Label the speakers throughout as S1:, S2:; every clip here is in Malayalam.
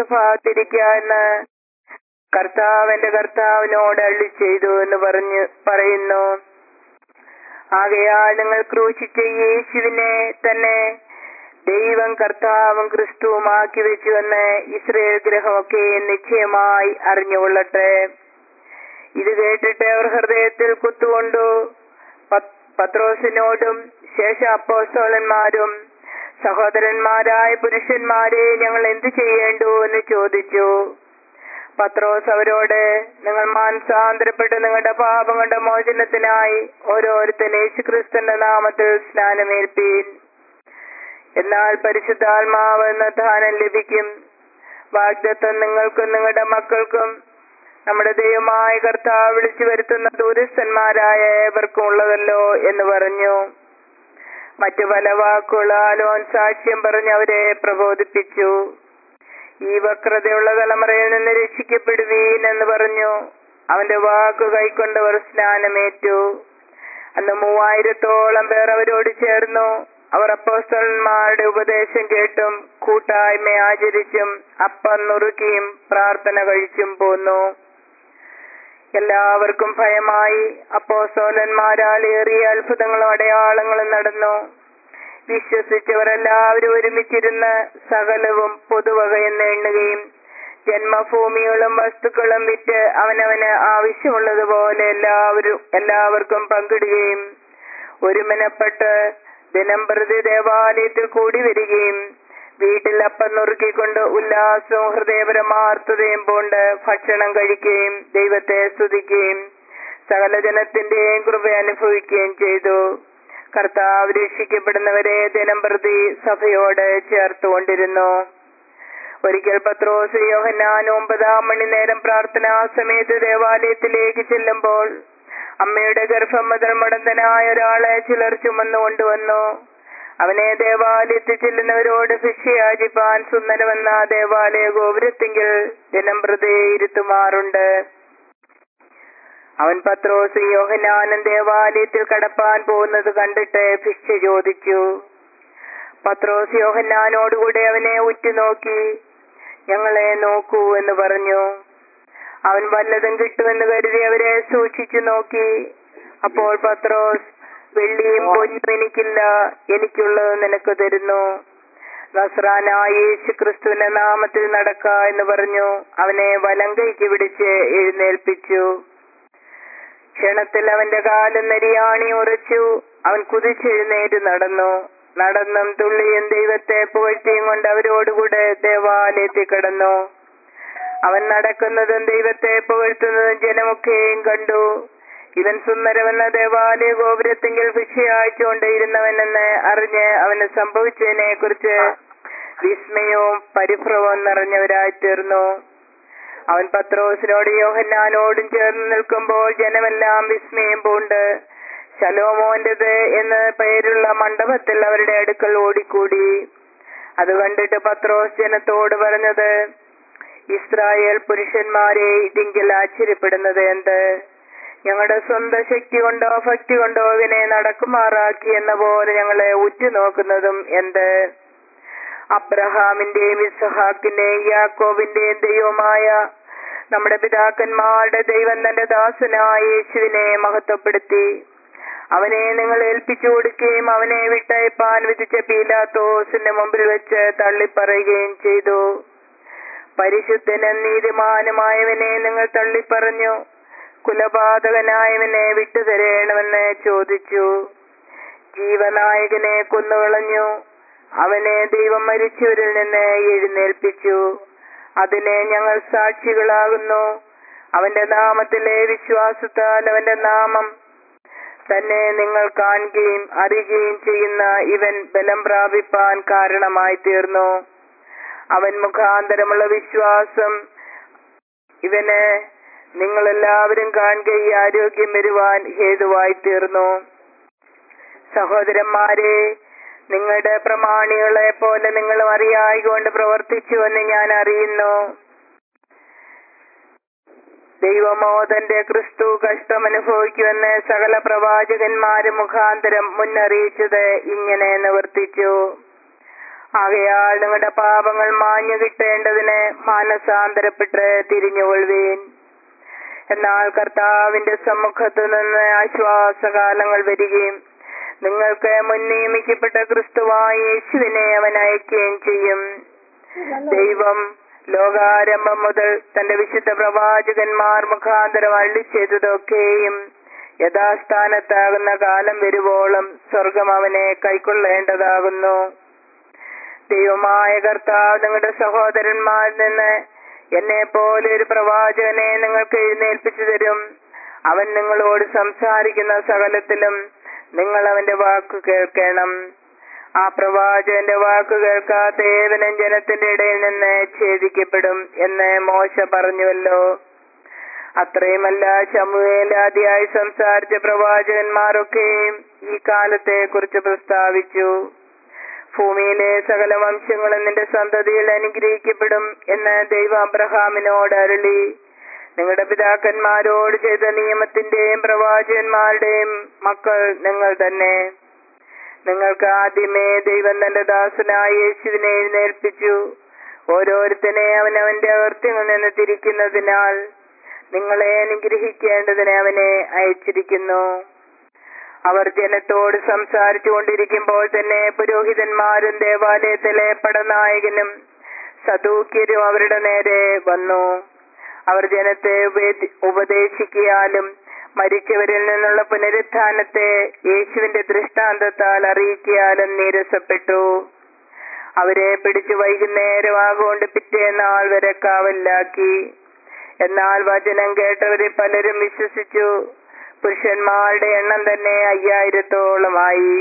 S1: സ്വഭാവത്തിരിക്കുക എന്ന് കർത്താവിന്റെ കർത്താവിനോട് അള്ളി ചെയ്തു എന്ന് പറഞ്ഞു പറയുന്നു ആകയാൽ നിങ്ങൾ ക്രൂശിച്ച യേശുവിനെ തന്നെ ദൈവം കർത്താവും ക്രിസ്തുവുമാക്കി വെച്ചുവെന്ന് ഇസ്രയേൽ ഗ്രഹമൊക്കെ നിശ്ചയമായി അറിഞ്ഞുകൊള്ളട്ടെ ഇത് കേട്ടിട്ട് അവർ ഹൃദയത്തിൽ കുത്തുകൊണ്ടു പത്- പത്രോസിനോടും ശേഷ അപ്പോസ്തോലന്മാരും സഹോദരന്മാരായ പുരുഷന്മാരെ ഞങ്ങൾ എന്തു ചെയ്യേണ്ടു എന്ന് ചോദിച്ചു പത്രോസ് അവരോട് നിങ്ങൾ മാനസാന്തരപ്പെട്ട് നിങ്ങളുടെ പാപങ്ങളുടെ മോചനത്തിനായി ഓരോരുത്തൻ യേശുക്രിസ്തുന്റെ നാമത്തിൽ സ്നാനമേൽപ്പീൻ എന്നാൽ പരിശുദ്ധാത്മാവ് എന്ന ദാനം ലഭിക്കും വാഗ്ദത്വം നിങ്ങൾക്കും നിങ്ങളുടെ മക്കൾക്കും നമ്മുടെ ദൈവമായ കർത്താവ് വിളിച്ചു വരുത്തുന്ന ദൂരസ്ഥന്മാരായ ഏവർക്കും ഉള്ളതല്ലോ എന്ന് പറഞ്ഞു മറ്റു പല വാക്കുകളാലോൻ സാക്ഷ്യം പറഞ്ഞ് അവരെ പ്രബോധിപ്പിച്ചു ഈ വക്രതയുള്ള തലമുറയിൽ നിന്ന് രക്ഷിക്കപ്പെടുവീൻ എന്ന് പറഞ്ഞു അവന്റെ വാക്ക് കൈക്കൊണ്ടവർ സ്നാനമേറ്റു അന്ന് മൂവായിരത്തോളം പേർ അവരോട് ചേർന്നു അവർ അപ്പോസ്തലന്മാരുടെ ഉപദേശം കേട്ടും കൂട്ടായ്മ ആചരിച്ചും അപ്പം നുറുക്കിയും പ്രാർത്ഥന കഴിച്ചും പോന്നു എല്ലാവർക്കും ഭയമായി അപ്പോസ്തോലന്മാരാൽ ഏറിയ അത്ഭുതങ്ങളും അടയാളങ്ങളും നടന്നു വിശ്വസിച്ചവർ എല്ലാവരും ഒരുമിച്ചിരുന്ന് സകലവും പൊതുവകയെന്ന് എണ്ണുകയും ജന്മഭൂമികളും വസ്തുക്കളും വിറ്റ് അവനവന് ആവശ്യമുള്ളതുപോലെ എല്ലാവരും എല്ലാവർക്കും പങ്കിടുകയും ഒരുമനപ്പെട്ട് ദിനം പ്രതി ദേവാലയത്തിൽ കൂടി വരികയും വീട്ടിൽ അപ്പം നുറുക്കിക്കൊണ്ട് ഉല്ലാസവും ഹൃദയപരമാർത്ഥതയും കൊണ്ട് ഭക്ഷണം കഴിക്കുകയും ദൈവത്തെ സ്തുതിക്കുകയും സകല ജനത്തിന്റെയും കൃപ അനുഭവിക്കുകയും ചെയ്തു കർത്താവ് രക്ഷിക്കപ്പെടുന്നവരെ ദിനം പ്രതി സഭയോട് ചേർത്തുകൊണ്ടിരുന്നു ഒരിക്കൽ പത്രോസ് യോഹന്നാൻ ഒമ്പതാം മണി നേരം പ്രാർത്ഥനാ സമയത്ത് ദേവാലയത്തിലേക്ക് ചെല്ലുമ്പോൾ അമ്മയുടെ ഗർഭം മുതൽ മുടന്തനായ ഒരാളെ ചിലർ ചുമന്നു കൊണ്ടുവന്നു അവനെ ദേവാലയത്തിൽ ചെല്ലുന്നവരോട് ഭിക്ഷയാചിപ്പാൻ സുന്ദരമെന്ന ദേവാലയ ഗോപുരത്തിങ്കിൽ ദിനം പ്രതി ഇരുത്തുമാറുണ്ട് അവൻ പത്രോസ് യോഹനാനൻ ദേവാലയത്തിൽ കടപ്പാൻ പോകുന്നത് കണ്ടിട്ട് ഭിക്ഷ ചോദിച്ചു പത്രോസ് യോഹന്നാനോടുകൂടെ അവനെ ഉറ്റുനോക്കി ഞങ്ങളെ നോക്കൂ എന്ന് പറഞ്ഞു അവൻ വല്ലതും കിട്ടുമെന്ന് കരുതി അവരെ സൂക്ഷിച്ചു നോക്കി അപ്പോൾ പത്രോസ് വെള്ളിയും പൊന്നും എനിക്കില്ല എനിക്കുള്ളത് നിനക്ക് തരുന്നു നസ്രാനായ യേശു ക്രിസ്തുവിന്റെ നാമത്തിൽ നടക്ക എന്ന് പറഞ്ഞു അവനെ വലം കൈക്ക് പിടിച്ച് എഴുന്നേൽപ്പിച്ചു ക്ഷണത്തിൽ അവന്റെ കാലം നെരിയാണി ഉറച്ചു അവൻ കുതിച്ചെഴുന്നേറ്റ് നടന്നു നടന്നും തുള്ളിയും ദൈവത്തെ പുകഴ്ത്തിയും കൊണ്ട് അവരോടുകൂടെ ദേവാലയത്തിൽ കിടന്നു അവൻ നടക്കുന്നതും ദൈവത്തെ പുകഴ്ത്തുന്നതും ജനമൊക്കെയും കണ്ടു ഇവൻ സുന്ദരമെന്ന ദേവാലയ ഗോപുരത്തെങ്കിൽ ഭിക്ഷയാഴ്ചകൊണ്ടിരുന്നവനെന്ന് അറിഞ്ഞ് അവന് സംഭവിച്ചതിനെ കുറിച്ച് വിസ്മയവും പരിഭ്രമവും നിറഞ്ഞവരായി തീർന്നു അവൻ പത്രോസിനോട് യോഹന്നാനോടും ചേർന്ന് നിൽക്കുമ്പോൾ ജനമെല്ലാം വിസ്മയം പൂണ്ട് ശലോമോന്റേത് എന്ന് പേരുള്ള മണ്ഡപത്തിൽ അവരുടെ അടുക്കൽ ഓടിക്കൂടി അത് കണ്ടിട്ട് പത്രോസ് ജനത്തോട് പറഞ്ഞത് ഇസ്രായേൽ പുരുഷന്മാരെ ഇതിങ്കിൽ ആശ്ചര്യപ്പെടുന്നത് എന്ത് ഞങ്ങളുടെ സ്വന്തം ശക്തി കൊണ്ടോ ഭക്തി കൊണ്ടോ ഇവനെ നടക്കുമാറാക്കി എന്ന പോലെ ഞങ്ങളെ ഉറ്റുനോക്കുന്നതും എന്ത് അബ്രഹാമിന്റെയും ഇസഹാക്കിന്റെയും യാക്കോബിന്റെയും ദൈവമായ നമ്മുടെ പിതാക്കന്മാരുടെ ദൈവം തന്റെ ദാസനായ യേശുവിനെ മഹത്വപ്പെടുത്തി അവനെ നിങ്ങൾ ഏൽപ്പിച്ചു കൊടുക്കുകയും അവനെ വിട്ടയപ്പാൻ വിധിച്ച പീലാത്തോസിന്റെ മുമ്പിൽ വെച്ച് തള്ളിപ്പറയുകയും ചെയ്തു പരിശുദ്ധനും നീതിമാനുമായവനെ നിങ്ങൾ തള്ളിപ്പറഞ്ഞു കുലപാതകനായവനെ വിട്ടുതരേണമെന്ന് ചോദിച്ചു ജീവനായകനെ കൊന്നുകളഞ്ഞു അവനെ ദൈവം മരിച്ചവരിൽ നിന്ന് എഴുന്നേൽപ്പിച്ചു അതിനെ ഞങ്ങൾ സാക്ഷികളാകുന്നു അവന്റെ നാമത്തിലെ വിശ്വാസത്താൽ അവന്റെ നാമം തന്നെ നിങ്ങൾ കാണുകയും അറിയുകയും ചെയ്യുന്ന ഇവൻ ബലം പ്രാപിപ്പാൻ കാരണമായി തീർന്നു അവൻ മുഖാന്തരമുള്ള വിശ്വാസം ഇവന് നിങ്ങൾ എല്ലാവരും കാണുകയും ആരോഗ്യം വരുവാൻ ഹേതുവായി തീർന്നു സഹോദരന്മാരെ നിങ്ങളുടെ പ്രമാണികളെ പോലെ നിങ്ങളും അറിയായികൊണ്ട് പ്രവർത്തിച്ചുവെന്ന് ഞാൻ അറിയുന്നു ദൈവമോ തന്റെ ക്രിസ്തു കഷ്ടം അനുഭവിക്കുമെന്ന് സകല പ്രവാചകന്മാരും മുഖാന്തരം മുന്നറിയിച്ചത് ഇങ്ങനെ നിവർത്തിച്ചു ആകയാൽ നിങ്ങളുടെ പാപങ്ങൾ മാഞ്ഞു കിട്ടേണ്ടതിന് മാനസാന്തരപ്പെട്ട് തിരിഞ്ഞുകൊള്ളുവീൻ എന്നാൽ കർത്താവിന്റെ സമ്മുഖത്തു നിന്ന് ആശ്വാസകാലങ്ങൾ വരികയും നിങ്ങൾക്ക് മുൻ നിയമിക്കപ്പെട്ട ക്രിസ്തുവായ യേശുവിനെ അവൻ അയക്കുകയും ചെയ്യും ദൈവം ലോകാരംഭം മുതൽ തന്റെ വിശുദ്ധ പ്രവാചകന്മാർ മുഖാന്തരം അള്ളി ചെയ്തതൊക്കെയും യഥാസ്ഥാനത്താകുന്ന കാലം വരുവോളം സ്വർഗം അവനെ കൈക്കൊള്ളേണ്ടതാകുന്നു ദൈവമായ കർത്താവ് നിങ്ങളുടെ സഹോദരന്മാരിൽ നിന്ന് എന്നെ പോലെ ഒരു പ്രവാചകനെ നിങ്ങൾക്ക് എഴുന്നേൽപ്പിച്ചു തരും അവൻ നിങ്ങളോട് സംസാരിക്കുന്ന സകലത്തിലും നിങ്ങൾ അവന്റെ വാക്ക് കേൾക്കണം ആ പ്രവാചകന്റെ വാക്ക് കേൾക്കാത്ത ഏവനും ജനത്തിന്റെ ഇടയിൽ നിന്ന് ഛേദിക്കപ്പെടും എന്ന് മോശ പറഞ്ഞുവല്ലോ അത്രയുമല്ല ചമുവേലാദിയായി സംസാരിച്ച പ്രവാചകന്മാരൊക്കെയും ഈ കാലത്തെ കുറിച്ച് പ്രസ്താവിച്ചു ഭൂമിയിലെ സകല വംശങ്ങളും നിന്റെ സന്തതിയിൽ അനുഗ്രഹിക്കപ്പെടും എന്ന് ദൈവം അബ്രഹാമിനോട് അരുളി നിങ്ങളുടെ പിതാക്കന്മാരോട് ചെയ്ത നിയമത്തിന്റെയും പ്രവാചകന്മാരുടെയും മക്കൾ നിങ്ങൾ തന്നെ നിങ്ങൾക്ക് ആദ്യമേ ദൈവം തന്റെ ദാസനായ യേശുവിനെ എഴുന്നേൽപ്പിച്ചു ഓരോരുത്തനെ അവൻ അവന്റെ അകൃത്യങ്ങളിൽ നിന്ന് തിരിക്കുന്നതിനാൽ നിങ്ങളെ അനുഗ്രഹിക്കേണ്ടതിന് അവനെ അയച്ചിരിക്കുന്നു അവർ ജനത്തോട് സംസാരിച്ചു കൊണ്ടിരിക്കുമ്പോൾ തന്നെ പുരോഹിതന്മാരും ദേവാലയത്തിലെ പടനായകനും സദൂക്യരും അവരുടെ നേരെ വന്നു അവർ ജനത്തെ ഉപേ- ഉപദേശിക്കിയാലും മരിച്ചവരിൽ നിന്നുള്ള പുനരുത്ഥാനത്തെ യേശുവിന്റെ ദൃഷ്ടാന്തത്താൽ അറിയിക്കിയാലും നീരസപ്പെട്ടു അവരെ പിടിച്ചു വൈകുന്നേരമാകൊണ്ട് പിറ്റേന്നാൾ വരെ കാവലിലാക്കി എന്നാൽ വചനം കേട്ടവരിൽ പലരും വിശ്വസിച്ചു പുരുഷന്മാരുടെ എണ്ണം തന്നെ അയ്യായിരത്തോളമായി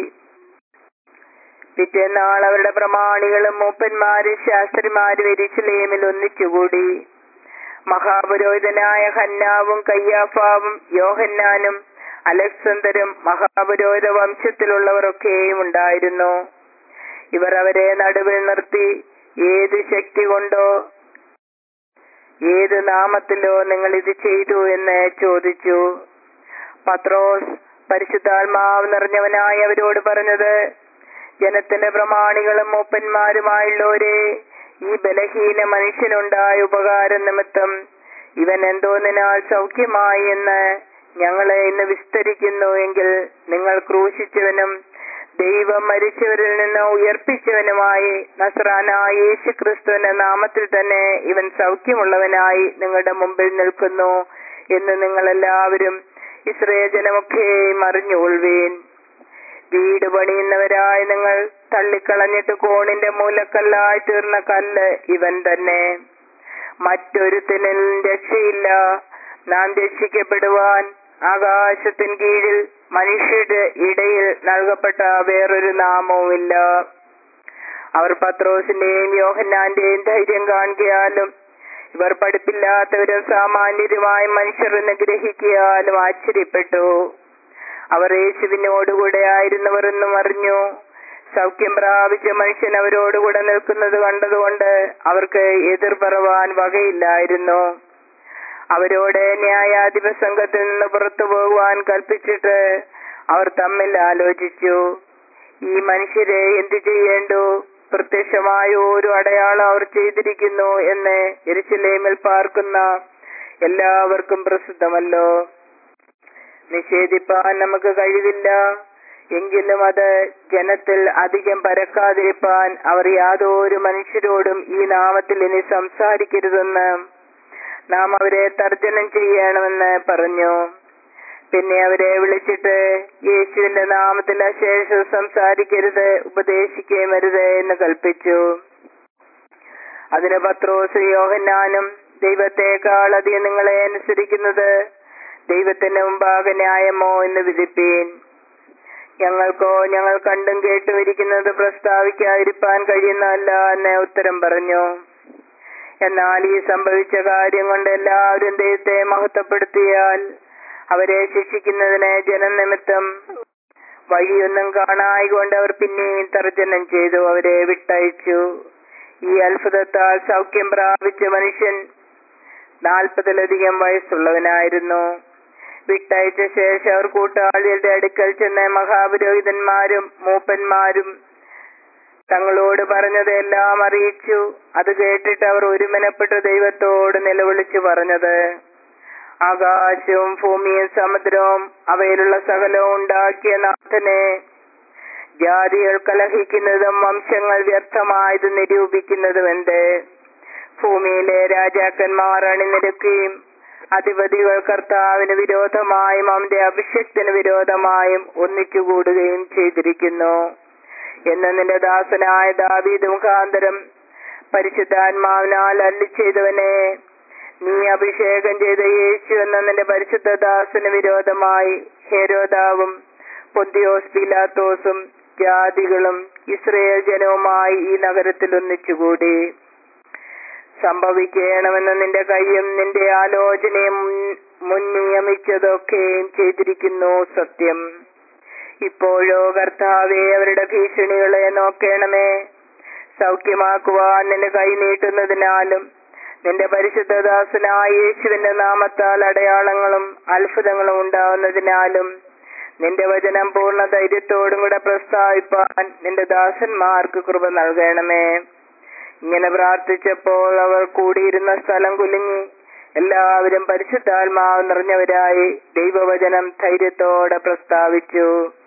S1: പിറ്റേന്നാൾ അവരുടെ പ്രമാണികളും മൂപ്പന്മാരും ശാസ്ത്രിമാരും എരിശിലേമിൽ ഒന്നിച്ചുകൂടി മഹാപുരോഹിതനായ ഹന്നാവും കയ്യാഫാവും യോഹന്നാനും അലക്സന്തരും മഹാപുരോഹിത വംശത്തിലുള്ളവരൊക്കെയും ഉണ്ടായിരുന്നു ഇവർ അവരെ നടുവിൽ നിർത്തി ഏത് ശക്തി കൊണ്ടോ ഏത് നാമത്തിലോ നിങ്ങൾ ഇത് ചെയ്തു എന്ന് ചോദിച്ചു പത്രോസ് പരിശുദ്ധാത്മാവ് നിറഞ്ഞവനായി അവരോട് പറഞ്ഞത് ജനത്തിന്റെ പ്രമാണികളും മൂപ്പന്മാരുമായുള്ളവരെ ഈ ബലഹീന മനുഷ്യനുണ്ടായ ഉപകാരം നിമിത്തം ഇവൻ എന്തോന്നിനാൽ സൗഖ്യമായി എന്ന് ഞങ്ങളെ ഇന്ന് വിസ്തരിക്കുന്നു എങ്കിൽ നിങ്ങൾ ക്രൂശിച്ചവനും ദൈവം മരിച്ചവരിൽ നിന്ന് ഉയർപ്പിച്ചവനുമായി നസ്രാനായ യേശു ക്രിസ്തുവിന്റെ നാമത്തിൽ തന്നെ ഇവൻ സൗഖ്യമുള്ളവനായി നിങ്ങളുടെ മുമ്പിൽ നിൽക്കുന്നു എന്ന് നിങ്ങൾ എല്ലാവരും ഇസ്രയേൽ ജനമൊക്കെയും അറിഞ്ഞുകൊള്ളുവീൻ വീട് പണിയുന്നവരായ നിങ്ങൾ തള്ളിക്കളഞ്ഞിട്ട് കോണിന്റെ മൂലക്കല്ലായി തീർന്ന കല്ല് ഇവൻ തന്നെ മറ്റൊരുത്തിനും രക്ഷയില്ല നാം രക്ഷിക്കപ്പെടുവാൻ ആകാശത്തിൻ കീഴിൽ മനുഷ്യരുടെ ഇടയിൽ നൽകപ്പെട്ട വേറൊരു നാമവുമില്ല അവർ പത്രോസിന്റെയും യോഹന്നാന്റെയും ധൈര്യം കാണുകയാലും ഇവർ പഠിപ്പില്ലാത്തവരും സാമാന്യരുമായ മനുഷ്യർ എന്ന് ഗ്രഹിക്കിയാലും ആശ്ചര്യപ്പെട്ടു അവർ യേശുവിനോടുകൂടെ ആയിരുന്നവർ എന്നും അറിഞ്ഞു സൗഖ്യം പ്രാപിച്ച മനുഷ്യൻ അവരോടുകൂടെ നിൽക്കുന്നത് കണ്ടതുകൊണ്ട് അവർക്ക് എതിർ പറവാൻ വകയില്ലായിരുന്നു അവരോട് ന്യായാധിപ സംഘത്തിൽ നിന്ന് പുറത്തു പോകുവാൻ കൽപ്പിച്ചിട്ട് അവർ തമ്മിൽ ആലോചിച്ചു ഈ മനുഷ്യരെ എന്തു ചെയ്യേണ്ടു പ്രത്യക്ഷമായ ഒരു അടയാളം അവർ ചെയ്തിരിക്കുന്നു എന്ന് എരിശിലേമിൽ പാർക്കുന്ന എല്ലാവർക്കും പ്രസിദ്ധമല്ലോ നിഷേധിപ്പാൻ നമുക്ക് കഴിവില്ല എങ്കിലും അത് ജനത്തിൽ അധികം പരക്കാതിരിപ്പാൻ അവർ യാതൊരു മനുഷ്യരോടും ഈ നാമത്തിൽ ഇനി സംസാരിക്കരുതെന്ന് നാം അവരെ തർജനം ചെയ്യണമെന്ന് പറഞ്ഞു പിന്നെ അവരെ വിളിച്ചിട്ട് യേശുവിന്റെ നാമത്തിൽ അശേഷം സംസാരിക്കരുത് ഉപദേശിക്കുകയും അരുത് എന്ന് കൽപ്പിച്ചു അതിന് പത്രോസ് യോഹന്നാനും ദൈവത്തെക്കാൾ അധികം നിങ്ങളെ അനുസരിക്കുന്നത് ദൈവത്തിന്റെ മുമ്പാകെ ന്യായമോ എന്ന് വിധിപ്പീൻ ഞങ്ങൾക്കോ ഞങ്ങൾ കണ്ടും കേട്ടും ഇരിക്കുന്നത് പ്രസ്താവിക്കാതിരിപ്പാൻ കഴിയുന്നതല്ല എന്ന് ഉത്തരം പറഞ്ഞു എന്നാൽ ഈ സംഭവിച്ച കാര്യം കൊണ്ട് എല്ലാവരും ദൈവത്തെ മഹത്വപ്പെടുത്തിയാൽ അവരെ ശിക്ഷിക്കുന്നതിന് ജനം നിമിത്തം വഴിയൊന്നും കാണായി കൊണ്ട് അവർ പിന്നെയും തർജനം ചെയ്തു അവരെ വിട്ടയച്ചു ഈ അത്ഭുതത്താൽ സൗഖ്യം പ്രാപിച്ച മനുഷ്യൻ നാൽപ്പതിലധികം വയസ്സുള്ളവനായിരുന്നു വിട്ടയച്ച ശേഷം അവർ കൂട്ടാളികളുടെ അടുക്കൽ ചെന്ന് മഹാപുരോഹിതന്മാരും മൂപ്പന്മാരും തങ്ങളോട് പറഞ്ഞതെല്ലാം അറിയിച്ചു അത് കേട്ടിട്ട് അവർ ഒരുമനപ്പെട്ട് ദൈവത്തോട് നിലവിളിച്ചു പറഞ്ഞത് ആകാശവും ഭൂമിയും സമുദ്രവും അവയിലുള്ള സകലവും ഉണ്ടാക്കിയ നാഥനെ ജാതികൾ കലഹിക്കുന്നതും വംശങ്ങൾ വ്യർത്ഥമായത് നിരൂപിക്കുന്നതും എന്ത് ഭൂമിയിലെ രാജാക്കന്മാർ അണിനിരക്കുകയും അധിപതികൾ കർത്താവിന് വിരോധമായും അവന്റെ അഭിഷക്തിന് വിരോധമായും ഒന്നിച്ചുകൂടുകയും ചെയ്തിരിക്കുന്നു എന്ന് നിന്റെ ദാസനായ ദാവീദ് മുഖാന്തരം പരിശുദ്ധാത്മാവിനാൽ അല്ലി ചെയ്തവനെ നീ അഭിഷേകം ചെയ്ത യേശു എന്ന നിന്റെ പരിശുദ്ധ ദാസന് വിരോധമായി ഹേരോദാവും പൊന്തിയോസ് പിലാത്തോസും ജാതികളും ഇസ്രയേൽ ജനവുമായി ഈ നഗരത്തിൽ ഒന്നിച്ചുകൂടി സംഭവിക്കണമെന്ന് നിന്റെ കൈയും നിന്റെ ആലോചനയും മുൻ- മുൻ നിയമിച്ചതൊക്കെയും ചെയ്തിരിക്കുന്നു സത്യം ഇപ്പോഴോ കർത്താവെ അവരുടെ ഭീഷണികളെ നോക്കണമേ സൗഖ്യമാക്കുവാൻ നിന്റെ കൈ നീട്ടുന്നതിനാലും നിന്റെ പരിശുദ്ധദാസനായ യേശുവിന്റെ നാമത്താൽ അടയാളങ്ങളും അത്ഭുതങ്ങളും ഉണ്ടാവുന്നതിനാലും നിന്റെ വചനം പൂർണ്ണ ധൈര്യത്തോടും കൂടെ പ്രസ്താവിപ്പാൻ നിന്റെ ദാസന്മാർക്ക് കൃപ നൽകണമേ ഇങ്ങനെ പ്രാർത്ഥിച്ചപ്പോൾ അവർ കൂടിയിരുന്ന സ്ഥലം കുലുങ്ങി എല്ലാവരും പരിശുദ്ധാത്മാവ് നിറഞ്ഞവരായി ദൈവവചനം ധൈര്യത്തോടെ പ്രസ്താവിച്ചു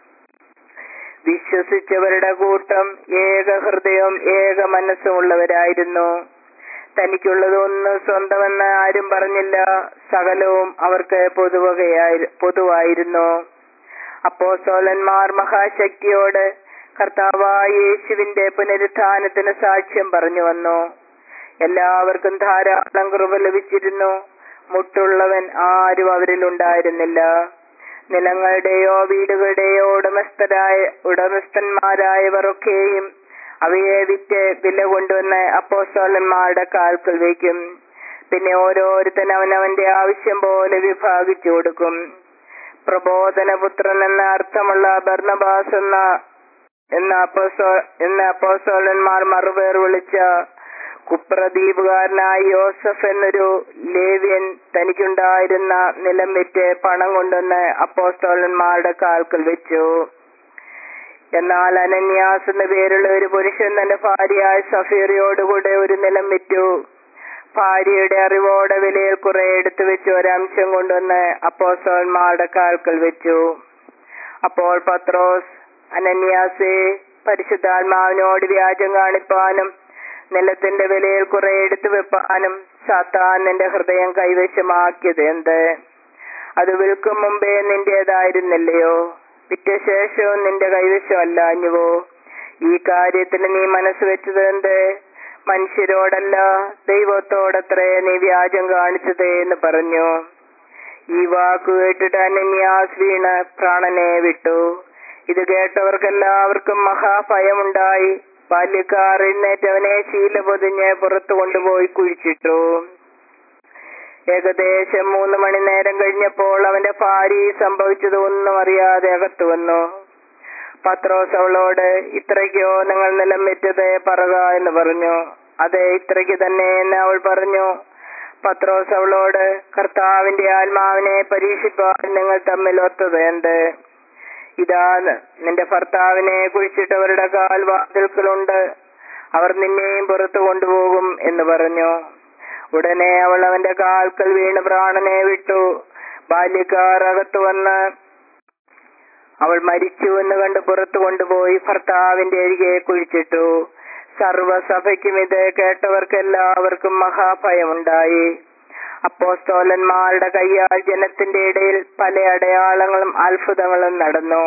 S1: വിശ്വസിച്ചവരുടെ കൂട്ടം ഏക ഹൃദയവും ഏക മനസ്സും ഉള്ളവരായിരുന്നു തനിക്കുള്ളതൊന്നും സ്വന്തമെന്ന് ആരും പറഞ്ഞില്ല സകലവും അവർക്ക് പൊതുവകയായി പൊതുവായിരുന്നു അപ്പോസ്തലന്മാർ മഹാശക്തിയോട് കർത്താവായ യേശുവിന്റെ പുനരുത്ഥാനത്തിന് സാക്ഷ്യം പറഞ്ഞു വന്നു എല്ലാവർക്കും ധാരാളം കൃപ ലഭിച്ചിരുന്നു മുട്ടുള്ളവൻ ആരും അവരിൽ ഉണ്ടായിരുന്നില്ല നിലങ്ങളുടെയോ വീടുകളുടെയോ ഉടമസ്ഥരായ ഉടമസ്ഥന്മാരായവരൊക്കെയും അവയെ വിറ്റ് വില കൊണ്ടുവന്ന് അപ്പോസ്തലന്മാരുടെ കാൽക്കൽ വയ്ക്കും പിന്നെ ഓരോരുത്തൻ അവനവന്റെ ആവശ്യം പോലെ വിഭാഗിച്ചു കൊടുക്കും പ്രബോധനപുത്രൻ എന്ന അർത്ഥമുള്ള ബർണബാസ് എന്ന എന്ന അപ്പോസ്തോ എന്ന അപ്പോസ്തോലന്മാർ മറുപേർ വിളിച്ച കുപ്രദ്വീപുകാരനായ യോസഫ് എന്നൊരു ലേവ്യൻ തനിക്കുണ്ടായിരുന്ന നിലം വിറ്റ് പണം കൊണ്ടുവന്ന് അപ്പോസ്തോലന്മാരുടെ കാൽക്കൽ വെച്ചു എന്നാൽ അനന്യാസ് എന്ന പേരുള്ള ഒരു പുരുഷൻ തന്റെ ഭാര്യയായ സഫീറിയോടുകൂടെ ഒരു നിലം വിറ്റു ഭാര്യയുടെ അറിവോടെ വിലയിൽ കുറെ എടുത്തു വെച്ച് ഒരംശം കൊണ്ടുവന്ന് അപ്പോസ്തോലന്മാരുടെ കാൽക്കൽ വെച്ചു അപ്പോൾ പത്രോസ് അനന്യാസെ പരിശുദ്ധാത്മാവിനോട് വ്യാജം കാണിപ്പാനും നിലത്തിന്റെ വിലയിൽ കുറെ എടുത്തു വെപ്പാനും സാത്താൻ നിന്റെ ഹൃദയം കൈവശമാക്കിയത് എന്ത് അത് വിൽക്കും മുമ്പേ നിന്റേതായിരുന്നില്ലയോ വിറ്റ ശേഷവും നിന്റെ കൈവശമല്ല അഞ്ഞുവോ ഈ കാര്യത്തിന് നീ മനസ്സ് വെച്ചത് എന്ത് മനുഷ്യരോടല്ല ദൈവത്തോടത്രേ നീ വ്യാജം കാണിച്ചത് എന്ന് പറഞ്ഞു ഈ വാക്ക് കേട്ടിട്ട് അനന്യാസ് വീണ് പ്രാണനെ വിട്ടു ഇത് കേട്ടവർക്കെല്ലാവർക്കും മഹാഭയമുണ്ടായി ബാല്യക്കാർ എഴുന്നേറ്റവനെ ശീല പൊതിഞ്ഞ് പുറത്തു കൊണ്ടുപോയി കുഴിച്ചിട്ടു ഏകദേശം മൂന്ന് മണി നേരം കഴിഞ്ഞപ്പോൾ അവന്റെ ഭാര്യ സംഭവിച്ചത് ഒന്നും അറിയാതെ അകത്തു വന്നു പത്രോസ് അവളോട് ഇത്രയ്ക്കോ നിങ്ങൾ നിലം വെറ്റത് പറക എന്ന് പറഞ്ഞു അതെ ഇത്രയ്ക്ക് തന്നെ എന്ന് അവൾ പറഞ്ഞു പത്രോസ് അവളോട് കർത്താവിന്റെ ആത്മാവിനെ പരീക്ഷിപ്പാൻ നിങ്ങൾ തമ്മിൽ ഒത്തത് എന്ത് ഇതാ നിന്റെ ഭർത്താവിനെ കുഴിച്ചിട്ടവരുടെ കാൽ വാതിൽക്കലുണ്ട് അവർ നിന്നെയും പുറത്തു കൊണ്ടുപോകും എന്ന് പറഞ്ഞു ഉടനെ അവൾ അവന്റെ കാൽക്കൽ വീണ് പ്രാണനെ വിട്ടു ബാല്യക്കാർ അകത്തു വന്ന് അവൾ മരിച്ചു എന്ന് കണ്ട് പുറത്തു കൊണ്ടുപോയി ഭർത്താവിന്റെ അരികെ കുഴിച്ചിട്ടു സർവസഭയ്ക്കും ഇത് കേട്ടവർക്കെല്ലാവർക്കും മഹാഭയമുണ്ടായി അപ്പോസ്തോലന്മാരുടെ കയ്യാൽ ജനത്തിന്റെ ഇടയിൽ പല അടയാളങ്ങളും അത്ഭുതങ്ങളും നടന്നു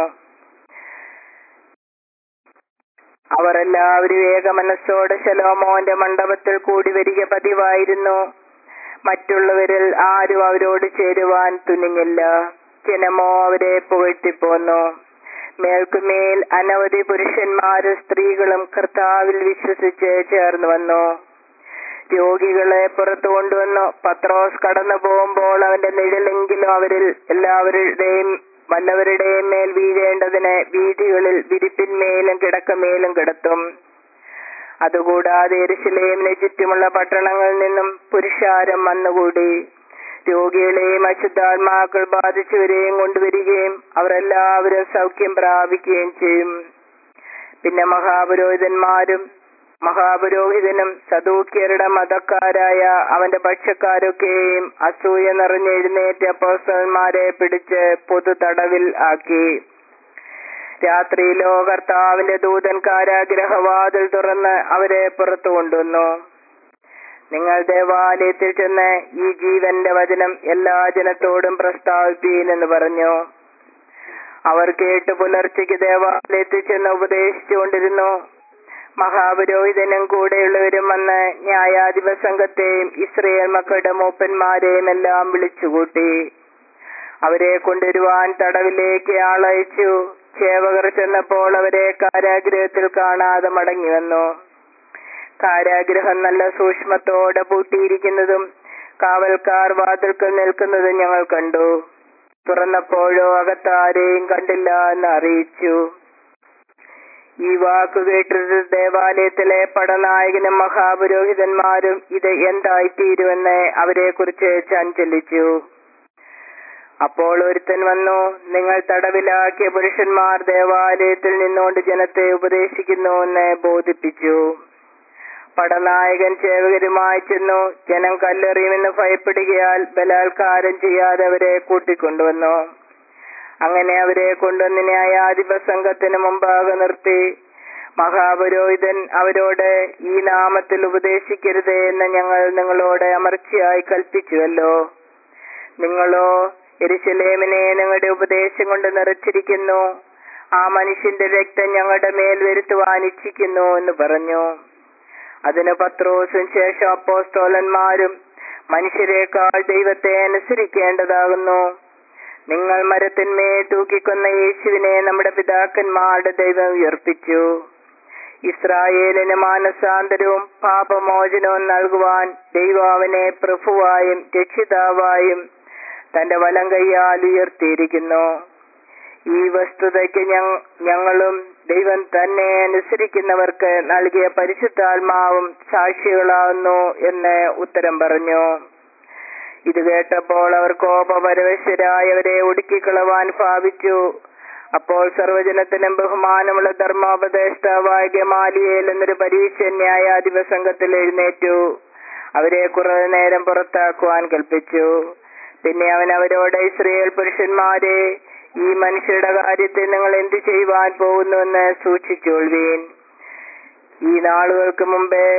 S1: അവർ എല്ലാവരും ഏക മനസ്സോടെ ശലോമോന്റെ മണ്ഡപത്തിൽ കൂടി വരിക പതിവായിരുന്നു മറ്റുള്ളവരിൽ ആരും അവരോട് ചേരുവാൻ തുനിഞ്ഞില്ല ജനമോ അവരെ പുകഴ്ത്തിപ്പോന്നു മേൽക്കുമേൽ അനവധി പുരുഷന്മാരും സ്ത്രീകളും കർത്താവിൽ വിശ്വസിച്ച് ചേർന്നു വന്നു രോഗികളെ പുറത്തു കൊണ്ടുവന്നു പത്രോസ് കടന്നു പോകുമ്പോൾ അവന്റെ നിഴലെങ്കിലും അവരിൽ എല്ലാവരുടെയും വല്ലവരുടെയും മേൽ വീഴേണ്ടതിന് വീതികളിൽ വിരിപ്പിന്മേലും കിടക്കമേലും കിടത്തും അതുകൂടാതെ എരുശലേമിന് ചുറ്റുമുള്ള പട്ടണങ്ങളിൽ നിന്നും പുരുഷാരം വന്നുകൂടി രോഗികളെയും അശുദ്ധാത്മാക്കൾ ബാധിച്ചവരെയും കൊണ്ടുവരികയും അവർ എല്ലാവരും സൗഖ്യം പ്രാപിക്കുകയും ചെയ്യും പിന്നെ മഹാപുരോഹിതന്മാരും മഹാപുരോഹിതനും സദൂക്യരുടെ മതക്കാരായ അവന്റെ പക്ഷക്കാരൊക്കെയും അസൂയ നിറഞ്ഞെഴുന്നേറ്റ് അപ്പോസ്തലന്മാരെ പിടിച്ച് പൊതു തടവിൽ ആക്കി രാത്രിയിലോ കർത്താവിന്റെ ദൂതൻ കാരാഗ്രഹവാതിൽ തുറന്ന് അവരെ പുറത്തു കൊണ്ടുവന്നു നിങ്ങൾ ദേവാലയത്തിൽ ചെന്ന് ഈ ജീവന്റെ വചനം എല്ലാ ജനത്തോടും പ്രസ്താവിപ്പീൻ എന്ന് പറഞ്ഞു അവർ കേട്ട് പുലർച്ചയ്ക്ക് ദേവാലയത്തിൽ ചെന്ന് ഉപദേശിച്ചുകൊണ്ടിരുന്നു മഹാപുരോഹിതനും കൂടെയുള്ളവരും വന്ന് ന്യായാധിപ സംഘത്തെയും ഇസ്രയേൽ മക്കളുടെ മൂപ്പന്മാരെയും എല്ലാം വിളിച്ചുകൂട്ടി അവരെ കൊണ്ടുവരുവാൻ തടവിലേക്ക് ആളയച്ചു ചേവകർ ചെന്നപ്പോൾ അവരെ കാരാഗ്രഹത്തിൽ കാണാതെ മടങ്ങി വന്നു കാരാഗ്രഹം നല്ല സൂക്ഷ്മത്തോടെ പൂട്ടിയിരിക്കുന്നതും കാവൽക്കാർ വാതിൽക്കൽ നിൽക്കുന്നതും ഞങ്ങൾ കണ്ടു തുറന്നപ്പോഴോ അകത്താരെയും കണ്ടില്ല എന്ന് അറിയിച്ചു ഈ വാക്ക് കേട്ടിട്ട് ദേവാലയത്തിലെ പടനായകനും മഹാപുരോഹിതന്മാരും ഇത് എന്തായിത്തീരുമെന്ന് അവരെ കുറിച്ച് ചഞ്ചലിച്ചു അപ്പോൾ ഒരുത്തൻ വന്നു നിങ്ങൾ തടവിലാക്കിയ പുരുഷന്മാർ ദേവാലയത്തിൽ നിന്നുകൊണ്ട് ജനത്തെ ഉപദേശിക്കുന്നു എന്ന് ബോധിപ്പിച്ചു പടനായകൻ ചേവകരുമായി ചെന്നു ജനം കല്ലെറിയുമെന്ന് ഭയപ്പെടുകയാൽ ബലാത്കാരം ചെയ്യാതെ അവരെ കൂട്ടിക്കൊണ്ടുവന്നു അങ്ങനെ അവരെ കൊണ്ടുവന്ന് ന്യായാധിപ സംഘത്തിന് മുമ്പാകെ നിർത്തി മഹാപുരോഹിതൻ അവരോട് ഈ നാമത്തിൽ ഉപദേശിക്കരുത് എന്ന് ഞങ്ങൾ നിങ്ങളോട് അമർച്ചയായി കൽപ്പിച്ചുവല്ലോ നിങ്ങളോ എരിശലേമിനെ ഞങ്ങളുടെ ഉപദേശം കൊണ്ട് നിറച്ചിരിക്കുന്നു ആ മനുഷ്യന്റെ രക്തം ഞങ്ങളുടെ മേൽ വരുത്തുവാൻ ഇച്ഛിക്കുന്നു എന്ന് പറഞ്ഞു അതിന് പത്രോസും ശേഷം അപ്പോസ്തോലന്മാരും മനുഷ്യരെക്കാൾ ദൈവത്തെ അനുസരിക്കേണ്ടതാകുന്നു നിങ്ങൾ മരത്തിന്മേ തൂക്കിക്കൊന്ന യേശുവിനെ നമ്മുടെ പിതാക്കന്മാരുടെ ദൈവം ഉയർപ്പിച്ചു ഇസ്രായേലിന് മാനസാന്തരവും പാപമോചനവും നൽകുവാൻ ദൈവം അവനെ പ്രഭുവായും രക്ഷിതാവായും തന്റെ വലം കൈയാൽ ഉയർത്തിയിരിക്കുന്നു ഈ വസ്തുതയ്ക്ക് ഞങ്ങളും ദൈവം തന്നെ അനുസരിക്കുന്നവർക്ക് നൽകിയ പരിശുദ്ധാത്മാവും സാക്ഷികളാവുന്നു എന്ന് ഉത്തരം പറഞ്ഞു ഇത് കേട്ടപ്പോൾ അവർ കോപപരവശരായവരെ ഒടുക്കിക്കളവാൻ ഭാവിച്ചു അപ്പോൾ സർവജനത്തിനും ബഹുമാനമുള്ള ധർമ്മോപദേഷ്ടാവായ ഗമാലിയേൽ എന്നൊരു പരീക്ഷ ന്യായാധിപ സംഘത്തിൽ എഴുന്നേറ്റു അവരെ കുറെ നേരം പുറത്താക്കുവാൻ കൽപ്പിച്ചു പിന്നെ അവൻ അവരോട് ഇസ്രയേൽ പുരുഷന്മാരെ ഈ മനുഷ്യരുടെ കാര്യത്തിൽ നിങ്ങൾ എന്തു ചെയ്യുവാൻ പോകുന്നുവെന്ന് സൂക്ഷിച്ചോൾവീൻ ഈ നാളുകൾക്ക് മുമ്പേ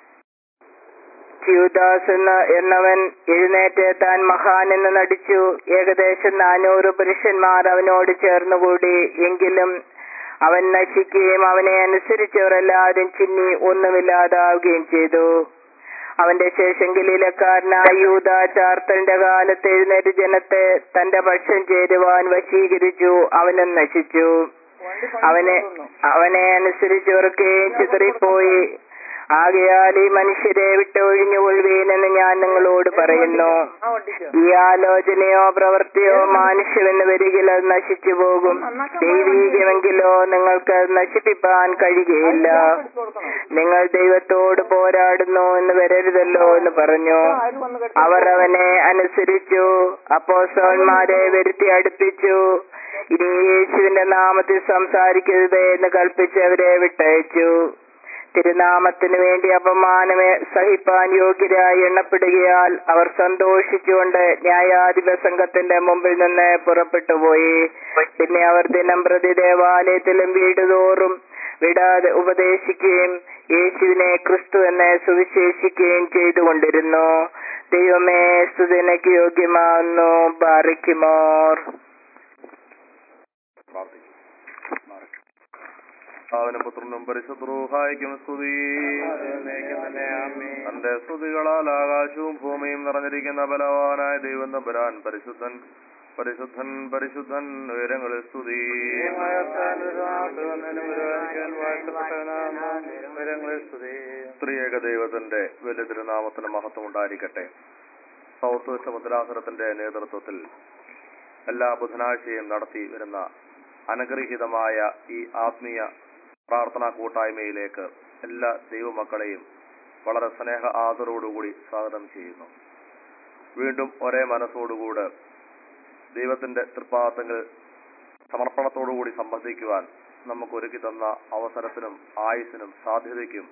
S1: ച്യൂദാസ് എന്ന എന്നവൻ എഴുന്നേറ്റ് താൻ മഹാൻ എന്ന് നടിച്ചു ഏകദേശം നാനൂറ് പുരുഷന്മാർ അവനോട് ചേർന്നുകൂടി എങ്കിലും അവൻ നശിക്കുകയും അവനെ അനുസരിച്ചവർ എല്ലാവരും ചിന്നി ഒന്നുമില്ലാതാവുകയും ചെയ്തു അവന്റെ ശേഷം ഗലീലക്കാരനായ യൂത ചാർത്തലിന്റെ കാലത്ത് എഴുന്നേറ്റ് ജനത്തെ തന്റെ പക്ഷം ചേരുവാൻ വശീകരിച്ചു അവനും നശിച്ചു അവനെ അവനെ അനുസരിച്ചവർക്ക് ചിതറിപ്പോയി ആകയാൽ ഈ മനുഷ്യരെ വിട്ട് ഒഴിഞ്ഞുകൊള്ളുവീനെന്ന് ഞാൻ നിങ്ങളോട് പറയുന്നു ഈ ആലോചനയോ പ്രവൃത്തിയോ മാനുഷ്യമെന്ന് വരികിൽ അത് നശിച്ചു പോകും ദൈവീകമെങ്കിലോ നിങ്ങൾക്ക് അത് നശിപ്പിപ്പാൻ കഴിയുകയില്ല നിങ്ങൾ ദൈവത്തോട് പോരാടുന്നു എന്ന് വരരുതല്ലോ എന്ന് പറഞ്ഞു അവർ അവനെ അനുസരിച്ചു അപ്പോസോന്മാരെ വരുത്തി അടുപ്പിച്ചു ഇനി യേശുവിന്റെ നാമത്തിൽ സംസാരിക്കരുത് എന്ന് കൽപ്പിച്ച് അവരെ വിട്ടയച്ചു തിരുനാമത്തിനു വേണ്ടി അപമാനമേ സഹിപ്പാൻ യോഗ്യരായി എണ്ണപ്പെടുകയാൽ അവർ സന്തോഷിച്ചുകൊണ്ട് ന്യായാധിപ സംഘത്തിന്റെ മുമ്പിൽ നിന്ന് പുറപ്പെട്ടുപോയി പിന്നെ അവർ ദിനം പ്രതി ദേവാലയത്തിലും വീടുതോറും വിടാതെ ഉപദേശിക്കുകയും യേശുവിനെ ക്രിസ്തു എന്ന് സുവിശേഷിക്കുകയും ചെയ്തുകൊണ്ടിരുന്നു ദൈവമേ സ്തുതിനക്ക് യോഗ്യമാവുന്നു ബാറിക്കുമോർ
S2: അവനും പുത്രനും പരിശുദ്രൂഹായിക്കും സ്തുതി തന്റെ സ്തുതികളാൽ ആകാശവും ഭൂമിയും നിറഞ്ഞിരിക്കുന്ന ബലവാനായ ദൈവം തമ്പുരാൻ പരിശുദ്ധൻ പരിശുദ്ധൻ പരിശുദ്ധൻ ഉയരങ്ങളിൽ സ്തുതി സ്ത്രീയേക ദൈവത്തിന്റെ വലിയ തിരുനാമത്തിന് മഹത്വം ഉണ്ടായിരിക്കട്ടെ സൗത്ത് വെസ്റ്റ് മുദ്രാസനത്തിന്റെ നേതൃത്വത്തിൽ എല്ലാ ബുധനാഴ്ചയും നടത്തി വരുന്ന അനുഗ്രഹീതമായ ഈ ആത്മീയ പ്രാർത്ഥനാ കൂട്ടായ്മയിലേക്ക് എല്ലാ ദൈവമക്കളെയും വളരെ സ്നേഹ ആദരവോടുകൂടി സ്വാഗതം ചെയ്യുന്നു വീണ്ടും ഒരേ മനസ്സോടുകൂടെ ദൈവത്തിന്റെ തൃപ്പാദങ്ങൾ സമർപ്പണത്തോടുകൂടി സംബന്ധിക്കുവാൻ നമുക്ക് ഒരുക്കി തന്ന അവസരത്തിനും ആയുസിനും സാധ്യതയ്ക്കും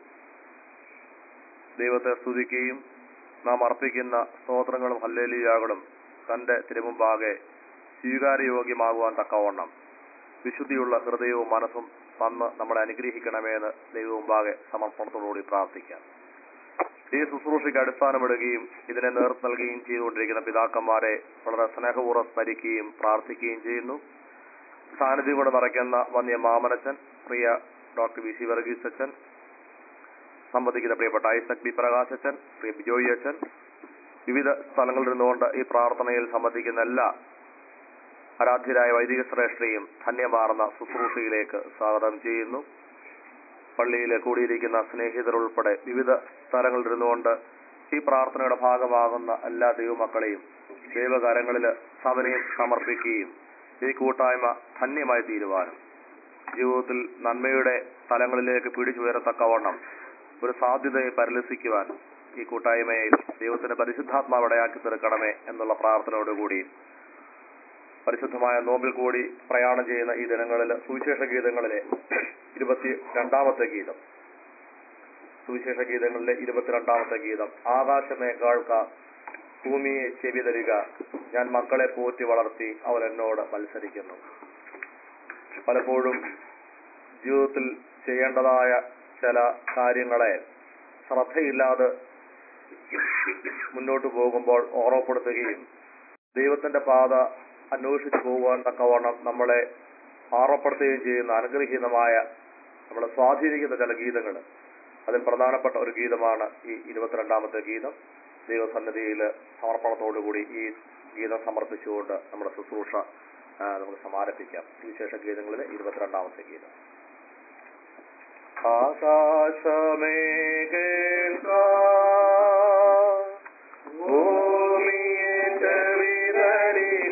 S2: ദൈവത്തെ സ്തുതിക്കുകയും നാം അർപ്പിക്കുന്ന സ്തോത്രങ്ങളും ഹല്ലേലിയാകളും തന്റെ തിരുമുമ്പാകെ സ്വീകാര്യയോഗ്യമാകുവാൻ തക്കവണ്ണം വിശുദ്ധിയുള്ള ഹൃദയവും മനസ്സും തന്ന് നമ്മളെ അനുഗ്രഹിക്കണമെന്ന് ദൈവമുമ്പാകെ സമർപ്പണത്തോടുകൂടി പ്രാർത്ഥിക്കാം ഈ ശുശ്രൂഷയ്ക്ക് അടിസ്ഥാനമിടുകയും ഇതിനെ നേതൃത്വം നൽകുകയും ചെയ്തുകൊണ്ടിരിക്കുന്ന പിതാക്കന്മാരെ വളരെ സ്നേഹപൂർവ്വം സ്മരിക്കുകയും പ്രാർത്ഥിക്കുകയും ചെയ്യുന്നു സാന്നിധ്യം കൊണ്ട് നിറയ്ക്കുന്ന വന്യ മാമനച്ചൻ പ്രിയ ഡോക്ടർ വി സി വർഗീസ് അച്ഛൻ സംബന്ധിക്കുന്ന പ്രിയപ്പെട്ട ഐസക് ബി പ്രകാശ് അച്ഛൻ പ്രിയ ബിജോയി അച്ഛൻ വിവിധ സ്ഥലങ്ങളിൽ നിന്നുകൊണ്ട് ഈ പ്രാർത്ഥനയിൽ സംബന്ധിക്കുന്ന എല്ലാ ആരാധ്യരായ വൈദിക ശ്രേഷ്ഠയും ധന്യമാർന്ന ശുശ്രൂഷയിലേക്ക് സ്വാഗതം ചെയ്യുന്നു പള്ളിയിൽ കൂടിയിരിക്കുന്ന സ്നേഹിതർ ഉൾപ്പെടെ വിവിധ സ്ഥലങ്ങളിൽ ഇരുന്നുകൊണ്ട് ഈ പ്രാർത്ഥനയുടെ ഭാഗമാകുന്ന എല്ലാ ദൈവമക്കളെയും ദൈവകാരങ്ങളിൽ സവനയും സമർപ്പിക്കുകയും ഈ കൂട്ടായ്മ ധന്യമായി തീരുവാനും ജീവിതത്തിൽ നന്മയുടെ തലങ്ങളിലേക്ക് പിടിച്ചുയരത്തക്കവണ്ണം ഒരു സാധ്യതയെ പരിലസിക്കുവാൻ ഈ കൂട്ടായ്മയെ ദൈവത്തിന്റെ പരിശുദ്ധാത്മാവ് ഇടയാക്കി തീർക്കണമേ എന്നുള്ള പ്രാർത്ഥനയോടുകൂടി പരിശുദ്ധമായ നോമ്പിൽ കൂടി പ്രയാണം ചെയ്യുന്ന ഈ ദിനങ്ങളിൽ സുവിശേഷ ഗീതങ്ങളിലെ ഇരുപത്തി രണ്ടാമത്തെ ഗീതം സുവിശേഷ ഗീതങ്ങളിലെ ഇരുപത്തിരണ്ടാമത്തെ ഗീതം ആകാശമേ കേൾക്ക ഭൂമിയെ ചെവി തരിക ഞാൻ മക്കളെ പോറ്റി വളർത്തി അവർ എന്നോട് മത്സരിക്കുന്നു പലപ്പോഴും ജീവിതത്തിൽ ചെയ്യേണ്ടതായ ചില കാര്യങ്ങളെ ശ്രദ്ധയില്ലാതെ മുന്നോട്ട് പോകുമ്പോൾ ഓർമ്മപ്പെടുത്തുകയും ദൈവത്തിന്റെ പാത അന്വേഷിച്ചു പോകുവാൻ തക്കവണ്ണം നമ്മളെ ആറപ്പെടുത്തുകയും ചെയ്യുന്ന അനുഗ്രഹീതമായ നമ്മളെ സ്വാധീനിക്കുന്ന ചില ഗീതങ്ങൾ അതിൽ പ്രധാനപ്പെട്ട ഒരു ഗീതമാണ് ഈ ഇരുപത്തിരണ്ടാമത്തെ ഗീതം ദൈവസന്നിധിയിൽ സമർപ്പണത്തോടുകൂടി ഈ ഗീതം സമർപ്പിച്ചുകൊണ്ട് നമ്മുടെ ശുശ്രൂഷ ആ, നമുക്ക് സമാരംഭിക്കാം വിശേഷ ഗീതങ്ങളിലെ ഇരുപത്തിരണ്ടാമത്തെ ഗീതം ആകാശമേ കേൾക്ക ഭൂമിയെ ചെവിതരിക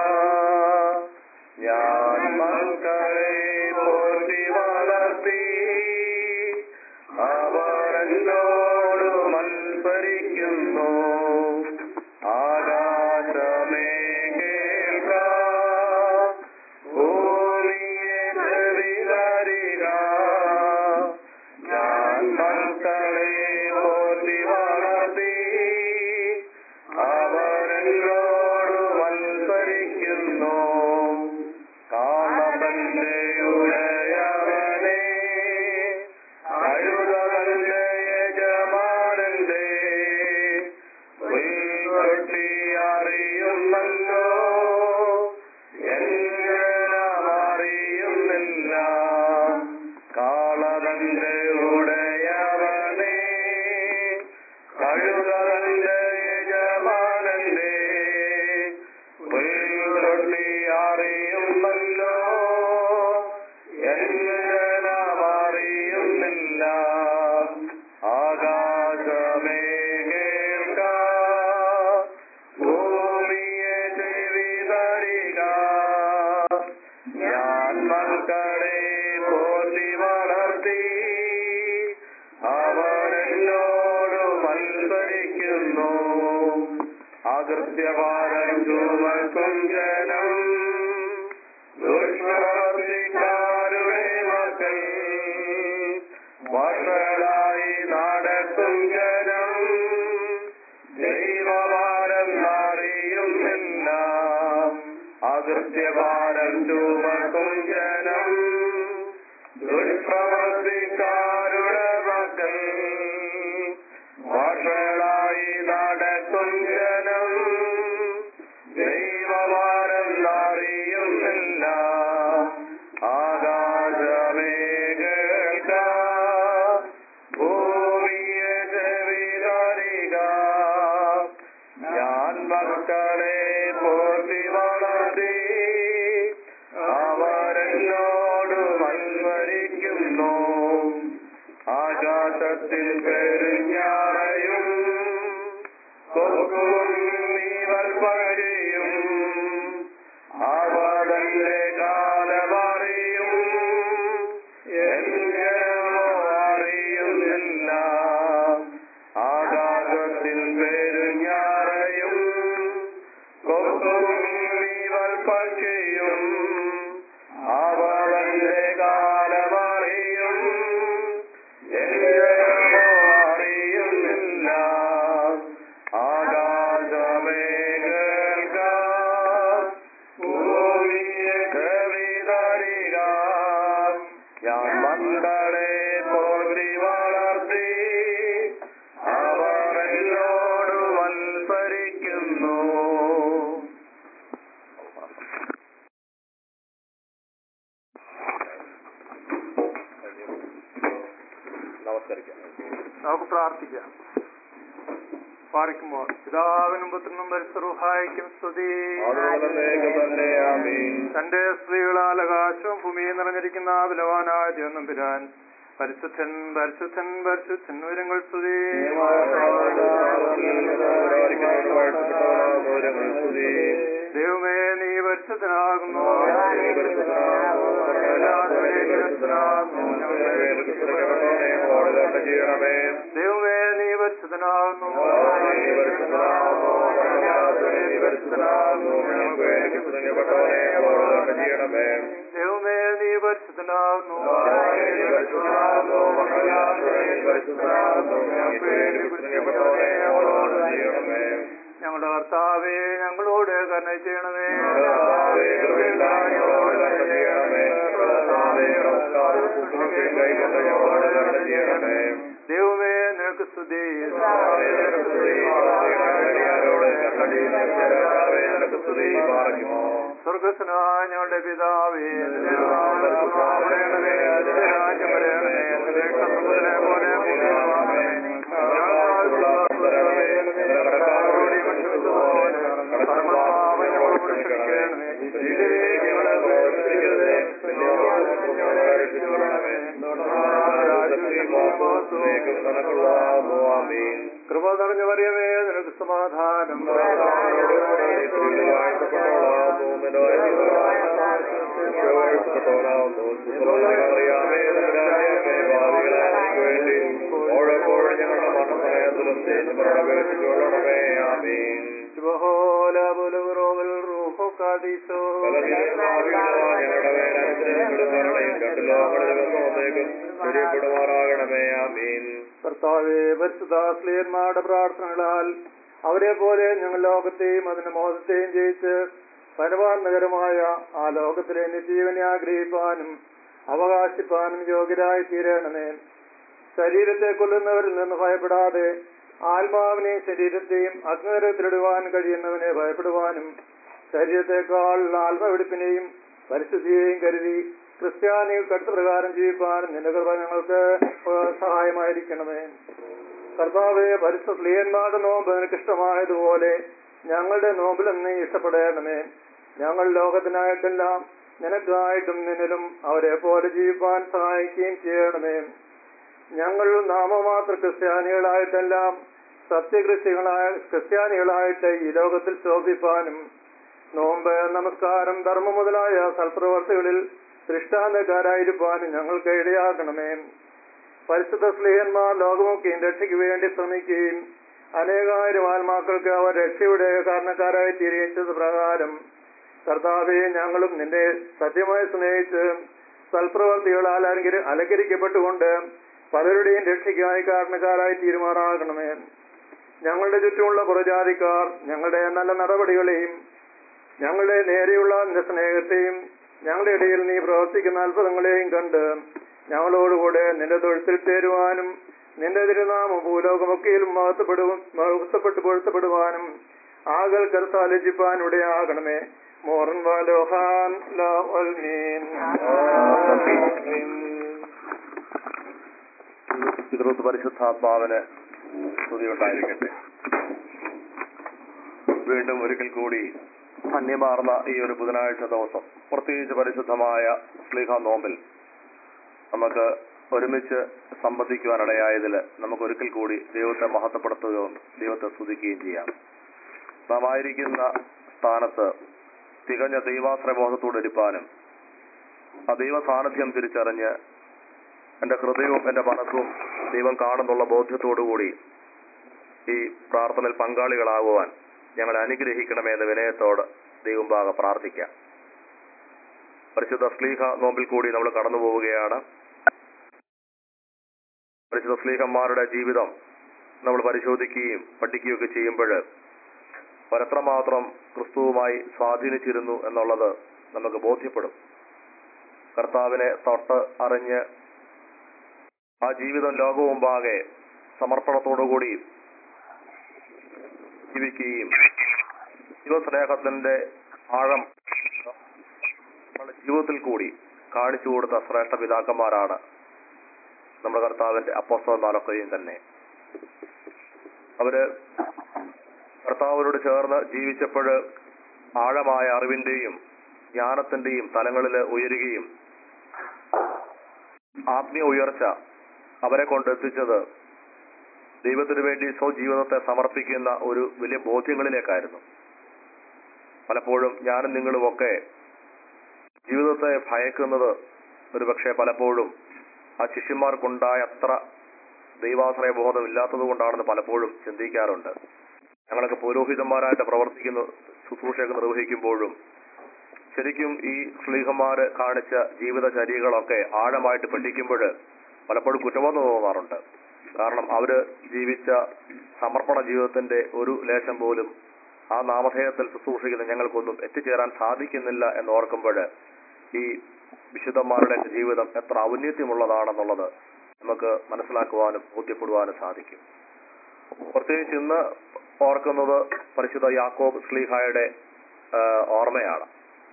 S2: ഞാൻ മക്കളെ പോറ്റി വളർത്തി അവരെന്നോട് മത്സരിക്കുന്നു ആകാശമേ കേൾക്ക ഭൂമിയെ ചെവിതരിക ഞാൻ മക്കളെ പോറ്റി വളർത്തി അവരെന്നോട് മത്സരിക്കുന്നു കാമന്റെ ഉടയവനെ അഴുതവന്റെ യജമാനന്റെ ഉൾക്കൊട്ടി അറിയുന്നല്ലോ അറിയുന്നില്ല കാളവന്റെ ഉടയവനെ കഴുതവന്റെ യജമാനന്റെ ഉൾക്കൊട്ടി അറിയുന്നല്ലോ അറിയുന്നില്ല ആകാശമേ കേൾക്ക ഭൂമിയെ ചെവി തരിക ഞാൻ മക്കളെ പോറ്റി വളർത്തി അവരെന്നോട് മത്സരിക്കുന്നു അകൃത്യഭാരം ചുമക്കും ജനം ദുഷ്പ്രവർത്തിക്കാരുടെ മക്കൾ വഷളായി നടക്കും ജനം ദൈവഭാരം അറിയുന്നില്ല അകൃത്യഭാരം ചുമക്കും ജനം ദുഷ്പ്രവർത്തിക്കാരുടെ മക്കൾ വഷളായി നടക്കും ജനം ദൈവഭാരം അറിയുന്നില്ല ആകാശമേ കേൾക്ക ഭൂമിയെ ചെവിതരിക ഞാൻ മക്കളെ പോറ്റി വളർത്തി അവരെന്നോട് മത്സരിക്കുന്നു ആകാശത്തിൽ പെരുഞ്ഞാറയും കൊക്കും നീവൽ പഴയും അവതന്റെ കാലമറിയും എങ്ങനോ അറിയുന്നില്ല ആകാശത്തിൽ പെരുഞ്ഞാറയും
S3: നമുക്ക് പ്രാർത്ഥിക്കാം പാറിക്കുമ്പോൾ പിതാവിനും പുത്രനും പരിസറുഹായിക്കും സ്തുതി
S2: അതുപോലെന്നേക്കും തന്നെ ആമീൻ
S3: തന്റെ സ്ത്രീകളാൽ ആകാശവും ഭൂമിയും നിറഞ്ഞിരിക്കുന്ന ബലവാനായ ദൈവം പിരാൻ പരിശുദ്ധൻ പരിശുദ്ധൻ പരിശുദ്ധൻ ഉയരങ്ങൾ സ്തുതി ദൈവമേ നീ പരിശുദ്ധനാകുന്നു ദൈവമേ നീ പരിശുദ്ധനാകുന്നു ദൈവമേ നീ പരിശുദ്ധനാകുന്നു ഞങ്ങളുടെ കർത്താവേ ഞങ്ങളോട് കരുണ ചെയ്യണമേ ദൈവമേ നിനക്ക് സ്തുതി സ്വർഗസ്നായ ഞങ്ങളുടെ പിതാവേ നിന്റെ നാമം പറയണമേ നിന്റെ രാജ്യം പറയണമേ നിന്റെ കർത്തവ്യത്തിലെ പോലെ ഭൂമിയിലുമാകണമേ. ഞങ്ങൾക്കുള്ള ആഹാരം ഞങ്ങളോട് ക്ഷമിച്ചതുപോലെ പരമപാപം ഞങ്ങളോട് ക്ഷമിക്കണമേ. ഇതിലേക്ക് ഞങ്ങളെ പ്രവേശിപ്പിക്കരുതേ. ഞങ്ങളെ രക്ഷിച്ചുകൊള്ളണമേ. കൃപ നിറഞ്ഞു പറയുമേ നിനക്ക് സമാധാനം
S2: ഞങ്ങളുടെ മരണസമയത്തിലും തേച്ചുകൊള്ളണമേ ആമീൻ
S3: ശുഭഹോല ബുലുറോവൽ റൂഹോ കാദീസോ
S2: ഞങ്ങളുടെ മേലനുഗ്രഹങ്ങളും രണ്ടു ലോകങ്ങളിലും ശരിയപ്പെടുമാറാകണമേ ആമീൻ
S3: കർത്താവെ പരിശുദ്ധാശ്ലീയന്മാരുടെ പ്രാർത്ഥനകളാൽ അവരെ പോലെ ഞങ്ങൾ ലോകത്തെയും അതിന്റെ മോഹത്തെയും ജയിച്ച് പരമാത്മകരമായ ആ ലോകത്തിലെ നിജീവനെ ആഗ്രഹിപ്പാനും അവകാശിപ്പാനും യോഗ്യരായി തീരണമേ ശരീരത്തെ കൊല്ലുന്നവരിൽ നിന്ന് ഭയപ്പെടാതെ ആത്മാവിനെയും ശരീരത്തെയും അഗ്നരത്തിലിടുവാൻ കഴിയുന്നവനെ ഭയപ്പെടുവാനും ശരീരത്തെക്കാൾ ആത്മവെടുപ്പിനെയും പരിശുദ്ധിയെയും കരുതി ക്രിസ്ത്യാനികൾക്ക് അടുത്ത പ്രകാരം ജീവിപ്പാനും നിന്റെ കൃപ ഞങ്ങൾക്ക് സഹായമായിരിക്കണമേ കർത്താവെ പരിശുദ്ധ സ്ലീയന്മാരുടെ നോമ്പ് നിനക്ക് ഇഷ്ടമായതുപോലെ ഞങ്ങളുടെ നോമ്പിലും നീ ഇഷ്ടപ്പെടണമേ ഞങ്ങൾ ലോകത്തിനായിട്ടെല്ലാം നിനക്കായിട്ടും നിന്നിലും അവരെ പോലെ ജീവിപ്പാൻ സഹായിക്കുകയും ചെയ്യണമേ ഞങ്ങൾ നാമമാത്ര ക്രിസ്ത്യാനികളായിട്ടെല്ലാം സത്യക്രിസ്ത്യങ്ങളായ ക്രിസ്ത്യാനികളായിട്ട് ഈ ലോകത്തിൽ ശോഭിപ്പാനും നോമ്പ് നമസ്കാരം ധർമ്മം മുതലായ സൽപ്രവർത്തികളിൽ ദൃഷ്ടാന്തക്കാരായിരിക്കാനും ഞങ്ങൾക്ക് ഇടയാക്കണമേ പരിശുദ്ധ സ്നേഹന്മാർ ലോകമൊക്കെയും രക്ഷയ്ക്ക് വേണ്ടി ശ്രമിക്കുകയും അനേകായിരം ആത്മാക്കൾക്ക് അവർ രക്ഷയുടെ കാരണക്കാരായി തീരുന്നത് പ്രകാരം കർത്താവെ ഞങ്ങളും നിന്റെ സത്യമായി സ്നേഹിച്ച് സൽപ്രവർത്തികളാൽ അലങ്കരി അലങ്കരിക്കപ്പെട്ടുകൊണ്ട് പലരുടെയും രക്ഷയ്ക്കായി കാരണക്കാരായി തീരുമാറാകണമേ ഞങ്ങളുടെ ചുറ്റുമുള്ള പുറജാതിക്കാർ ഞങ്ങളുടെ നല്ല നടപടികളെയും ഞങ്ങളുടെ നേരെയുള്ള നിന്റെ സ്നേഹത്തെയും ഞങ്ങളുടെ ഇടയിൽ നീ പ്രവർത്തിക്കുന്ന അത്ഭുതങ്ങളെയും കണ്ട് ഞങ്ങളോടുകൂടെ നിന്റെ തൊഴുത്തിൽ ചേരുവാനും നിന്റെ തിരുനാമം ഭൂലോകമൊക്കെയിലും മഹത്വപ്പെടുവാൻ മഹത്വപ്പെട്ട് പൊഴുത്തപ്പെടുവാനും ആകൽ കരുത്താലോചിപ്പാൻ ഇടയാകണമേ മോറൻ വാലോഹാൻ ലാ ഒൽമീൻ.
S2: പിതൃത്വ പരിശുദ്ധാത്മാവിന് സ്തുതിയുണ്ടായിരിക്കട്ടെ വീണ്ടും ഒരിക്കൽ കൂടി ധന്യമാർന്ന ഈ ഒരു ബുധനാഴ്ച ദിവസം പ്രത്യേകിച്ച് പരിശുദ്ധമായ സ്ലീഹ നോമ്പിൽ നമുക്ക് ഒരുമിച്ച് സംബന്ധിക്കുവാനിടയായതിൽ നമുക്ക് ഒരിക്കൽ കൂടി ദൈവത്തെ മഹത്വപ്പെടുത്തുകയും ദൈവത്തെ സ്തുതിക്കുകയും ചെയ്യാം നാം ആയിരിക്കുന്ന സ്ഥാനത്ത് തികഞ്ഞ ദൈവാശ്രയബോധത്തോടെ ഇരിപ്പാനും ആ ദൈവ സാന്നിധ്യം തിരിച്ചറിഞ്ഞ് എന്റെ ഹൃദയവും എന്റെ മനസ്സും ദൈവം കാണുന്നുള്ള ബോധ്യത്തോടുകൂടി ഈ പ്രാർത്ഥനയിൽ പങ്കാളികളാകുവാൻ ഞങ്ങളെ അനുഗ്രഹിക്കണമേ എന്ന് വിനയത്തോട് ദൈവം ഭാഗം പ്രാർത്ഥിക്കാം പരിശുദ്ധ സ്ലീഹ നോമ്പിൽ കൂടി നമ്മൾ കടന്നു പോവുകയാണ് പരിശുദ്ധ സ്ലീഹന്മാരുടെ ജീവിതം നമ്മൾ പരിശോധിക്കുകയും പഠിക്കുകയൊക്കെ ചെയ്യുമ്പോൾ പരത്രമാത്രം ക്രിസ്തുവുമായി സ്വാധീനിച്ചിരുന്നു എന്നുള്ളത് നമുക്ക് ബോധ്യപ്പെടും കർത്താവിനെ തൊട്ട് അറിഞ്ഞ് ആ ജീവിതം ലോകമുമ്പാകെ സമർപ്പണത്തോടുകൂടി ജീവിക്കുകയും ദൈവസ്നേഹത്തിന്റെ ആഴം നമ്മുടെ ജീവിതത്തിൽ കൂടി കാണിച്ചു കൊടുത്ത ശ്രേഷ്ഠ പിതാക്കന്മാരാണ് നമ്മുടെ കർത്താവിന്റെ അപ്പോസ്തലന്മാരൊക്കെയും തന്നെ അവര് കർത്താവിനോട് ചേർന്ന് ജീവിച്ചപ്പോൾ ആഴമായ അറിവിന്റെയും ജ്ഞാനത്തിന്റെയും തലങ്ങളിൽ ഉയരുകയും ആത്മീയ ഉയർച്ച അവരെ കൊണ്ടെത്തിച്ചത് ദൈവത്തിനു വേണ്ടി സ്വജീവിതത്തെ സമർപ്പിക്കുന്ന ഒരു വലിയ ബോധ്യങ്ങളിലേക്കായിരുന്നു പലപ്പോഴും ഞാനും നിങ്ങളുമൊക്കെ ജീവിതത്തെ ഭയക്കുന്നത് ഒരുപക്ഷെ പലപ്പോഴും ആ ശിഷ്യന്മാർക്കുണ്ടായ അത്ര ദൈവാശ്രയ ബോധം ഇല്ലാത്തത് കൊണ്ടാണെന്ന് പലപ്പോഴും ചിന്തിക്കാറുണ്ട് ഞങ്ങളൊക്കെ പുരോഹിതന്മാരായിട്ട് പ്രവർത്തിക്കുന്ന ശുശ്രൂഷയൊക്കെ നിർവഹിക്കുമ്പോഴും ശരിക്കും ഈ സ്ലീഹന്മാര് കാണിച്ച ജീവിതചര്യകളൊക്കെ ആഴമായിട്ട് പഠിക്കുമ്പോൾ പലപ്പോഴും കുറ്റബോധം തോന്നാറുണ്ട് കാരണം അവര് ജീവിച്ച സമർപ്പണ ജീവിതത്തിന്റെ ഒരു ലേശം പോലും ആ നാമധേയത്തിൽ ശുശ്രൂഷിക്കുന്ന ഞങ്ങൾക്കൊന്നും എത്തിച്ചേരാൻ സാധിക്കുന്നില്ല എന്ന് ഓർക്കുമ്പോൾ ഈ വിശുദ്ധന്മാരുടെ ജീവിതം എത്ര ഔന്നത്യമുള്ളതാണെന്നുള്ളത് നമുക്ക് മനസ്സിലാക്കുവാനും ബോധ്യപ്പെടുവാനും സാധിക്കും പ്രത്യേകിച്ച് ഇന്ന് ഓർക്കുന്നത് പരിശുദ്ധ യാക്കോബ് സ്ലീഹായുടെ ആ, ഓർമ്മയാണ്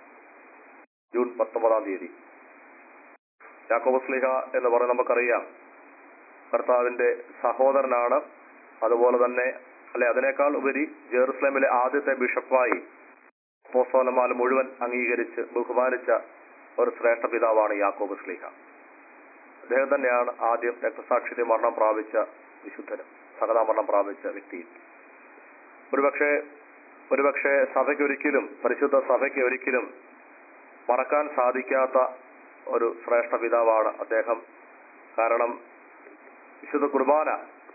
S2: ജൂൺ പത്തൊമ്പതാം തീയതി യാക്കോബ് സ്ലീഹ എന്ന് പറയുന്നത് നമുക്കറിയാം കർത്താവിന്റെ സഹോദരനാണ് അതുപോലെ തന്നെ അല്ലെ അതിനേക്കാൾ ഉപരി ജെറുസലേമിലെ ആദ്യത്തെ ബിഷപ്പായി പോസ്തോലന്മാർ മുഴുവൻ അംഗീകരിച്ച് ബഹുമാനിച്ച ഒരു ശ്രേഷ്ഠ പിതാവാണ് യാക്കോബ് സ്ലീഹ അദ്ദേഹം തന്നെയാണ് ആദ്യം രക്തസാക്ഷിത്യ മരണം പ്രാപിച്ച വിശുദ്ധനും സഹതാമരണം പ്രാപിച്ച വ്യക്തിയും ഒരുപക്ഷെ ഒരുപക്ഷെ സഭയ്ക്കൊരിക്കലും പരിശുദ്ധ സഭയ്ക്ക് ഒരിക്കലും മറക്കാൻ സാധിക്കാത്ത ഒരു ശ്രേഷ്ഠ പിതാവാണ് അദ്ദേഹം കാരണം വിശുദ്ധ കുർബാന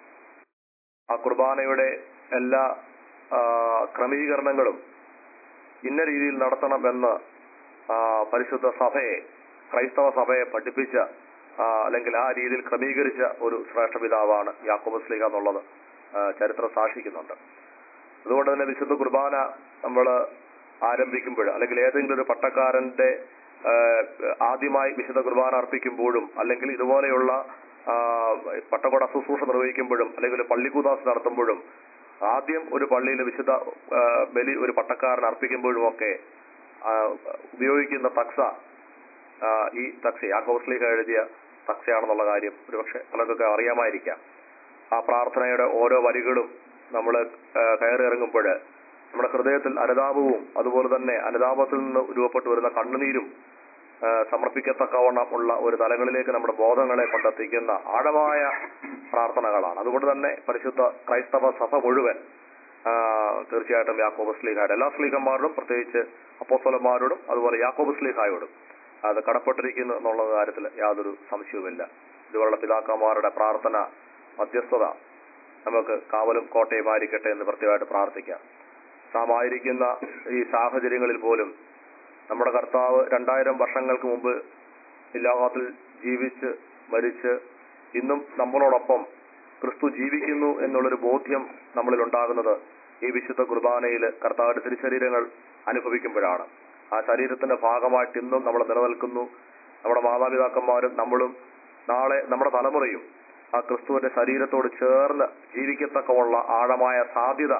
S2: ആ കുർബാനയുടെ എല്ലാ ആ, ക്രമീകരണങ്ങളും ഇന്ന രീതിയിൽ നടത്തണമെന്ന് ആ, പരിശുദ്ധ സഭയെ ക്രൈസ്തവ സഭയെ പഠിപ്പിച്ച ആ, അല്ലെങ്കിൽ ആ രീതിയിൽ ക്രമീകരിച്ച ഒരു ശ്രേഷ്ഠ പിതാവാണ് യാക്കോബ് സ്ലീഹ എന്നുള്ളത് ആ, ചരിത്രം സാക്ഷിക്കുന്നുണ്ട് അതുകൊണ്ട് തന്നെ വിശുദ്ധ കുർബാന നമ്മൾ ആരംഭിക്കുമ്പോൾ അല്ലെങ്കിൽ ഏതെങ്കിലും ഒരു പട്ടക്കാരന്റെ ആ, ആദ്യമായി വിശുദ്ധ കുർബാന അർപ്പിക്കുമ്പോഴും അല്ലെങ്കിൽ ഇതുപോലെയുള്ള ആ, പട്ടക്കൊട ശുശ്രൂഷ നിർവഹിക്കുമ്പോഴും അല്ലെങ്കിൽ ഒരു പള്ളിക്കൂതാസ് നടത്തുമ്പോഴും ആദ്യം ഒരു പള്ളിയിൽ വിശുദ്ധ ആ, ബലി ഒരു പട്ടക്കാരൻ അർപ്പിക്കുമ്പോഴും ഒക്കെ ആ, ഉപയോഗിക്കുന്ന തക്സ ആ, ഈ തക്സ യാക്കോസ്ലിഹ എഴുതിയ തക്സയാണെന്നുള്ള കാര്യം ഒരുപക്ഷെ പലർക്കൊക്കെ അറിയാമായിരിക്കാം ആ പ്രാർത്ഥനയുടെ ഓരോ വരികളും നമ്മൾ കയറി ഇറങ്ങുമ്പോൾ നമ്മുടെ ഹൃദയത്തിൽ അനുതാപവും അതുപോലെ തന്നെ അനുതാപത്തിൽ നിന്ന് രൂപപ്പെട്ടു വരുന്ന കണ്ണുനീരും ആ, സമർപ്പിക്കത്തക്കവണ്ണം ഉള്ള ഒരു തലങ്ങളിലേക്ക് നമ്മുടെ ബോധങ്ങളെ കൊണ്ടെത്തിക്കുന്ന ആഴമായ പ്രാർത്ഥനകളാണ് അതുകൊണ്ട് തന്നെ പരിശുദ്ധ ക്രൈസ്തവ സഭ മുഴുവൻ ആ, തീർച്ചയായിട്ടും യാക്കോബ് സ്ലീഹായുടെ എല്ലാ സ്ലീഹന്മാരോടും പ്രത്യേകിച്ച് അപ്പോസ്തലന്മാരോടും അതുപോലെ യാക്കോബ് സ്ലീഹായോടും അത് കടപ്പെട്ടിരിക്കുന്നു എന്നുള്ള കാര്യത്തിൽ യാതൊരു സംശയവുമില്ല ഇതുപോലുള്ള പിതാക്കന്മാരുടെ പ്രാർത്ഥന മധ്യസ്ഥത നമുക്ക് കാവലും കോട്ടയുമായിരിക്കട്ടെ എന്ന് പ്രത്യേകമായിട്ട് പ്രാർത്ഥിക്കാം നാം ആയിരിക്കുന്ന ഈ സാഹചര്യങ്ങളിൽ പോലും നമ്മുടെ കർത്താവ് രണ്ടായിരം വർഷങ്ങൾക്ക് മുമ്പ് ഈ ലോകത്തിൽ ജീവിച്ച് മരിച്ച് ഇന്നും നമ്മളോടൊപ്പം ക്രിസ്തു ജീവിക്കുന്നു എന്നുള്ളൊരു ബോധ്യം നമ്മളിൽ ഉണ്ടാകുന്നത് ഈ വിശുദ്ധ കുർബാനയിൽ കർത്താവിന്റെ തിരുശരീരങ്ങൾ അനുഭവിക്കുമ്പോഴാണ് ആ ശരീരത്തിന്റെ ഭാഗമായിട്ട് ഇന്നും നമ്മൾ നിലനിൽക്കുന്നു നമ്മുടെ മാതാപിതാക്കന്മാരും നമ്മളും നാളെ നമ്മുടെ തലമുറയും ആ ക്രിസ്തുവിന്റെ ശരീരത്തോട് ചേർന്ന് ജീവിക്കത്തക്കമുള്ള ആഴമായ സാധ്യത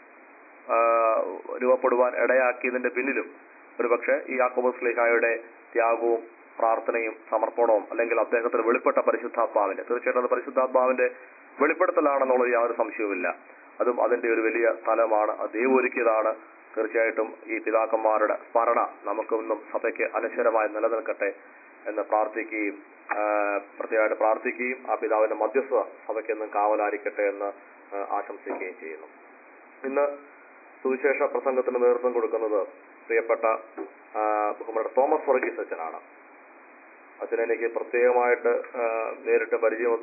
S2: ആ, രൂപപ്പെടുവാൻ ഇടയാക്കിയതിന്റെ പിന്നിലും ഒരുപക്ഷെ ഈ യാക്കോബസ് ലേഖായുടെ ത്യാഗവും പ്രാർത്ഥനയും സമർപ്പണവും അല്ലെങ്കിൽ അദ്ദേഹത്തിന് വെളിപ്പെട്ട പരിശുദ്ധാത്മാവിന്റെ തീർച്ചയായിട്ടും അത് പരിശുദ്ധാത്മാവിന്റെ വെളിപ്പെടുത്തലാണെന്നുള്ളത് യാതൊരു സംശയവുമില്ല അതും അതിന്റെ ഒരു വലിയ സ്ഥലമാണ് അത് ദൈവം ഒരുക്കിയതാണ് തീർച്ചയായിട്ടും ഈ പിതാക്കന്മാരുടെ സ്മരണ നമുക്കൊന്നും സഭയ്ക്ക് അനശ്വരമായി നിലനിൽക്കട്ടെ എന്ന് പ്രാർത്ഥിക്കുകയും ആ, പ്രത്യേകമായിട്ട് പ്രാർത്ഥിക്കുകയും ആ പിതാവിന്റെ മധ്യസ്ഥ സഭയ്ക്കെന്നും കാവലായിരിക്കട്ടെ എന്ന് ആ, ആശംസിക്കുകയും ചെയ്യുന്നു ഇന്ന് സുവിശേഷ പ്രസംഗത്തിന് നേതൃത്വം കൊടുക്കുന്നത് പ്രിയപ്പെട്ട ആ, ബഹുമാനപ്പെട്ട തോമസ് വർഗീസ് അച്ഛനാണ് അച്ഛനെ എനിക്ക് പ്രത്യേകമായിട്ട് ആ, നേരിട്ട് പരിചയം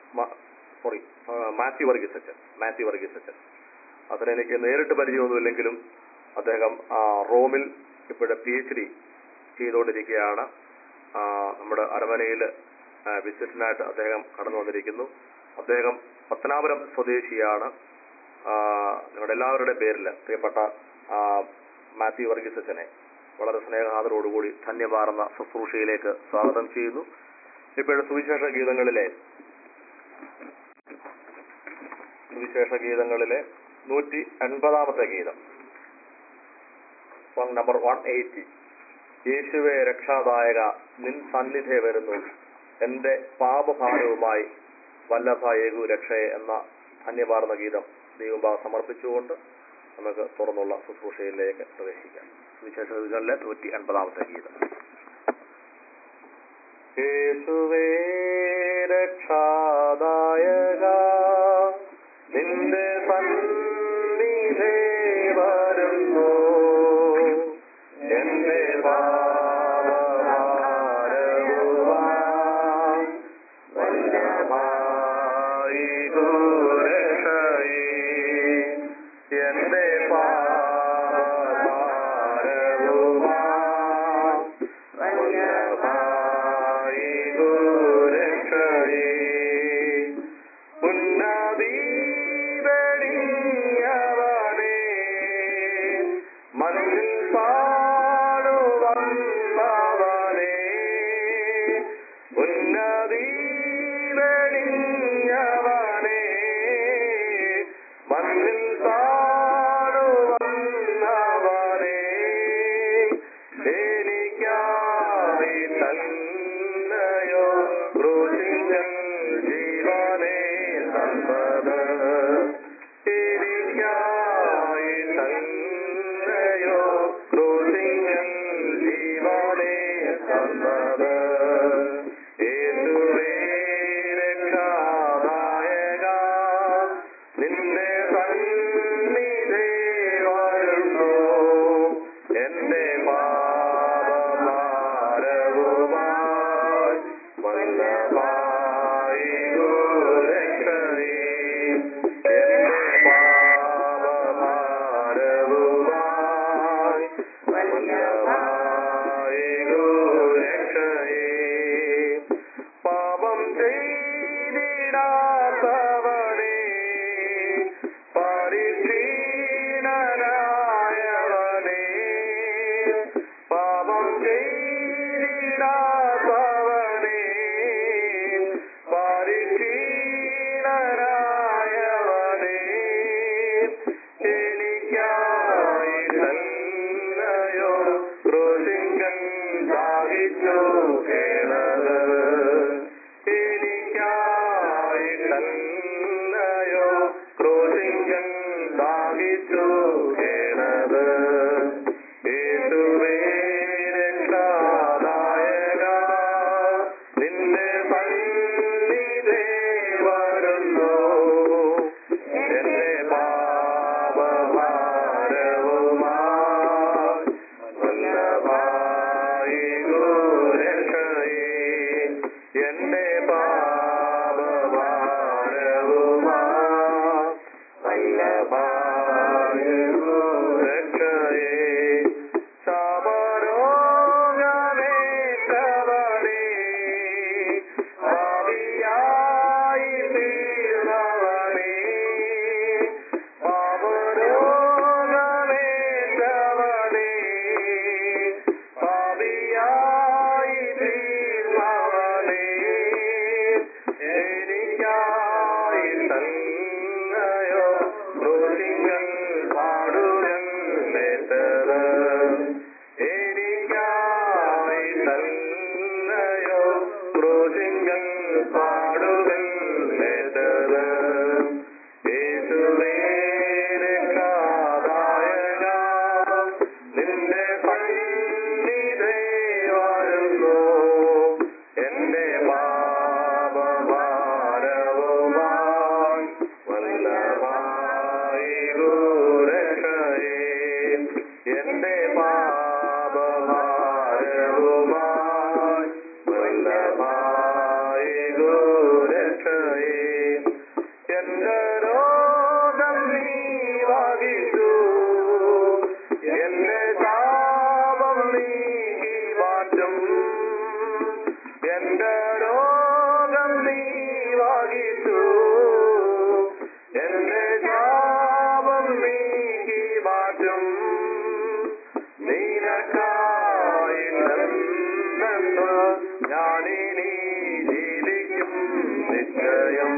S2: സോറി മാത്യു വർഗീസ് അച്ഛൻ മാത്യു വർഗീസ് അച്ഛൻ അച്ഛനെ എനിക്ക് നേരിട്ട് പരിചയമൊന്നുമില്ലെങ്കിലും അദ്ദേഹം ആ, റോമിൽ ഇപ്പോഴെ പി എച്ച് ഡി ചെയ്തുകൊണ്ടിരിക്കുകയാണ് ആ, നമ്മുടെ അരമനയിൽ വിസിറ്റിനായിട്ട് അദ്ദേഹം കടന്നു വന്നിരിക്കുന്നു അദ്ദേഹം പത്തനാപുരം സ്വദേശിയാണ് ആ, നിങ്ങളുടെ എല്ലാവരുടെയും പേരിൽ പ്രിയപ്പെട്ട ആ, മാത്യു വർഗീസ് അച്ഛനെ വളരെ സ്നേഹാദരോടുകൂടി ധന്യമാർന്ന ശുശ്രൂഷയിലേക്ക് സ്വാഗതം ചെയ്യുന്നു ഇപ്പോഴത്തെ സുവിശേഷ ഗീതങ്ങളിലെ സുവിശേഷ ഗീതങ്ങളിലെ നൂറ്റി എൺപതാമത്തെ ഗീതം സോങ് നമ്പർ വൺ എയ്റ്റി യേശുവെ രക്ഷാദായക നിൻ സന്നിധി വരുന്നു എന്റെ പാപഭാരവുമായി വല്ലഭ ഏകു രക്ഷയെ എന്ന ധന്യമാർന്ന ഗീതം ദൈവഭാഗം സമർപ്പിച്ചുകൊണ്ട് നമുക്ക് തുറന്നുള്ള ശുശ്രൂഷയിലേക്ക് പ്രവേശിക്കാം സുവിശേഷങ്ങളിലെ നൂറ്റി അൻപതാമത്തെ ഗീതം യേശുവേ രക്ഷാദായക നിന്റെ സന്നിധേ വരുന്നു എന്റെ പാപഭാരവുമായി വല്ലമായി ദൂരക്ഷയേ എന്റെ പാപഭാരവുമായി വല്ലമായി ദൂരക്ഷയേ ഉന്നതീവണിയവനേ മണ്ണിൽ പാടുവന്നവനേ ഉന്നതീവണിയവനേ മണ്ണിൽ പാടുവന്നവനേ എനിക്കായി തന്നയോ ക്രൂശിങ്കൽ ജീവനെ തന്നത് എനിക്കായി തന്നയോ ക്രൂശിങ്കൽ ജീവനെ തന്നത് യേശുവേ രക്ഷാദായക നിന്റെ സന്നിധി വരുന്നു എന്റെ പാപഭാരവുമായി വല്ലമായി ഗുരക്ഷണേ എന്റെ പാപഭാരവുമായി വല്ലമായി ഗുരക്ഷണേ പാപം ചെയ്തിടാത്തവനേ പരിക്ഷീണനായവനേ പാപം ചെയ്തിടാത്തവനേ പരിക്ഷീണനായവനേ എനിക്കായി തന്നയോ ക്രോശിങ്കൻ ദാഹിച്ചു കേണത് എനിക്കായി തന്നയോ ക്രോശിങ്കൻ ദാഹിച്ചു കേണത് യേശുവേ രക്ഷാദായക നിന്റെ സന്നിധി വരുന്നു എന്റെ പാപഭാരവുമായി വല്ലഭായി ഗുരക്ഷയേ എന്റെ പാപഭാരവുമായി വല്ലഭായി ഗുരക്ഷയേ ശാപരോഗമേറ്റവനേ ഭാവിയായി തീർന്നവനേ പാപരോഗമേറ്റവനേ ഭാവിയായി തീർന്നവനേ എനിക്കായി തന്നയോ ക്രൂശിങ്ങൾ പാടുകൾ നേറ്റത് എനിക്കായി തന്നയോ ക്രൂശിങ്ങൾ പാടുകൾ നേറ്റത് യേശുവേ രക്ഷാദായക നിന്റെ സന്നിധി വരുന്നു എന്റെ പാപഭാരവുമായി വല്ലമായി ഗുരക്ഷയേ എന്റെ പാപഭാരവുമായി വല്ലമായി ഗുരക്ഷയേ എന്റെ രോഗം നീ വഹിച്ചു എന്റെ താപം നീക്കി മാറ്റും എന്റെ രോഗം നീ വഹിച്ചു എന്റെ താപം നീക്കി മാറ്റും നീനക്കായി നിന്നു ഞാനിനി ജീവിക്കും നിശ്ചയം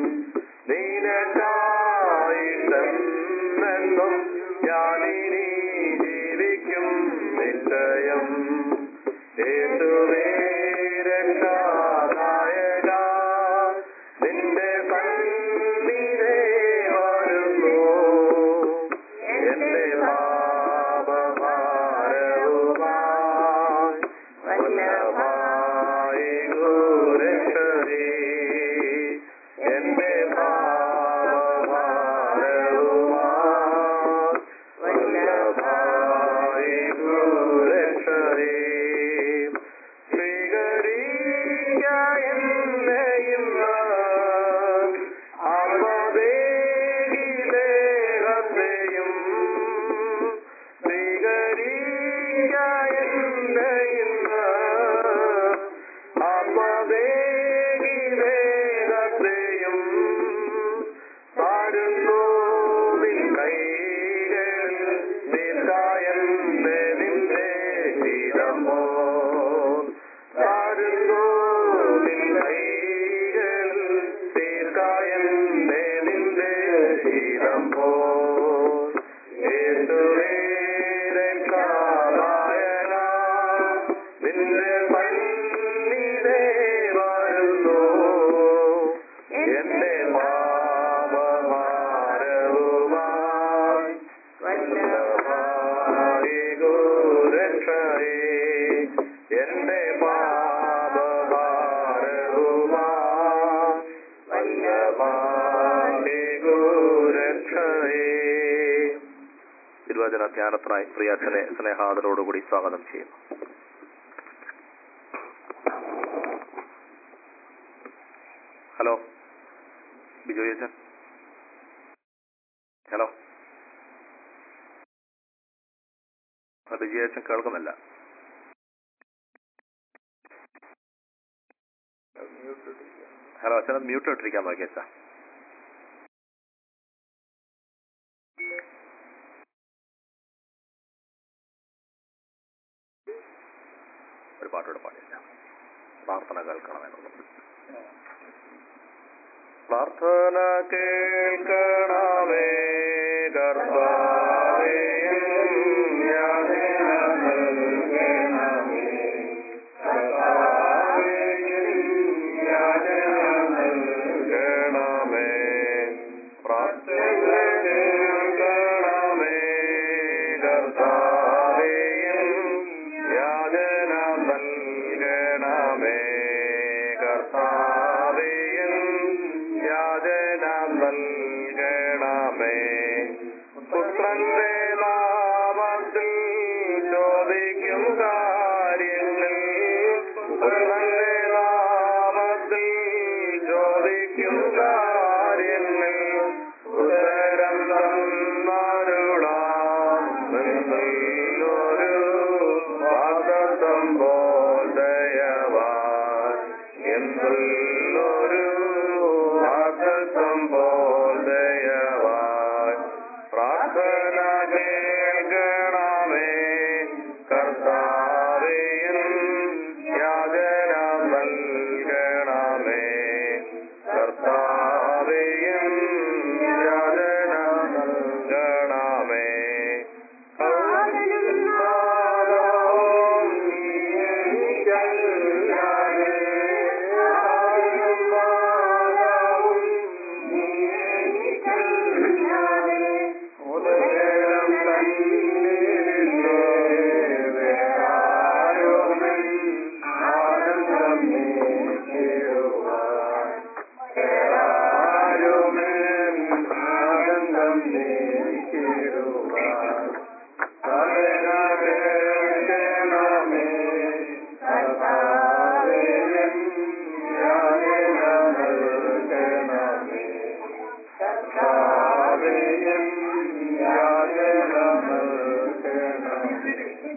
S2: നീനക്കായി നിന്നും ഞാനിനി ജീവിക്കും നിശ്ചയം യേശുവേ രക്ഷാദായക നിന്റെ സന്നിധേ വരുന്നു രക്ഷയേ എന്റെ പാപഭാരവുമാ രക്ഷയേ തിരുവചന ധ്യാനത്തിനായി പ്രിയാച്ചനെ സ്നേഹാദരോടുകൂടി സ്വാഗതം ചെയ്യുന്നു ഹലോ ബിജു ചേച്ചൻ ഹലോ ആ, ബിജു ചേച്ചൻ കേൾക്കുന്നില്ല ഹലോ അച്ഛൻ മ്യൂട്ട് ഇട്ടിരിക്കാൻ നോക്കി അച്ഛാ ഒരു പാട്ടോടെ പാടില്ല പ്രാർത്ഥന കേൾക്കണമെന്നുള്ളത് പ്രാർത്ഥന കേൾക്കണമേ കർത്താവേ യാചന നൽകണമേ. കർത്താവേ, യാചന നൽകണമേ. പ്രാർത്ഥന കേൾക്കണമേ കർത്താവേ യാചന നൽകണമേ കർത്താവേ യാചന നൽകണമേ പുത്രന്റെ നാമത്തിൽ ചോദിക്കും കാര്യങ്ങൾ പുത്രന്റെ നാമത്തിൽ ചോദിക്കും കാര്യങ്ങൾ ഉത്തരം തന്നരുളാം നിന്നൊരു വാദത്തം പോലയവാൻ എന്തൊരു വാദത്തം പോലയവാൻ പ്രാർത്ഥന കേൾക്കണമേ കർത്താവേ യാചന നൽകണമേ കർത്താവേ യാചന നൽകണമേ കൗതലും നാദവും നീയല്ലാതെ ആരും നാദവും നീയല്ലാതെ ഉദയം തന്നിലില്ലേ വേറാരുമിൻ ആനന്ദം നീക്കിടുവാൻ വേറാരുമിൻ ആനന്ദം നീക്കിടുവാൻ കരുണകേൾക്കണമേ കർത്താവേ യാചന നൽകണമേ കർത്താവേ യാചന നൽകണമേ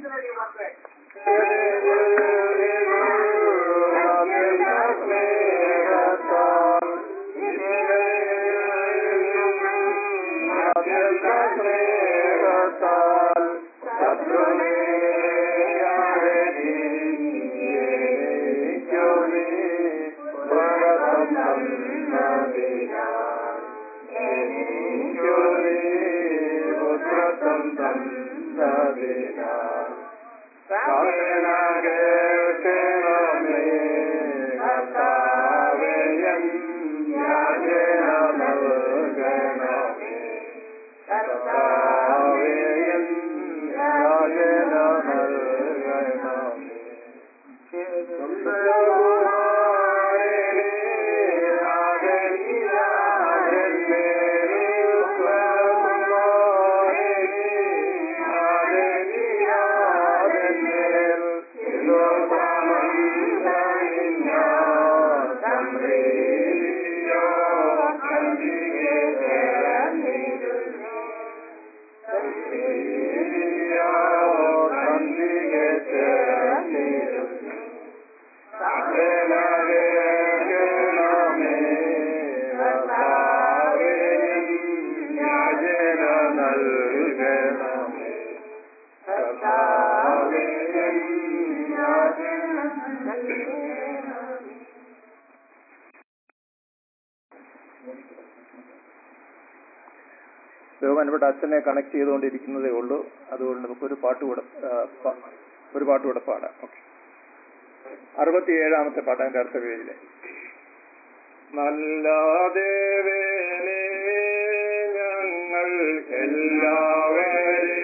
S3: ബഹുമാനപ്പെട്ട അച്ഛനെ കണക്ട് ചെയ്തുകൊണ്ടിരിക്കുന്നതേ ഉള്ളൂ അതുകൊണ്ട് നമുക്കൊരു പാട്ട് കൂടെ ആ, പ- ഒരു പാട്ട് കൂടെ പാടാം ഓക്കെ അറുപത്തിയേഴാമത്തെ പാട്ട് അതിന്റെ അടുത്ത പേജിലെ നല്ല ദേവേനെ ഞങ്ങൾ എല്ലാവരെയും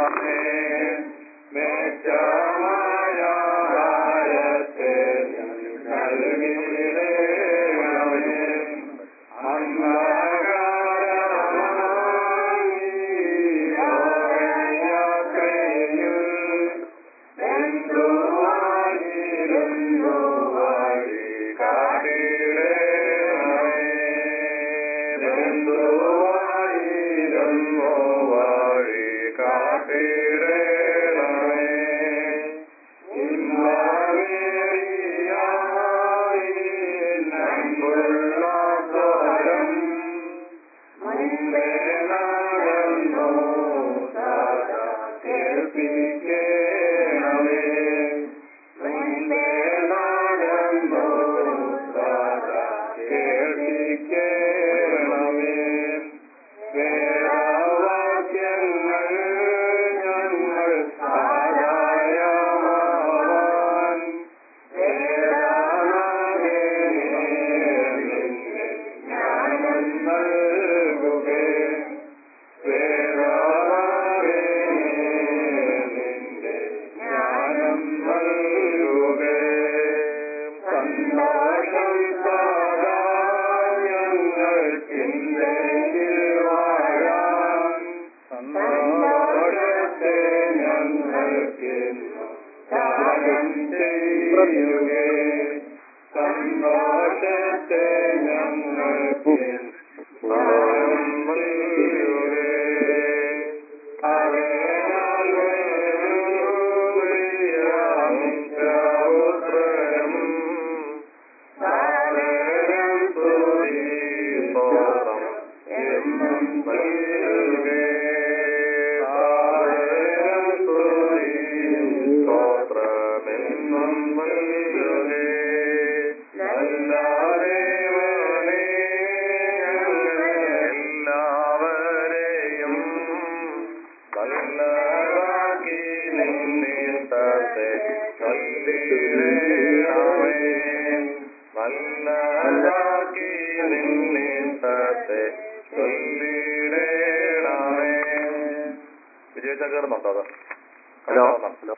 S2: വിജയിച്ചേർന്നുണ്ടോ അത്
S4: ഹലോ.
S2: ഹലോ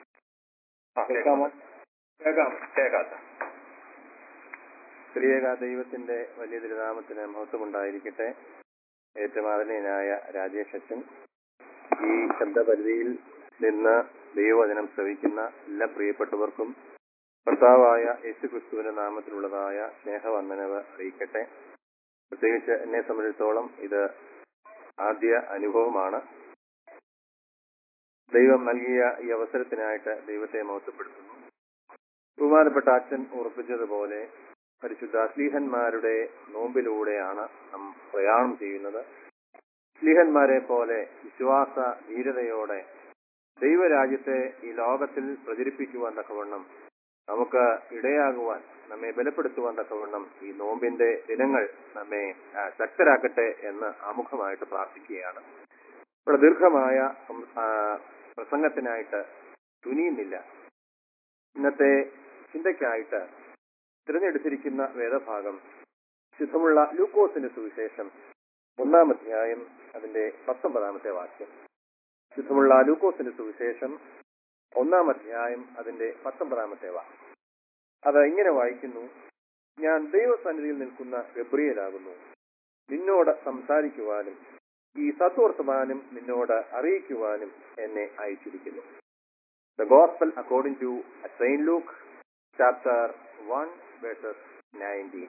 S2: ആ
S4: കേൾക്കാമോ?
S2: കേൾക്കാം കേൾക്കാം
S4: സ്ത്രീയേക ദൈവത്തിന്റെ വലിയ തിരുനാമത്തിന് മഹത്വമുണ്ടായിരിക്കട്ടെ ഏറ്റവും ആദരണീയനായ രാജേഷ് അച്ഛൻ ഈ ശബ്ദപരിധിയിൽ നിന്ന് ദൈവവചനം ശ്രവിക്കുന്ന എല്ലാ പ്രിയപ്പെട്ടവർക്കും കർത്താവായ യേശു ക്രിസ്തുവിന്റെ നാമത്തിലുള്ളതായ സ്നേഹവന്ദനവ് അറിയിക്കട്ടെ പ്രത്യേകിച്ച് എന്നെ സംബന്ധിച്ചിടത്തോളം ഇത് ആദ്യ അനുഭവമാണ് ദൈവം നൽകിയ ഈ അവസരത്തിനായിട്ട് ദൈവത്തെ മഹത്വപ്പെടുത്തുന്നു ബഹുമാനപ്പെട്ട അച്ഛൻ ഉറപ്പിച്ചതുപോലെ പരിശുദ്ധ സ്ലീഹന്മാരുടെ നോമ്പിലൂടെയാണ് നാം പ്രയാണം ചെയ്യുന്നത് സ്ലീഹന്മാരെ പോലെ വിശ്വാസ ധീരതയോടെ ദൈവരാജ്യത്തെ ഈ ലോകത്തിൽ പ്രചരിപ്പിക്കുവാൻ തക്കവണ്ണം നമുക്ക് ഇടയാകുവാൻ നമ്മെ ബലപ്പെടുത്തുവാൻ തക്കവണ്ണം ഈ നോമ്പിന്റെ ദിനങ്ങൾ നമ്മെ ആ, ശക്തരാക്കട്ടെ എന്ന് ആമുഖമായിട്ട് പ്രാർത്ഥിക്കുകയാണ് ഇവിടെ ദീർഘമായ സം- ആ, പ്രസംഗത്തിനായിട്ട് തുനിയുന്നില്ല ഇന്നത്തെ ചിന്തയ്ക്കായിട്ട് തിരഞ്ഞെടുത്തിരിക്കുന്ന വേദഭാഗം ശുദ്ധമുള്ള ലൂക്കോസിന്റെ സുവിശേഷം ഒന്നാം അധ്യായം അതിന്റെ പത്തൊമ്പതാമത്തെ വാക്യം ശുദ്ധമുള്ള ലൂക്കോസിന്റെ സുവിശേഷം ഒന്നാം അധ്യായം അതിന്റെ പത്തൊമ്പതാമത്തെ വാക്യം അത് ഇങ്ങനെ വായിക്കുന്നു ഞാൻ ദൈവസന്നിധിയിൽ നിൽക്കുന്ന ഗബ്രിയലാകുന്നു നിന്നോട് സംസാരിക്കുവാനും ഈ സത്വർത്തമാനം നിന്നോട് അറിയിക്കുവാനും എന്നെ അയച്ചിരിക്കുന്നു the gospel according to saint Luke chapter one verses nineteen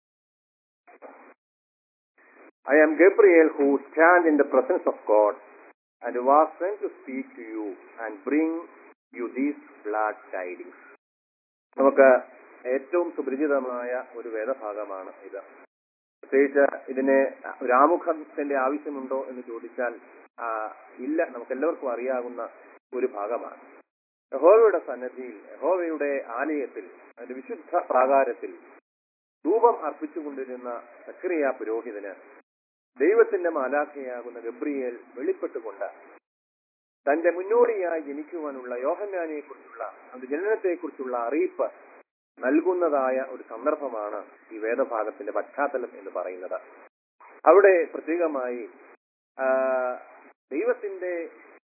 S4: I am Gabriel who stand in the presence of God and was sent to speak to you and bring you these glad tidings. നമുക്ക് ഏറ്റവും സുപരിചിതമായ ഒരു വേദഭാഗമാണ് ഇത് പ്രത്യേകിച്ച് ഇതിന് ഒരു ആമുഖത്തിന്റെ ആവശ്യമുണ്ടോ എന്ന് ചോദിച്ചാൽ ആ, ഇല്ല നമുക്ക് എല്ലാവർക്കും അറിയാവുന്ന ഒരു ഭാഗമാണ് യഹോവയുടെ സന്നദ്ധിയിൽ യഹോവയുടെ ആലയത്തിൽ അതിന്റെ വിശുദ്ധ പ്രാകാരത്തിൽ ധൂപം അർപ്പിച്ചുകൊണ്ടിരുന്ന സക്രിയ പുരോഹിതന് ദൈവത്തിന്റെ മാലാഖയാകുന്ന ഗബ്രിയേൽ വെളിപ്പെട്ടുകൊണ്ട് തന്റെ മുന്നോടിയായി ജനിക്കുവാനുള്ള യോഹന്നാനെ കുറിച്ചുള്ള അവന്റെ ജനനത്തെക്കുറിച്ചുള്ള അറിയിപ്പ് നൽകുന്നതായ ഒരു സന്ദർഭമാണ് ഈ വേദഭാഗത്തിന്റെ പശ്ചാത്തലം എന്ന് പറയുന്നത് അവിടെ പ്രത്യേകമായി ആ, ദൈവത്തിന്റെ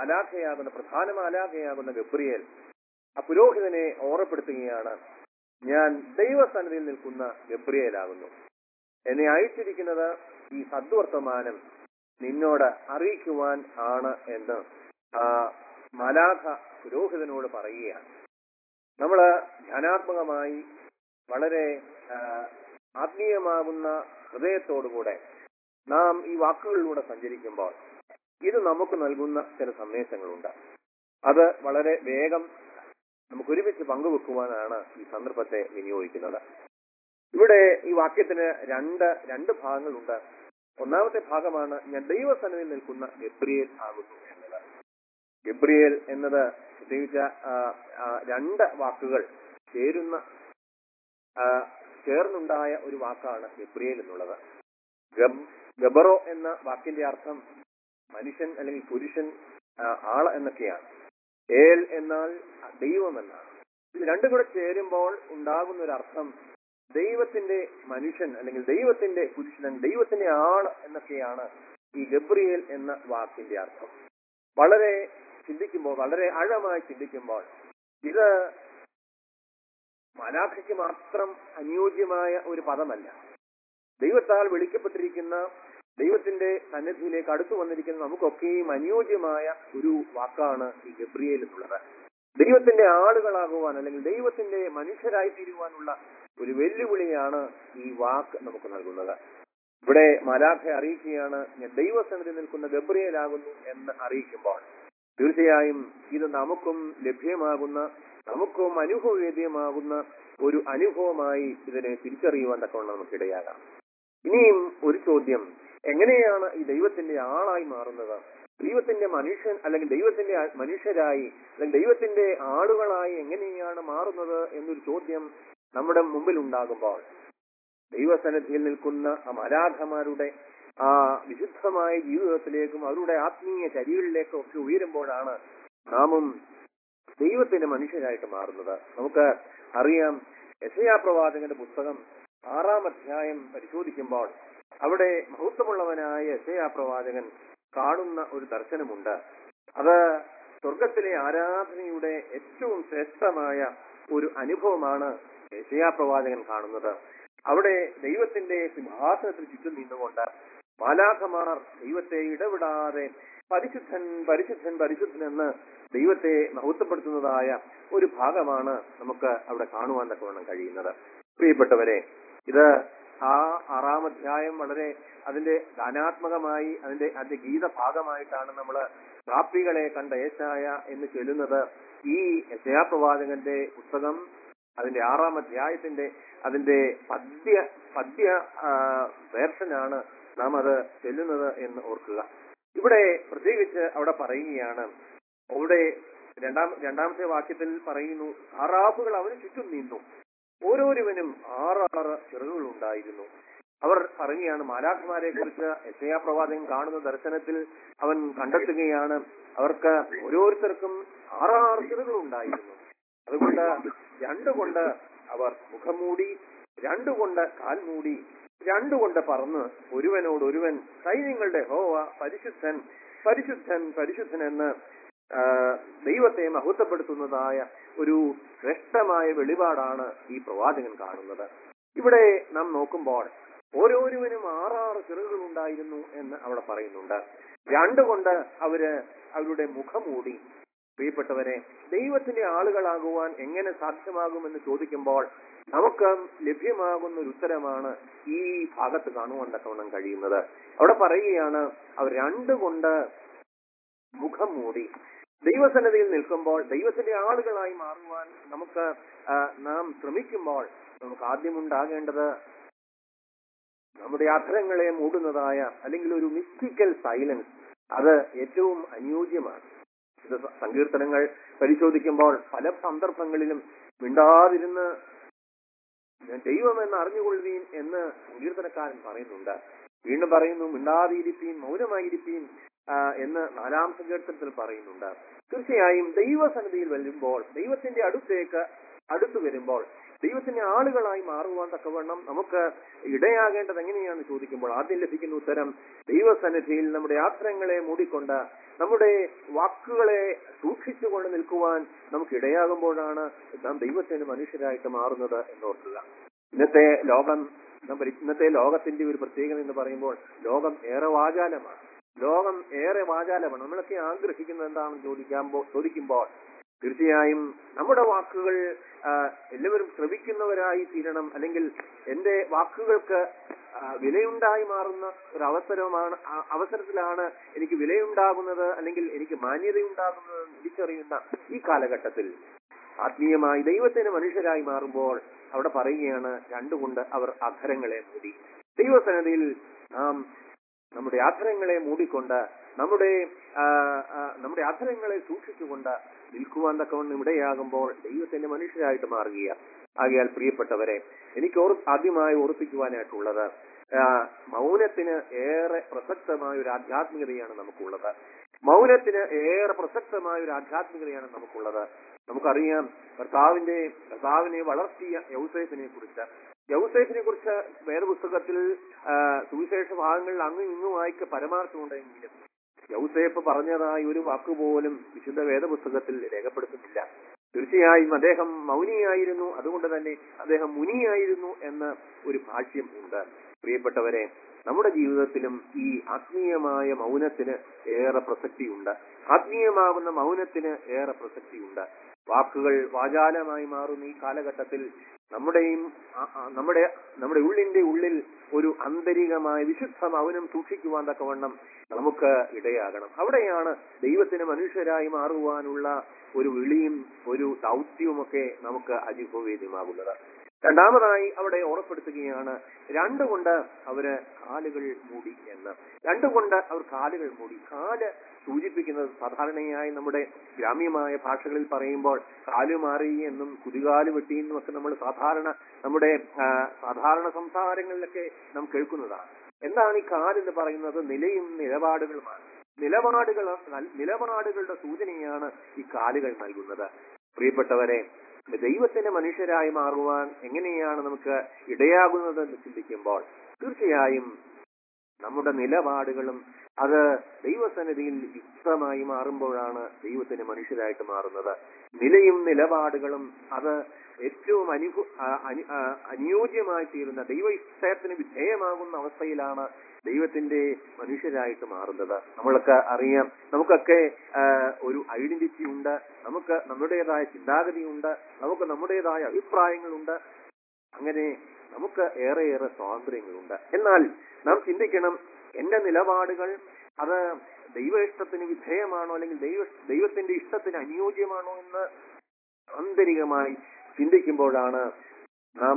S4: മാലാഖയാകുന്ന പ്രധാന മാലാഖയാകുന്ന ഗബ്രിയേൽ ആ പുരോഹിതനെ ഓർമ്മപ്പെടുത്തുകയാണ് ഞാൻ ദൈവസന്നിധിയിൽ നിൽക്കുന്ന ഗബ്രിയേലാകുന്നു എന്നെ അയച്ചിരിക്കുന്നത് ഈ സദ്വർത്തമാനം നിന്നോട് അറിയിക്കുവാൻ ആണ് എന്ന് ആ മലാഖ പുരോഹിതനോട് പറയുകയാണ് നമ്മള് ധ്യാനാത്മകമായി വളരെ ആ, ആത്മീയമാകുന്ന ഹൃദയത്തോടുകൂടെ നാം ഈ വാക്കുകളിലൂടെ സഞ്ചരിക്കുമ്പോൾ ഇത് നമുക്ക് നൽകുന്ന ചില സന്ദേശങ്ങളുണ്ട് അത് വളരെ വേഗം നമുക്ക് ഒരുമിച്ച് പങ്കുവെക്കുവാനാണ് ഈ സന്ദർഭത്തെ വിനിയോഗിക്കുന്നത് ഇവിടെ ഈ വാക്യത്തിന് രണ്ട് രണ്ട് ഭാഗങ്ങളുണ്ട് ഒന്നാമത്തെ ഭാഗമാണ് ഞാൻ ദൈവസന്നിധിയിൽ നിൽക്കുന്ന ഗബ്രിയേൽ ആകുന്നു എന്നത് ഗബ്രിയേൽ എന്നത് പ്രത്യേകിച്ച് ആ, ആ, രണ്ട് വാക്കുകൾ ചേരുന്ന ആ, ചേർന്നുണ്ടായ ഒരു വാക്കാണ് ഗബ്രിയേൽ എന്നുള്ളത് ഗബ് ഗബറോ എന്ന വാക്കിന്റെ അർത്ഥം മനുഷ്യൻ അല്ലെങ്കിൽ പുരുഷൻ ആ, ആള് എന്നൊക്കെയാണ് ഏൽ എന്നാൽ ദൈവം എന്നാണ് ഇത് രണ്ടും കൂടെ ചേരുമ്പോൾ ഉണ്ടാകുന്ന ഒരു അർത്ഥം ദൈവത്തിന്റെ മനുഷ്യൻ അല്ലെങ്കിൽ ദൈവത്തിന്റെ പുരുഷൻ ദൈവത്തിന്റെ ആള് എന്നൊക്കെയാണ് ഈ ഗബ്രിയേൽ എന്ന വാക്കിന്റെ അർത്ഥം വളരെ ചിന്തിക്കുമ്പോൾ വളരെ ആഴമായി ചിന്തിക്കുമ്പോൾ ഇത് മലാഖയ്ക്ക് മാത്രം അനുയോജ്യമായ ഒരു പദമല്ല ദൈവത്താൽ വിളിക്കപ്പെട്ടിരിക്കുന്ന ദൈവത്തിന്റെ സന്നിധിയിലേക്ക് അടുത്തു വന്നിരിക്കുന്ന നമുക്കൊക്കെയും അനുയോജ്യമായ ഒരു വാക്കാണ് ഈ ഗബ്രിയേൽ എന്നുള്ളത് ദൈവത്തിന്റെ ആളുകളാകുവാൻ അല്ലെങ്കിൽ ദൈവത്തിന്റെ മനുഷ്യരായി തീരുവാനുള്ള ഒരു വെല്ലുവിളിയാണ് ഈ വാക്ക് നമുക്ക് നൽകുന്നത് ഇവിടെ മലാഖ അറിയിക്കുകയാണ് ഞാൻ ദൈവസന്നിധി നിൽക്കുന്ന ഗബ്രിയേലാകുന്നു എന്ന് അറിയിക്കുമ്പോൾ തീർച്ചയായും ഇത് നമുക്കും ലഭ്യമാകുന്ന നമുക്കും അനുഭവവേദ്യമാകുന്ന ഒരു അനുഭവമായി ഇതിനെ തിരിച്ചറിയുവാൻ തക്കവണ്ണം നമുക്കിടയാകാം ഇനിയും ഒരു ചോദ്യം എങ്ങനെയാണ് ഈ ദൈവത്തിന്റെ ആളായി മാറുന്നത് ദൈവത്തിന്റെ മനുഷ്യൻ അല്ലെങ്കിൽ ദൈവത്തിന്റെ ആ- മനുഷ്യരായി അല്ലെങ്കിൽ ദൈവത്തിന്റെ ആളുകളായി എങ്ങനെയാണ് മാറുന്നത് എന്നൊരു ചോദ്യം നമ്മുടെ മുമ്പിൽ ഉണ്ടാകുമ്പോൾ ദൈവസന്നിധിയിൽ നിൽക്കുന്ന ആ മലാഖമാരുടെ ആ വിശുദ്ധമായ ജീവിതത്തിലേക്കും അവരുടെ ആത്മീയ ചരികളിലേക്കും ഒക്കെ ഉയരുമ്പോഴാണ് നാമും ദൈവത്തിന്റെ മനുഷ്യരായിട്ട് മാറുന്നത് നമുക്ക് അറിയാം യശയാ പ്രവാചകന്റെ പുസ്തകം ആറാം അധ്യായം പരിശോധിക്കുമ്പോൾ അവിടെ മഹത്വമുള്ളവനായ യശയാ പ്രവാചകൻ കാണുന്ന ഒരു ദർശനമുണ്ട് അത് സ്വർഗത്തിലെ ആരാധനയുടെ ഏറ്റവും ശ്രേഷ്ഠമായ ഒരു അനുഭവമാണ് യശയാ പ്രവാചകൻ കാണുന്നത് അവിടെ ദൈവത്തിന്റെ സിംഹാസനത്തിൽ ചുറ്റും നിന്നുകൊണ്ട് മാലാഖമാർ ദൈവത്തെ ഇടവിടാതെ പരിശുദ്ധൻ പരിശുദ്ധൻ പരിശുദ്ധൻ എന്ന് ദൈവത്തെ മഹത്വപ്പെടുത്തുന്നതായ ഒരു ഭാഗമാണ് നമുക്ക് അവിടെ കാണുവാൻ തക്കവണ്ണം കഴിയുന്നത് പ്രിയപ്പെട്ടവരെ ഇത് ആ ആറാം അധ്യായം വളരെ അതിന്റെ ഗാനാത്മകമായി അതിന്റെ അതിന്റെ ഗീത ഭാഗമായിട്ടാണ് നമ്മൾ പ്രാപ്തികളെ കണ്ട ഏശായ എന്ന് ചൊല്ലുന്നത് ഈ യശയാ പ്രവാചകന്റെ പുസ്തകം അതിന്റെ ആറാം അധ്യായത്തിന്റെ അതിന്റെ പദ്യ പദ്യ വേർഷനാണ് നാം അത് ചെല്ലുന്നത് എന്ന് ഓർക്കുക ഇവിടെ പ്രത്യേകിച്ച് അവിടെ പറയുകയാണ് അവിടെ രണ്ടാം രണ്ടാമത്തെ വാക്യത്തിൽ പറയുന്നു ആറാഫുകൾ അവന് ചുറ്റും നീന്തു ഓരോരുവനും ആറാറ് ചിറകുകൾ ഉണ്ടായിരുന്നു അവർ പറയുകയാണ് മാലാഖമാരെ കുറിച്ച് യശയാ പ്രവാചകൻ കാണുന്ന ദർശനത്തിൽ അവൻ കണ്ടെത്തുകയാണ് അവർക്ക് ഓരോരുത്തർക്കും ആറാറ് ചിറകുകൾ ഉണ്ടായിരുന്നു അതുകൊണ്ട് രണ്ടുകൊണ്ട് അവർ മുഖം മൂടി രണ്ടുകൊണ്ട് കാൽ മൂടി രണ്ടുകൊണ്ട് പറന്ന് ഒരുവനോട് ഒരുവൻ സൈന്യങ്ങളുടെ ഹോവ പരിശുദ്ധൻ പരിശുദ്ധൻ പരിശുദ്ധൻ എന്ന് ആ, ദൈവത്തെ മഹത്വപ്പെടുത്തുന്നതായ ഒരു ശ്രേഷ്ഠമായ വെളിപാടാണ് ഈ പ്രവാചകൻ കാണുന്നത് ഇവിടെ നാം നോക്കുമ്പോൾ ഓരോരുവനും ആറാറ് ചിറകുകൾ ഉണ്ടായിരുന്നു എന്ന് അവിടെ പറയുന്നുണ്ട് രണ്ടുകൊണ്ട് അവര് അവരുടെ മുഖം മൂടി പ്രിയപ്പെട്ടവരെ ദൈവത്തിന്റെ ആളുകളാകുവാൻ എങ്ങനെ സാധ്യമാകുമെന്ന് ചോദിക്കുമ്പോൾ നമുക്ക് ലഭ്യമാകുന്ന ഒരു ഉത്തരമാണ് ഈ ഭാഗത്ത് കാണുവാൻ തക്കവണ്ണം കഴിയുന്നത് അവിടെ പറയുകയാണ് അവർ രണ്ടുകൊണ്ട് മുഖം മൂടി ദൈവസന്നതിയിൽ നിൽക്കുമ്പോൾ ദൈവത്തിന്റെ ആളുകളായി മാറുവാൻ നമുക്ക് ആ, നാം ശ്രമിക്കുമ്പോൾ നമുക്ക് ആദ്യം ഉണ്ടാകേണ്ടത് നമ്മുടെ അധരങ്ങളെ മൂടുന്നതായ അല്ലെങ്കിൽ ഒരു മിസ്റ്റിക്കൽ സൈലൻസ് അത് ഏറ്റവും അനുയോജ്യമാണ് ഇത് സ- സങ്കീർത്തനങ്ങൾ പരിശോധിക്കുമ്പോൾ പല സന്ദർഭങ്ങളിലും മിണ്ടാതിരുന്ന് ദൈവം എന്ന് അറിഞ്ഞുകൊള്ളുവീൻ എന്ന് സങ്കീർത്തനക്കാരൻ പറയുന്നുണ്ട് വീണ്ടും പറയുന്നു മിണ്ടാതിരിപ്പീൻ മൗനമായിരിപ്പീൻ ആ, എന്ന് നാലാം സങ്കീർത്തനത്തിൽ പറയുന്നുണ്ട് തീർച്ചയായും ദൈവസന്നിധിയിൽ വരുമ്പോൾ ദൈവത്തിന്റെ അടുത്തേക്ക് അടുത്തു വരുമ്പോൾ ദൈവത്തിന്റെ ആളുകളായി മാറുവാൻ തക്കവണ്ണം നമുക്ക് ഇടയാകേണ്ടത് എങ്ങനെയാണെന്ന് ചോദിക്കുമ്പോൾ ആദ്യം ലഭിക്കുന്ന ഉത്തരം ദൈവസന്നിധിയിൽ നമ്മുടെ യാത്രങ്ങളെ മൂടിക്കൊണ്ട് നമ്മുടെ വാക്കുകളെ സൂക്ഷിച്ചുകൊണ്ട് നിൽക്കുവാൻ നമുക്ക് ഇടയാകുമ്പോഴാണ് നാം ദൈവത്തിന് മനുഷ്യരായിട്ട് മാറുന്നത് എന്നോർക്കുക ഇന്നത്തെ ലോകം നാം പരി- ഇന്നത്തെ ലോകത്തിന്റെ ഒരു പ്രത്യേകത എന്ന് പറയുമ്പോൾ ലോകം ഏറെ വാചാലമാണ് ലോകം ഏറെ വാചാലമാണ് നമ്മളൊക്കെ ആഗ്രഹിക്കുന്നത് എന്താണെന്ന് ചോദിക്കാൻ ചോദിക്കുമ്പോൾ തീർച്ചയായും നമ്മുടെ വാക്കുകൾ ആ, എല്ലാവരും ശ്രവിക്കുന്നവരായി തീരണം അല്ലെങ്കിൽ എന്റെ വാക്കുകൾക്ക് ആ, വിലയുണ്ടായി മാറുന്ന ഒരു അവസരമാണ് ആ അവസരത്തിലാണ് എനിക്ക് വിലയുണ്ടാകുന്നത് അല്ലെങ്കിൽ എനിക്ക് മാന്യതയുണ്ടാകുന്നത് എന്ന് തിരിച്ചറിയുന്ന ഈ കാലഘട്ടത്തിൽ ആത്മീയമായി ദൈവത്തിന് മനുഷ്യരായി മാറുമ്പോൾ അവിടെ പറയുകയാണ് രണ്ടുകൊണ്ട് അവർ അധരങ്ങളെ മൂടി ദൈവസന്നതിയിൽ നാം നമ്മുടെ അധരങ്ങളെ മൂടിക്കൊണ്ട് നമ്മുടെ ആ, ആ, നമ്മുടെ അധരങ്ങളെ സൂക്ഷിച്ചുകൊണ്ട് നിൽക്കുവാൻ തക്കവണ്ണം ഇവിടെയാകുമ്പോൾ ദൈവത്തിന്റെ മനുഷ്യരായിട്ട് മാറുകയാണ് ആകയാൽ പ്രിയപ്പെട്ടവരെ എനിക്ക് ഓർ ആദ്യമായി ഓർപ്പിക്കുവാനായിട്ടുള്ളത് ആ, മൗനത്തിന് ഏറെ പ്രസക്തമായ ഒരു ആധ്യാത്മികതയാണ് നമുക്കുള്ളത് മൗനത്തിന് ഏറെ പ്രസക്തമായ ഒരു ആധ്യാത്മികതയാണ് നമുക്കുള്ളത് നമുക്കറിയാം കർത്താവിന്റെ കർത്താവിനെ വളർത്തിയ യൗസേഫിനെ കുറിച്ച് യൗസേഫിനെ കുറിച്ച് വേദപുസ്തകത്തിൽ ആ, സുവിശേഷ ഭാഗങ്ങളിൽ അങ്ങും ഇങ്ങുമായിക്ക് പരമാർത്ഥമുണ്ടെങ്കിലും യൗസേഫ് പറഞ്ഞതായി ഒരു വാക്കുപോലും വിശുദ്ധ വേദപുസ്തകത്തിൽ രേഖപ്പെടുത്തുന്നില്ല തീർച്ചയായും അദ്ദേഹം മൗനിയായിരുന്നു അതുകൊണ്ട് തന്നെ അദ്ദേഹം മുനിയായിരുന്നു എന്ന ഒരു ഭാഷ്യം ഉണ്ട് പ്രിയപ്പെട്ടവരെ നമ്മുടെ ജീവിതത്തിലും ഈ ആത്മീയമായ മൗനത്തിന് ഏറെ പ്രസക്തിയുണ്ട് ആത്മീയമാകുന്ന മൗനത്തിന് ഏറെ പ്രസക്തിയുണ്ട് വാക്കുകൾ വാചാലമായി മാറുന്ന ഈ കാലഘട്ടത്തിൽ നമ്മുടെയും ആ- ആ നമ്മുടെ നമ്മുടെ ഉള്ളിന്റെ ഉള്ളിൽ ഒരു ആന്തരികമായ വിശുദ്ധ മൗനം സൂക്ഷിക്കുവാൻ തക്കവണ്ണം നമുക്ക് ഇടയാകണം അവിടെയാണ് ദൈവത്തിന് മനുഷ്യരായി മാറുവാനുള്ള ഒരു വിളിയും ഒരു ദൗത്യവുമൊക്കെ നമുക്ക് അനുഭവവേദ്യമാകുന്നത് രണ്ടാമതായി അവിടെ ഓർപ്പെടുത്തുകയാണ് രണ്ടുകൊണ്ട് അവര് കാലുകൾ മൂടി എന്ന് രണ്ടുകൊണ്ട് അവർ കാലുകൾ മൂടി കാല് സൂചിപ്പിക്കുന്നത് സാധാരണയായി നമ്മുടെ ഗ്രാമ്യമായ ഭാഷകളിൽ പറയുമ്പോൾ കാല് മാറി എന്നും കുതികാല് വെട്ടി എന്നും ഒക്കെ നമ്മൾ സാധാരണ നമ്മുടെ ആ, സാധാരണ സംസാരങ്ങളിലൊക്കെ നാം കേൾക്കുന്നതാണ് എന്താണ് ഈ കാല് എന്ന് പറയുന്നത് നിലയും നിലപാടുകളുമാണ് നിലപാടുകൾ നിലപാടുകളുടെ സൂചനയാണ് ഈ കാലുകൾ നൽകുന്നത് പ്രിയപ്പെട്ടവരെ ദൈവത്തിന്റെ മനുഷ്യരായി മാറുവാൻ എങ്ങനെയാണ് നമുക്ക് ഇടയാകുന്നത് എന്ന് ചിന്തിക്കുമ്പോൾ തീർച്ചയായും നമ്മുടെ നിലപാടുകളും അത് ദൈവസന്നിധിയിൽ യുക്തമായി മാറുമ്പോഴാണ് ദൈവത്തിന് മനുഷ്യരായിട്ട് മാറുന്നത് നിലയും നിലപാടുകളും അത് ഏറ്റവും അനുഭു ആ, അനു- ആ, അനുയോജ്യമായി തീരുന്ന ദൈവ ഇഷ്ടത്തിന് വിധേയമാകുന്ന അവസ്ഥയിലാണ് ദൈവത്തിന്റെ മനുഷ്യരായിട്ട് മാറുന്നത് നമ്മളൊക്കെ അറിയാം നമുക്കൊക്കെ ആ, ഒരു ഐഡന്റിറ്റി ഉണ്ട് നമുക്ക് നമ്മുടേതായ ചിന്താഗതിയുണ്ട് നമുക്ക് നമ്മുടേതായ അഭിപ്രായങ്ങളുണ്ട് അങ്ങനെ നമുക്ക് ഏറെയേറെ സ്വാതന്ത്ര്യങ്ങളുണ്ട് എന്നാൽ നാം ചിന്തിക്കണം എന്റെ നിലപാടുകൾ അത് ദൈവ ഇഷ്ടത്തിന് വിധേയമാണോ അല്ലെങ്കിൽ ദൈവ ദൈവത്തിന്റെ ഇഷ്ടത്തിന് അനുയോജ്യമാണോ എന്ന് ആന്തരികമായി ചിന്തിക്കുമ്പോഴാണ് നാം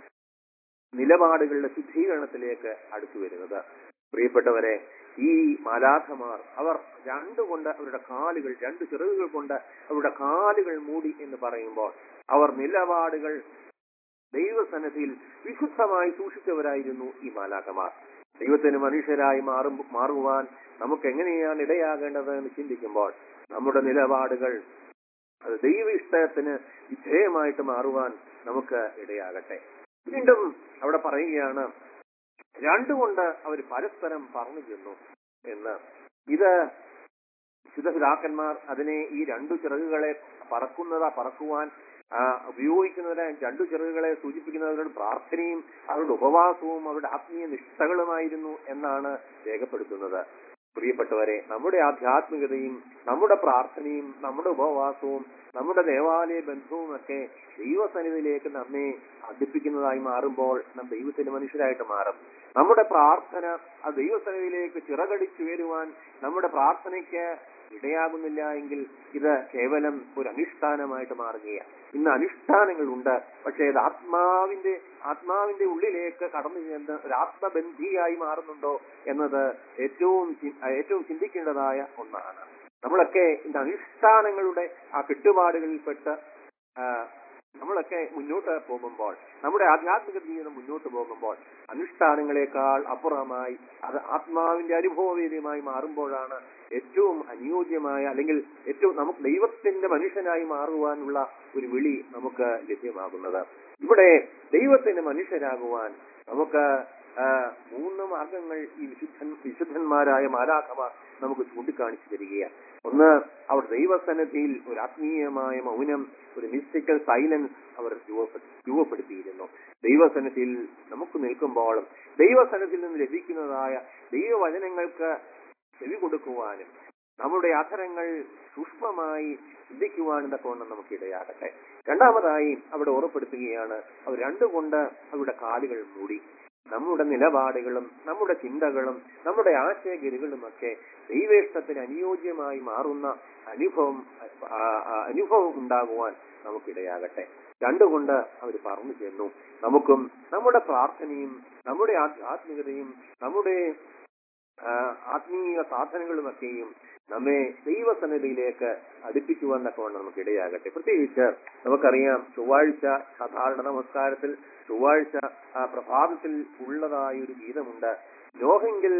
S4: നിലപാടുകളുടെ ശുദ്ധീകരണത്തിലേക്ക് അടുത്തു വരുന്നത് പ്രിയപ്പെട്ടവരെ ഈ മാലാഖമാർ അവർ രണ്ടുകൊണ്ട് അവരുടെ കാലുകൾ രണ്ട് ചിറകുകൾ കൊണ്ട് അവരുടെ കാലുകൾ മൂടി എന്ന് പറയുമ്പോൾ അവർ നിലപാടുകൾ ദൈവസന്നിധിയിൽ വിശുദ്ധമായി സൂക്ഷിച്ചവരായിരുന്നു ഈ മാലാഖമാർ ദൈവത്തിന് മനുഷ്യരായി മാറും മാറുവാൻ നമുക്ക് എങ്ങനെയാണ് ഇടയാകേണ്ടത് എന്ന് ചിന്തിക്കുമ്പോൾ നമ്മുടെ നിലപാടുകൾ അത് ദൈവ ഇഷ്ടത്തിന് വിധേയമായിട്ട് മാറുവാൻ നമുക്ക് ഇടയാകട്ടെ വീണ്ടും അവിടെ പറയുകയാണ് രണ്ടുകൊണ്ട് അവർ പരസ്പരം പറഞ്ഞു ചെന്നു എന്ന് ഇത് ശുദ്ധപിതാക്കന്മാർ അതിനെ ഈ രണ്ടു ചിറകുകളെ പറക്കുന്നതാ പറക്കുവാൻ ആ, ഉപയോഗിക്കുന്നതിന് രണ്ടു ചിറകുകളെ സൂചിപ്പിക്കുന്നത് അവരുടെ പ്രാർത്ഥനയും അവരുടെ ഉപവാസവും അവരുടെ ആത്മീയ നിഷ്ഠകളുമായിരുന്നു എന്നാണ് രേഖപ്പെടുത്തുന്നത് പ്രിയപ്പെട്ടവരെ നമ്മുടെ ആധ്യാത്മികതയും നമ്മുടെ പ്രാർത്ഥനയും നമ്മുടെ ഉപവാസവും നമ്മുടെ ദേവാലയ ബന്ധവും ഒക്കെ ദൈവസന്നിധിയിലേക്ക് നമ്മെ അടുപ്പിക്കുന്നതായി മാറുമ്പോൾ നാം ദൈവത്തിന്റെ മനുഷ്യരായിട്ട് മാറും നമ്മുടെ പ്രാർത്ഥന ആ ദൈവസന്നിധിയിലേക്ക് ചിറകടിച്ചു വരുവാൻ നമ്മുടെ പ്രാർത്ഥനയ്ക്ക് ഇടയാകുന്നില്ല എങ്കിൽ ഇത് കേവലം ഒരു അനുഷ്ഠാനമായിട്ട് മാറുകയാണ് ഇന്ന് അനുഷ്ഠാനങ്ങളുണ്ട് പക്ഷേ ഇത് ആത്മാവിന്റെ ആത്മാവിന്റെ ഉള്ളിലേക്ക് കടന്നു ചെന്ന് ഒരു ആത്മബന്ധിയായി മാറുന്നുണ്ടോ എന്നത് ഏറ്റവും ചി- ഏറ്റവും ചിന്തിക്കേണ്ടതായ ഒന്നാണ് നമ്മളൊക്കെ ഇന്ന് അനുഷ്ഠാനങ്ങളുടെ ആ കെട്ടുപാടുകളിൽപ്പെട്ട് ആ, നമ്മളൊക്കെ മുന്നോട്ട് പോകുമ്പോൾ നമ്മുടെ ആധ്യാത്മിക ജീവിതം മുന്നോട്ട് പോകുമ്പോൾ അനുഷ്ഠാനങ്ങളെക്കാൾ അപ്പുറമായി അത് ആത്മാവിന്റെ അനുഭവവേദ്യമായി മാറുമ്പോഴാണ് ഏറ്റവും അനുയോജ്യമായ അല്ലെങ്കിൽ ഏറ്റവും നമുക്ക് ദൈവത്തിന്റെ മനുഷ്യനായി മാറുവാനുള്ള ഒരു വിളി നമുക്ക് ലഭ്യമാകുന്നത് ഇവിടെ ദൈവത്തിന്റെ മനുഷ്യരാകുവാൻ നമുക്ക് ആ, മൂന്ന് മാർഗങ്ങൾ ഈ വിശുദ്ധൻ വിശുദ്ധന്മാരായ മാലാഖമാർ നമുക്ക് ചൂണ്ടിക്കാണിച്ചു തരികയാണ് ഒന്ന് അവർ ദൈവസന്നിധിയിൽ ഒരു ആത്മീയമായ മൗനം ഒരു മിസ്റ്റിക്കൽ സൈലൻസ് അവർ രൂപപ്പെ- രൂപപ്പെടുത്തിയിരുന്നു ദൈവസന്നിധിയിൽ നമുക്ക് നിൽക്കുമ്പോഴും ദൈവസന്നിധിയിൽ നിന്ന് ലഭിക്കുന്നതായ ദൈവവചനങ്ങൾക്ക് ചെവി കൊടുക്കുവാനും നമ്മുടെ അധരങ്ങൾ സൂക്ഷ്മമായി ചിന്തിക്കുവാനും തക്കവണ്ണം നമുക്ക് ഇടയാകട്ടെ രണ്ടാമതായി അവിടെ ഓർമ്മപ്പെടുത്തുകയാണ് അവർ രണ്ടുകൊണ്ട് അവരുടെ കാലുകൾ മൂടി നമ്മുടെ നിലപാടുകളും നമ്മുടെ ചിന്തകളും നമ്മുടെ ആശയഗതികളുമൊക്കെ ദൈവേഷ്ടത്തിന് അനുയോജ്യമായി മാറുന്ന അനുഭവം ആ, ആ, അനുഭവം ഉണ്ടാകുവാൻ നമുക്കിടയാകട്ടെ രണ്ടുകൊണ്ട് അവർ പറഞ്ഞു ചെന്നു നമുക്കും നമ്മുടെ പ്രാർത്ഥനയും നമ്മുടെ ആത്- ആത്മീയതയും നമ്മുടെ ആ, ആത്മീയ സാധനങ്ങളുമൊക്കെയും നമ്മെ ദൈവസന്നിധിയിലേക്ക് അടുപ്പിക്കുവാൻ തക്കവണ്ണം നമുക്ക് ഇടയാകട്ടെ പ്രത്യേകിച്ച് നമുക്കറിയാം ചൊവ്വാഴ്ച സാധാരണ നമസ്കാരത്തിൽ ചൊവ്വാഴ്ച ആ പ്രഭാതത്തിൽ ഉള്ളതായ ഒരു ഗീതമുണ്ട് ലോകെങ്കിൽ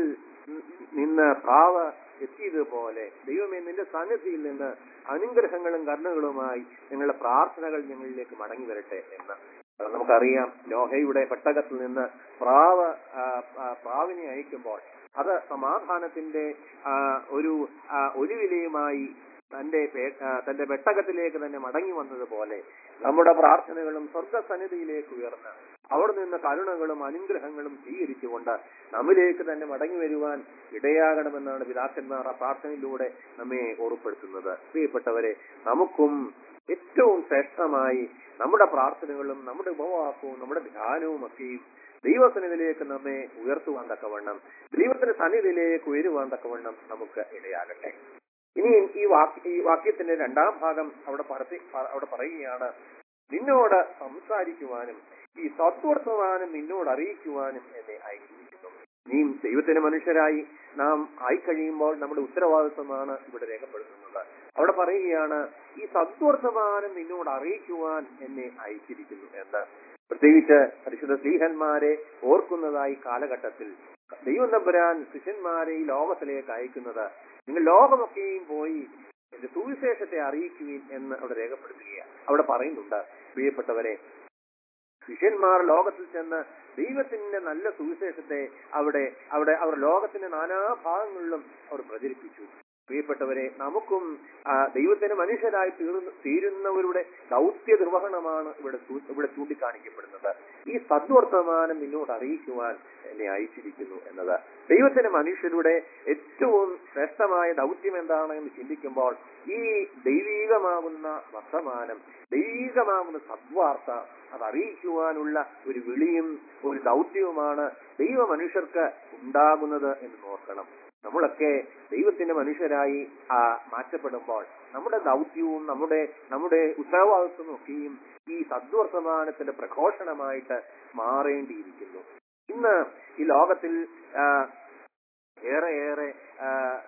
S4: നിന്ന് പ്രാവ എത്തിയതുപോലെ ദൈവമേ നിന്റെ സന്നിധിയിൽ നിന്ന് അനുഗ്രഹങ്ങളും കരുണകളുമായി ഞങ്ങളുടെ പ്രാർത്ഥനകൾ ഞങ്ങളിലേക്ക് മടങ്ങി വരട്ടെ എന്ന് അത് നമുക്കറിയാം ലോഹയുടെ പെട്ടകത്തിൽ നിന്ന് പ്രാവ് ആ, ആ, പ്രാവിനെ അയക്കുമ്പോൾ അത് സമാധാനത്തിന്റെ ആ, ഒരു ആ, ഒലിവിലയുമായി തന്റെ പേ- ആ, തന്റെ പെട്ടകത്തിലേക്ക് തന്നെ മടങ്ങി വന്നതുപോലെ നമ്മുടെ പ്രാർത്ഥനകളും സ്വർഗസന്നിധിയിലേക്ക് ഉയർന്ന് അവിടെ നിന്ന് കരുണകളും അനുഗ്രഹങ്ങളും സ്വീകരിച്ചുകൊണ്ട് നമ്മിലേക്ക് തന്നെ മടങ്ങി വരുവാൻ ഇടയാകണമെന്നാണ് പിതാക്കന്മാർ ആ പ്രാർത്ഥനയിലൂടെ നമ്മെ ഓർമ്മപ്പെടുത്തുന്നത് പ്രിയപ്പെട്ടവരെ നമുക്കും ഏറ്റവും ശ്രേഷ്ഠമായി നമ്മുടെ പ്രാർത്ഥനകളും നമ്മുടെ ഉപവാസവും നമ്മുടെ ധ്യാനവും ഒക്കെയും ദൈവസന്നിധിയിലേക്ക് നമ്മെ ഉയർത്തുവാൻ തക്കവണ്ണം ദൈവത്തിന്റെ സന്നിധിയിലേക്ക് ഉയരുവാൻ തക്കവണ്ണം നമുക്ക് ഇടയാകട്ടെ ഇനി ഈ വാക്യ ഈ വാക്യത്തിന്റെ രണ്ടാം ഭാഗം അവിടെ പറത്തി പ- അവിടെ പറയുകയാണ് നിന്നോട് സംസാരിക്കുവാനും ഈ സത്വർത്തമാനം നിന്നോട് അറിയിക്കുവാനും എന്നെ അയച്ചിരിക്കുന്നു നീ ദൈവത്തിന്റെ മനുഷ്യരായി നാം ആയിക്കഴിയുമ്പോൾ നമ്മുടെ ഉത്തരവാദിത്വമാണ് ഇവിടെ രേഖപ്പെടുത്തുന്നത് അവിടെ പറയുകയാണ് ഈ സത്വർത്തമാനം നിന്നോട് അറിയിക്കുവാൻ എന്നെ അയച്ചിരിക്കുന്നു എന്ന് പ്രത്യേകിച്ച് പരിശുദ്ധ സ്ത്രീഹന്മാരെ ഓർക്കുന്നതായി കാലഘട്ടത്തിൽ ദൈവം തമ്പുരാൻ ശിഷ്യന്മാരെ ഈ ലോകത്തിലേക്ക് അയക്കുന്നത് നിങ്ങൾ ലോകമൊക്കെയും പോയി എന്റെ സുവിശേഷത്തെ അറിയിക്കുവിൻ എന്ന് അവിടെ രേഖപ്പെടുത്തുകയാണ് അവിടെ പറയുന്നുണ്ട് പ്രിയപ്പെട്ടവരെ ശിഷ്യന്മാർ ലോകത്തിൽ ചെന്ന് ദൈവത്തിന്റെ നല്ല സുവിശേഷത്തെ അവിടെ അവിടെ അവർ ലോകത്തിന്റെ നാനാഭാഗങ്ങളിലും അവർ പ്രചരിപ്പിച്ചു പ്രിയപ്പെട്ടവരെ നമുക്കും ആ, ദൈവത്തിന് മനുഷ്യരായി തീർന്ന തീരുന്നവരുടെ ദൗത്യ നിർവഹണമാണ് ഇവിടെ ചൂ- ഇവിടെ ചൂണ്ടിക്കാണിക്കപ്പെടുന്നത് ഈ സദ്വർത്തമാനം നിന്നോട് അറിയിക്കുവാൻ എന്നെ അയച്ചിരിക്കുന്നു എന്നത് ദൈവത്തിന് മനുഷ്യരുടെ ഏറ്റവും ശ്രേഷ്ഠമായ ദൗത്യം എന്താണ് എന്ന് ചിന്തിക്കുമ്പോൾ ഈ ദൈവീകമാകുന്ന വർത്തമാനം ദൈവികമാകുന്ന സദ്വാർത്ത അത് അറിയിക്കുവാനുള്ള ഒരു വിളിയും ഒരു ദൗത്യവുമാണ് ദൈവ മനുഷ്യർക്ക് ഉണ്ടാകുന്നത് എന്ന് ഓർക്കണം നമ്മളൊക്കെ ദൈവത്തിന്റെ മനുഷ്യരായി ആ മാറ്റപ്പെടുമ്പോൾ നമ്മുടെ ദൗത്യവും നമ്മുടെ നമ്മുടെ ഉത്തരവാദിത്വം ഒക്കെയും ഈ സദ്വർത്തമാനത്തിന്റെ പ്രഘോഷണമായിട്ട് മാറേണ്ടിയിരിക്കുന്നു ഇന്ന് ഈ ലോകത്തിൽ ആ, ഏറെ ഏറെ ആ,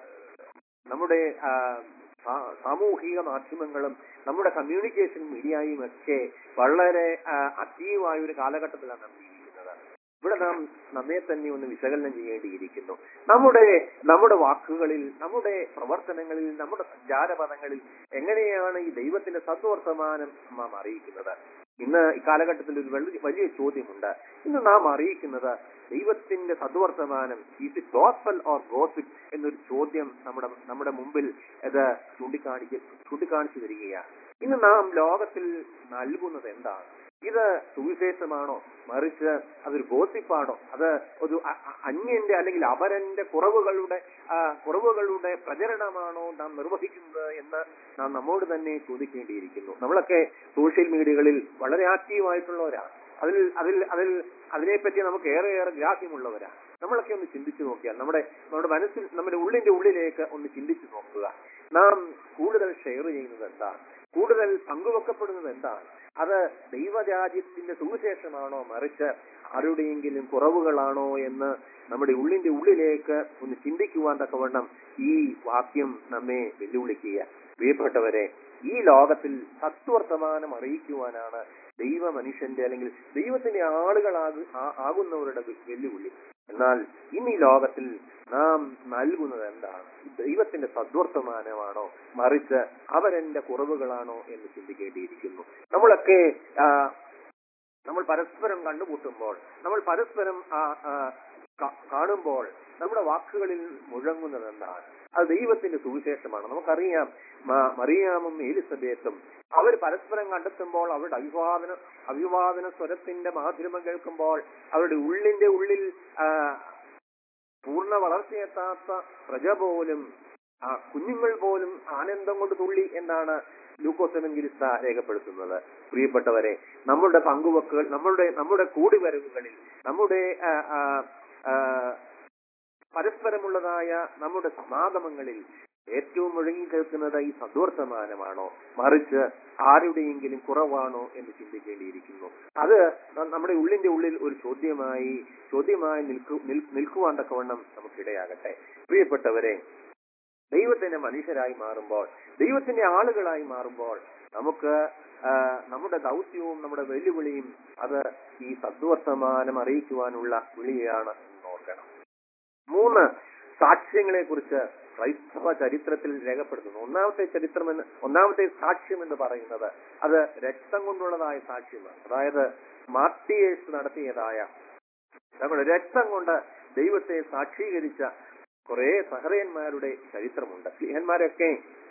S4: നമ്മുടെ ആ, സാ- സാമൂഹിക മാധ്യമങ്ങളും നമ്മുടെ കമ്മ്യൂണിക്കേഷൻ മീഡിയയും ഒക്കെ വളരെ ആ, ആക്റ്റീവായ ഒരു കാലഘട്ടത്തിലാണ് നാം ജീവിക്കുന്നത് ഇവിടെ നാം നമ്മെ തന്നെ ഒന്ന് വിശകലനം ചെയ്യേണ്ടിയിരിക്കുന്നു നമ്മുടെ നമ്മുടെ വാക്കുകളിൽ നമ്മുടെ പ്രവർത്തനങ്ങളിൽ നമ്മുടെ സഞ്ചാരപഥങ്ങളിൽ എങ്ങനെയാണ് ഈ ദൈവത്തിന്റെ സദ്വർത്തമാനം നാം അറിയിക്കുന്നത് ഇന്ന് ഈ കാലഘട്ടത്തിൽ ഒരു വലിയ വലിയ ചോദ്യമുണ്ട് ഇന്ന് നാം അറിയിക്കുന്നത് ദൈവത്തിന്റെ സദ്വർത്തമാനം ഇത് ഗോസ്പൽ ഓർ ഗോസിപ്പ് എന്നൊരു ചോദ്യം നമ്മുടെ നമ്മുടെ മുമ്പിൽ ഇത് ചൂണ്ടിക്കാണിക്ക ചൂണ്ടിക്കാണിച്ചു തരികയാണ് ഇന്ന് നാം ലോകത്തിൽ നൽകുന്നത് എന്താണ് ഇത് സുവിശേഷമാണോ മറിച്ച് അതൊരു ഗോസിപ്പാണോ അത് ഒരു അ- അ- അന്യന്റെ അല്ലെങ്കിൽ അപരന്റെ കുറവുകളുടെ ആ, കുറവുകളുടെ പ്രചരണമാണോ നാം നിർവഹിക്കുന്നത് എന്ന് നാം നമ്മോട് തന്നെ ചോദിക്കേണ്ടിയിരിക്കുന്നു നമ്മളൊക്കെ സോഷ്യൽ മീഡിയകളിൽ വളരെ ആക്റ്റീവായിട്ടുള്ളവരാണ് അതിൽ അതിൽ അതിൽ അതിനെപ്പറ്റി നമുക്ക് ഏറെ ഏറെ ഗ്രാഹ്യമുള്ളവരാണ് നമ്മളൊക്കെ ഒന്ന് ചിന്തിച്ചു നോക്കിയാൽ നമ്മുടെ നമ്മുടെ മനസ്സിൽ നമ്മുടെ ഉള്ളിന്റെ ഉള്ളിലേക്ക് ഒന്ന് ചിന്തിച്ചു നോക്കുക നാം കൂടുതൽ ഷെയർ ചെയ്യുന്നത് എന്താണ് കൂടുതൽ പങ്കുവെക്കപ്പെടുന്നത് എന്താണ് അത് ദൈവരാജ്യത്തിന്റെ സുവിശേഷമാണോ മറിച്ച് ആരുടെയെങ്കിലും കുറവുകളാണോ എന്ന് നമ്മുടെ ഉള്ളിന്റെ ഉള്ളിലേക്ക് ഒന്ന് ചിന്തിക്കുവാൻ തക്കവണ്ണം ഈ വാക്യം നമ്മെ വെല്ലുവിളിക്കുക പ്രിയപ്പെട്ടവരെ ഈ ലോകത്തിൽ സത്വർത്തമാനം അറിയിക്കുവാനാണ് ദൈവ മനുഷ്യന്റെ അല്ലെങ്കിൽ ദൈവത്തിന്റെ ആളുകളാകു ആ- ആകുന്നവരുടെ വെ- വെല്ലുവിളി എന്നാൽ ഇന്ന് ഈ ലോകത്തിൽ നാം നൽകുന്നത് എന്താണ് ദൈവത്തിന്റെ സദ്വർത്തമാനമാണോ മറിച്ച് അവരെന്റെ കുറവുകളാണോ എന്ന് ചിന്തിക്കേണ്ടിയിരിക്കുന്നു നമ്മളൊക്കെ ആ, നമ്മൾ പരസ്പരം കണ്ടുമുട്ടുമ്പോൾ നമ്മൾ പരസ്പരം ആ, ആ, കാ- കാണുമ്പോൾ നമ്മുടെ വാക്കുകളിൽ മുഴങ്ങുന്നത് എന്താണ് അത് ദൈവത്തിന്റെ സുവിശേഷമാണ് നമുക്കറിയാം മ- മറിയാമും എലിസബേത്തും അവർ പരസ്പരം കണ്ടെത്തുമ്പോൾ അവരുടെ അഭിവാദന അഭിവാദന സ്വരത്തിന്റെ മാധുര്യമം കേൾക്കുമ്പോൾ അവരുടെ ഉള്ളിന്റെ ഉള്ളിൽ ആ, പൂർണ്ണ വളർച്ചയെത്താത്ത പ്രജ പോലും ആ കുഞ്ഞുങ്ങൾ പോലും ആനന്ദം കൊണ്ട് തുള്ളി എന്നാണ് ലൂക്കോസെമൻഗിരിസ്ത രേഖപ്പെടുത്തുന്നത് പ്രിയപ്പെട്ടവരെ നമ്മളുടെ പങ്കുവെക്കുകൾ നമ്മളുടെ നമ്മുടെ കൂടിവരവുകളിൽ നമ്മുടെ ആ, ആ, ആ, പരസ്പരമുള്ളതായ നമ്മുടെ സമാഗമങ്ങളിൽ ഏറ്റവും മുഴങ്ങി കേൾക്കുന്നത് ഈ സദ്വർത്തമാനമാണോ മറിച്ച് ആരുടെയെങ്കിലും കുറവാണോ എന്ന് ചിന്തിക്കേണ്ടിയിരിക്കുന്നു അത് ന- നമ്മുടെ ഉള്ളിന്റെ ഉള്ളിൽ ഒരു ചോദ്യമായി ചോദ്യമായി നിൽക്കു നിൽ- നിൽക്കുവാൻ തക്കവണ്ണം നമുക്കിടയാകട്ടെ പ്രിയപ്പെട്ടവരെ ദൈവത്തിന്റെ മനുഷ്യരായി മാറുമ്പോൾ ദൈവത്തിന്റെ ആളുകളായി മാറുമ്പോൾ നമുക്ക് ആ, നമ്മുടെ ദൗത്യവും നമ്മുടെ വെല്ലുവിളിയും അത് ഈ സദ്വർത്തമാനം അറിയിക്കുവാനുള്ള വിളിയാണ് എന്ന് ഓർക്കണം മൂന്ന് സാക്ഷ്യങ്ങളെ കുറിച്ച് ക്രൈസ്തവ ചരിത്രത്തിൽ രേഖപ്പെടുത്തുന്നു ഒന്നാമത്തെ ചരിത്രം എന്ന് ഒന്നാമത്തെ സാക്ഷ്യം എന്ന് പറയുന്നത് അത് രക്തം കൊണ്ടുള്ളതായ സാക്ഷ്യമാണ് അതായത് മാർട്ടിയേഴ്സ് നടത്തിയതായ നമ്മുടെ രക്തം കൊണ്ട് ദൈവത്തെ സാക്ഷീകരിച്ച കുറെ സഹറയന്മാരുടെ ചരിത്രമുണ്ട് സ്ലീഹന്മാരൊക്കെ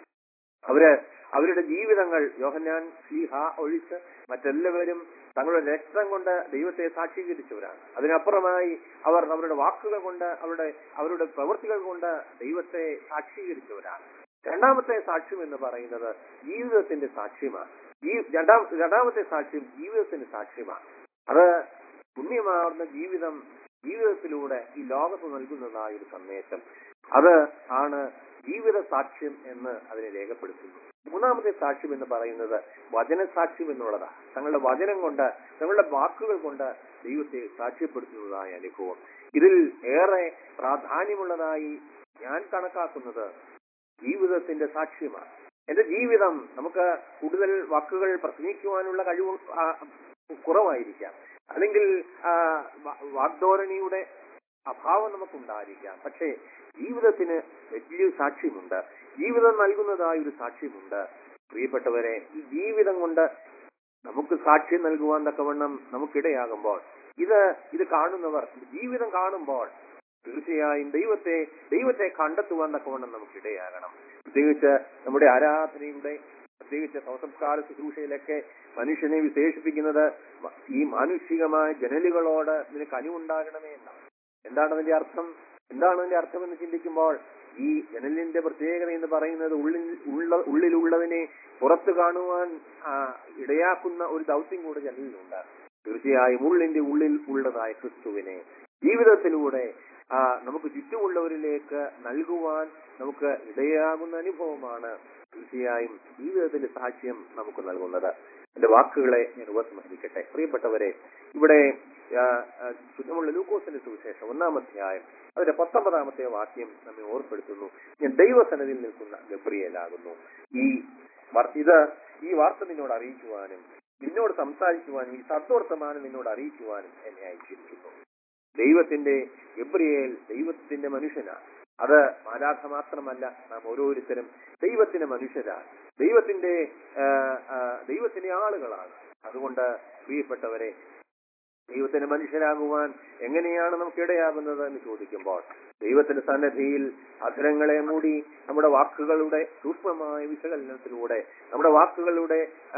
S4: അവര് അവരുടെ ജീവിതങ്ങൾ യോഹന്നാൻ സ്ലീഹ ഒഴിച്ച് മറ്റെല്ലാവരും തങ്ങളുടെ രക്തം കൊണ്ട് ദൈവത്തെ സാക്ഷീകരിച്ചവരാണ് അതിനപ്പുറമായി അവർ അവരുടെ വാക്കുകൾ കൊണ്ട് അവരുടെ അവരുടെ പ്രവൃത്തികൾ കൊണ്ട് ദൈവത്തെ സാക്ഷീകരിച്ചവരാണ് രണ്ടാമത്തെ സാക്ഷ്യം എന്ന് പറയുന്നത് ജീവിതത്തിന്റെ സാക്ഷ്യമാണ് ഈ രണ്ടാം രണ്ടാമത്തെ സാക്ഷ്യം ജീവിതത്തിന്റെ സാക്ഷ്യമാണ് അത് പുണ്യമാർന്ന ജീവിതം ജീവിതത്തിലൂടെ ഈ ലോകത്ത് നൽകുന്നതായ ഒരു സന്ദേശം അത് ആണ് ജീവിത സാക്ഷ്യം എന്ന് അതിനെ രേഖപ്പെടുത്തുന്നു മൂന്നാമത്തെ സാക്ഷ്യം എന്ന് പറയുന്നത് വചനസാക്ഷ്യം എന്നുള്ളതാണ് തങ്ങളുടെ വചനം കൊണ്ട് തങ്ങളുടെ വാക്കുകൾ കൊണ്ട് ദൈവത്തെ സാക്ഷ്യപ്പെടുത്തുന്നതായ അനുഭവം ഇതിൽ ഏറെ പ്രാധാന്യമുള്ളതായി ഞാൻ കണക്കാക്കുന്നത് ജീവിതത്തിന്റെ സാക്ഷ്യമാണ് എന്റെ ജീവിതം നമുക്ക് കൂടുതൽ വാക്കുകൾ പ്രസംഗിക്കുവാനുള്ള കഴിവ് ആ, കുറവായിരിക്കാം അല്ലെങ്കിൽ ആ, വ- വാഗ്ധോരണിയുടെ അഭാവം നമുക്കുണ്ടായിരിക്കാം പക്ഷേ ജീവിതത്തിന് വലിയ സാക്ഷ്യമുണ്ട് ജീവിതം നൽകുന്നതായ ഒരു സാക്ഷ്യമുണ്ട് പ്രിയപ്പെട്ടവരെ ഈ ജീവിതം കൊണ്ട് നമുക്ക് സാക്ഷ്യം നൽകുവാൻ തക്കവണ്ണം നമുക്കിടയാകുമ്പോൾ ഇത് ഇത് കാണുന്നവർ ജീവിതം കാണുമ്പോൾ തീർച്ചയായും ദൈവത്തെ ദൈവത്തെ കണ്ടെത്തുവാൻ തക്കവണ്ണം നമുക്കിടയാകണം പ്രത്യേകിച്ച് നമ്മുടെ ആരാധനയുടെ പ്രത്യേകിച്ച് സംസ്കാര ശുശ്രൂഷയിലൊക്കെ മനുഷ്യനെ വിശേഷിപ്പിക്കുന്നത് ഈ മാനുഷികമായ ജനലുകളോട് നിനക്ക് അനുവുണ്ടാകണമേ എന്നാണ് എന്താണ് അതിന്റെ അർത്ഥം എന്താണ് അതിന്റെ അർത്ഥം എന്ന് ചിന്തിക്കുമ്പോൾ ഈ ജനലിന്റെ പ്രത്യേകത എന്ന് പറയുന്നത് ഉള്ളിൽ ഉള്ള ഉള്ളിലുള്ളതിനെ പുറത്തു കാണുവാൻ ആ, ഇടയാക്കുന്ന ഒരു ദൗത്യം കൂടെ ജനലിലുണ്ട് തീർച്ചയായും ഉള്ളിന്റെ ഉള്ളിൽ ഉള്ളതായ ക്രിസ്തുവിനെ ജീവിതത്തിലൂടെ ആ, നമുക്ക് ചുറ്റുമുള്ളവരിലേക്ക് നൽകുവാൻ നമുക്ക് ഇടയാകുന്ന അനുഭവമാണ് തീർച്ചയായും ജീവിതത്തിന്റെ സാക്ഷ്യം നമുക്ക് നൽകുന്നത് എന്റെ വാക്കുകളെ ഞാൻ ഉപസംഹരിക്കട്ടെ പ്രിയപ്പെട്ടവരെ ഇവിടെ ആ, ആ, ശുദ്ധമുള്ള ലൂക്കോസിന്റെ സുവിശേഷം ഒന്നാം അധ്യായം അതിന്റെ പത്തൊമ്പതാമത്തെ വാക്യം നമ്മെ ഓർപ്പെടുത്തുന്നു ഞാൻ ദൈവസനത്തിൽ നിൽക്കുന്ന ഗബ്രിയേലാകുന്നു ഈ വർ- ഇത് ഈ വാർത്ത നിന്നോട് അറിയിക്കുവാനും നിന്നോട് സംസാരിക്കുവാനും ഈ സദ്വർത്തമാനം നിന്നോട് അറിയിക്കുവാനും എന്നെ അയച്ചിരിക്കുന്നു ദൈവത്തിന്റെ ഗബ്രിയേൽ ദൈവത്തിന്റെ മനുഷ്യനാണ് അത് മാലാഖ മാത്രമല്ല നാം ഓരോരുത്തരും ദൈവത്തിന്റെ മനുഷ്യരാണ് ദൈവത്തിന്റെ ആ, ആ, ദൈവത്തിന്റെ ആളുകളാണ് അതുകൊണ്ട് പ്രിയപ്പെട്ടവരെ ദൈവത്തിന്റെ മനുഷ്യരാകുവാൻ എങ്ങനെയാണ് നമുക്ക് ഇടയാകുന്നത് എന്ന് ചോദിക്കുമ്പോൾ ദൈവത്തിന്റെ സന്നദ്ധിയിൽ അധരങ്ങളെ മൂടി നമ്മുടെ വാക്കുകളുടെ സൂക്ഷ്മമായ വിശകലനത്തിലൂടെ നമ്മുടെ വാക്കുകളുടെ ആ,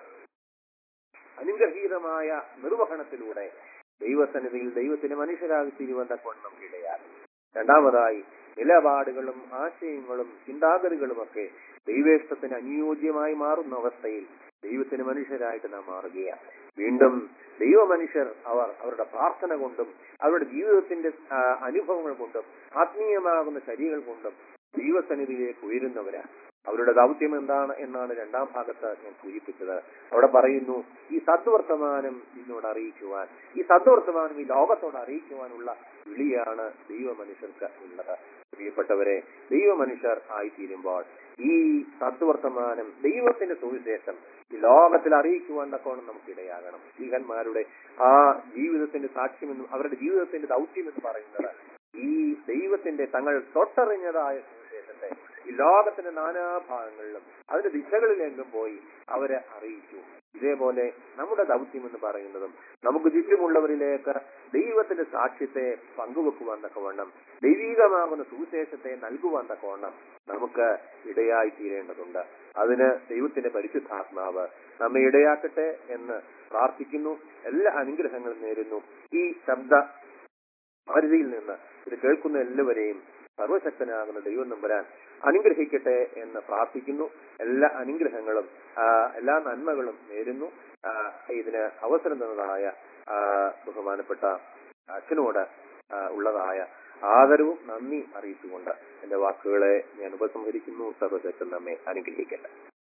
S4: അനുഗ്രഹീതമായ നിർവഹണത്തിലൂടെ ദൈവസന്നിധിയിൽ ദൈവത്തിന്റെ മനുഷ്യരാകി തീരുവാൻ തക്കൊണ്ട് നമുക്ക് ഇടയാകും രണ്ടാമതായി നിലപാടുകളും ആശയങ്ങളും ചിന്താഗതികളുമൊക്കെ ദൈവേഷ്ടത്തിന് അനുയോജ്യമായി മാറുന്ന അവസ്ഥയിൽ ദൈവത്തിന് മനുഷ്യരായിട്ട് നാം മാറുകയാണ് വീണ്ടും ദൈവ മനുഷ്യർ അവർ അവരുടെ പ്രാർത്ഥന കൊണ്ടും അവരുടെ ജീവിതത്തിന്റെ ആ, അനുഭവങ്ങൾ കൊണ്ടും ആത്മീയമാകുന്ന ചര്യകൾ കൊണ്ടും ദൈവസന്നിധിയിലേക്ക് ഉയരുന്നവരാണ് അവരുടെ ദൗത്യം എന്താണ് എന്നാണ് രണ്ടാം ഭാഗത്ത് ഞാൻ സൂചിപ്പിച്ചത് അവിടെ പറയുന്നു ഈ സദ്വർത്തമാനം നിന്നോട് അറിയിക്കുവാൻ ഈ സദ്വർത്തമാനം ഈ ലോകത്തോട് അറിയിക്കുവാനുള്ള വിളിയാണ് ദൈവ മനുഷ്യർക്ക് ഉള്ളത് പ്രിയപ്പെട്ടവരെ ദൈവ മനുഷ്യർ ആയിത്തീരുമ്പോൾ ഈ സദ്വർത്തമാനം ദൈവത്തിന്റെ സുവിശേഷം ഈ ലോകത്തിൽ അറിയിക്കുവാൻ തക്കോണം നമുക്ക് ഇടയാകണം സ്ത്രീകന്മാരുടെ ആ ജീവിതത്തിന്റെ സാക്ഷ്യമെന്നും അവരുടെ ജീവിതത്തിന്റെ ദൗത്യം എന്ന് പറയുന്നത് ഈ ദൈവത്തിന്റെ തങ്ങൾ തൊട്ടറിഞ്ഞതായ സുവിശേഷത്തെ ഈ ലോകത്തിന്റെ നാനാഭാഗങ്ങളിലും അതിന്റെ ദിശകളിലെങ്കും പോയി അവരെ അറിയിച്ചു ഇതേപോലെ നമ്മുടെ ദൗത്യം എന്ന് പറയുന്നതും നമുക്ക് ചുറ്റുമുള്ളവരിലേക്ക് ദൈവത്തിന്റെ സാക്ഷ്യത്തെ പങ്കുവെക്കുവാൻ തക്കവണ്ണം ദൈവീകമാകുന്ന സുവിശേഷത്തെ നൽകുവാൻ തക്കവണ്ണം നമുക്ക് ഇടയായി തീരേണ്ടതുണ്ട് അതിന് ദൈവത്തിന്റെ പരിശുദ്ധാത്മാവ് നമ്മെ ഇടയാക്കട്ടെ എന്ന് പ്രാർത്ഥിക്കുന്നു എല്ലാ അനുഗ്രഹങ്ങളും നേരുന്നു ഈ ശബ്ദ പരിധിയിൽ നിന്ന് ഇത് കേൾക്കുന്ന എല്ലാവരെയും സർവശക്തനാകുന്ന ദൈവം നമ്പരാൻ അനുഗ്രഹിക്കട്ടെ എന്ന് പ്രാർത്ഥിക്കുന്നു എല്ലാ അനുഗ്രഹങ്ങളും ആ, എല്ലാ നന്മകളും നേരുന്നു ആ, ഇതിന് അവസരം തന്നതായ ആ, ബഹുമാനപ്പെട്ട അച്ഛനോട് ആ, ഉള്ളതായ ആദരവും നന്ദി അറിയിച്ചുകൊണ്ട് എന്റെ വാക്കുകളെ ഞാൻ ഉപസംഹരിക്കുന്നു സർവശക്തൻ നമ്മെ അനുഗ്രഹിക്കട്ടെ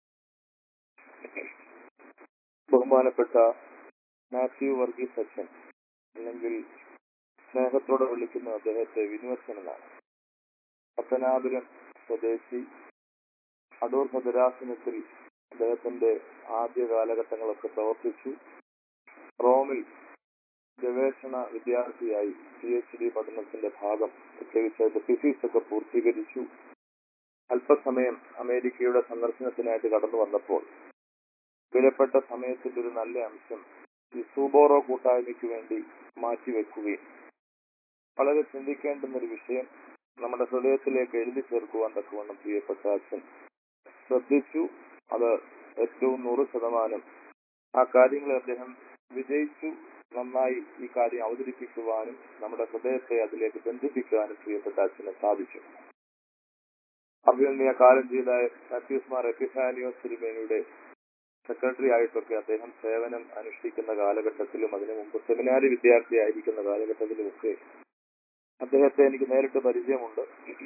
S5: ബഹുമാനപ്പെട്ട മാത്യു വർഗീസ് അച്ഛൻ അല്ലെങ്കിൽ സ്നേഹത്തോടെ വിളിക്കുന്ന അദ്ദേഹത്തെ വിനുവച്ചൻ എന്നാണ് പത്തനാപുരം സ്വദേശി അടൂർ ഭദ്രാസനത്തിൽ അദ്ദേഹത്തിന്റെ ആദ്യ കാലഘട്ടങ്ങളൊക്കെ പ്രവർത്തിച്ചു റോമിൽ ഗവേഷണ വിദ്യാർത്ഥിയായി പി എച്ച് ഡി പഠനത്തിന്റെ ഭാഗം പ്രത്യേകിച്ച് ഫിസിക്സ് ഒക്കെ പൂർത്തീകരിച്ചു അല്പസമയം അമേരിക്കയുടെ സന്ദർശനത്തിനായിട്ട് കടന്നു വന്നപ്പോൾ വിലപ്പെട്ട സമയത്തിന്റെ ഒരു നല്ല അംശം ഈ സൂബോറോ കൂട്ടായ്മയ്ക്ക് വേണ്ടി മാറ്റിവെക്കുകയും വളരെ ചിന്തിക്കേണ്ടുന്ന ഒരു വിഷയം നമ്മുടെ ഹൃദയത്തിലേക്ക് എഴുതി ചേർക്കുവാൻ തക്കവണ്ണം പ്രിയപ്പെട്ട അച്ഛൻ ശ്രദ്ധിച്ചു അത് ഏറ്റവും നൂറ് ശതമാനം ആ കാര്യങ്ങളെ അദ്ദേഹം വിജയിച്ചു നന്നായി ഈ കാര്യം അവതരിപ്പിക്കുവാനും നമ്മുടെ ഹൃദയത്തെ അതിലേക്ക് ബന്ധിപ്പിക്കുവാനും പ്രിയപ്പെട്ട അച്ഛന് സാധിച്ചു അഭിനന്ദയ കാലം ചെയ്ത മാത്യൂസ് മാർ എപ്പിഫാനിയോസ് തിരുമേനിയുടെ സെക്രട്ടറി ആയിട്ടൊക്കെ അദ്ദേഹം സേവനം അനുഷ്ഠിക്കുന്ന കാലഘട്ടത്തിലും അതിനു മുമ്പ് സെമിനാരി വിദ്യാർത്ഥിയായിരിക്കുന്ന കാലഘട്ടത്തിലുമൊക്കെ അദ്ദേഹത്തെ എനിക്ക് നേരിട്ട് പരിചയമുണ്ട്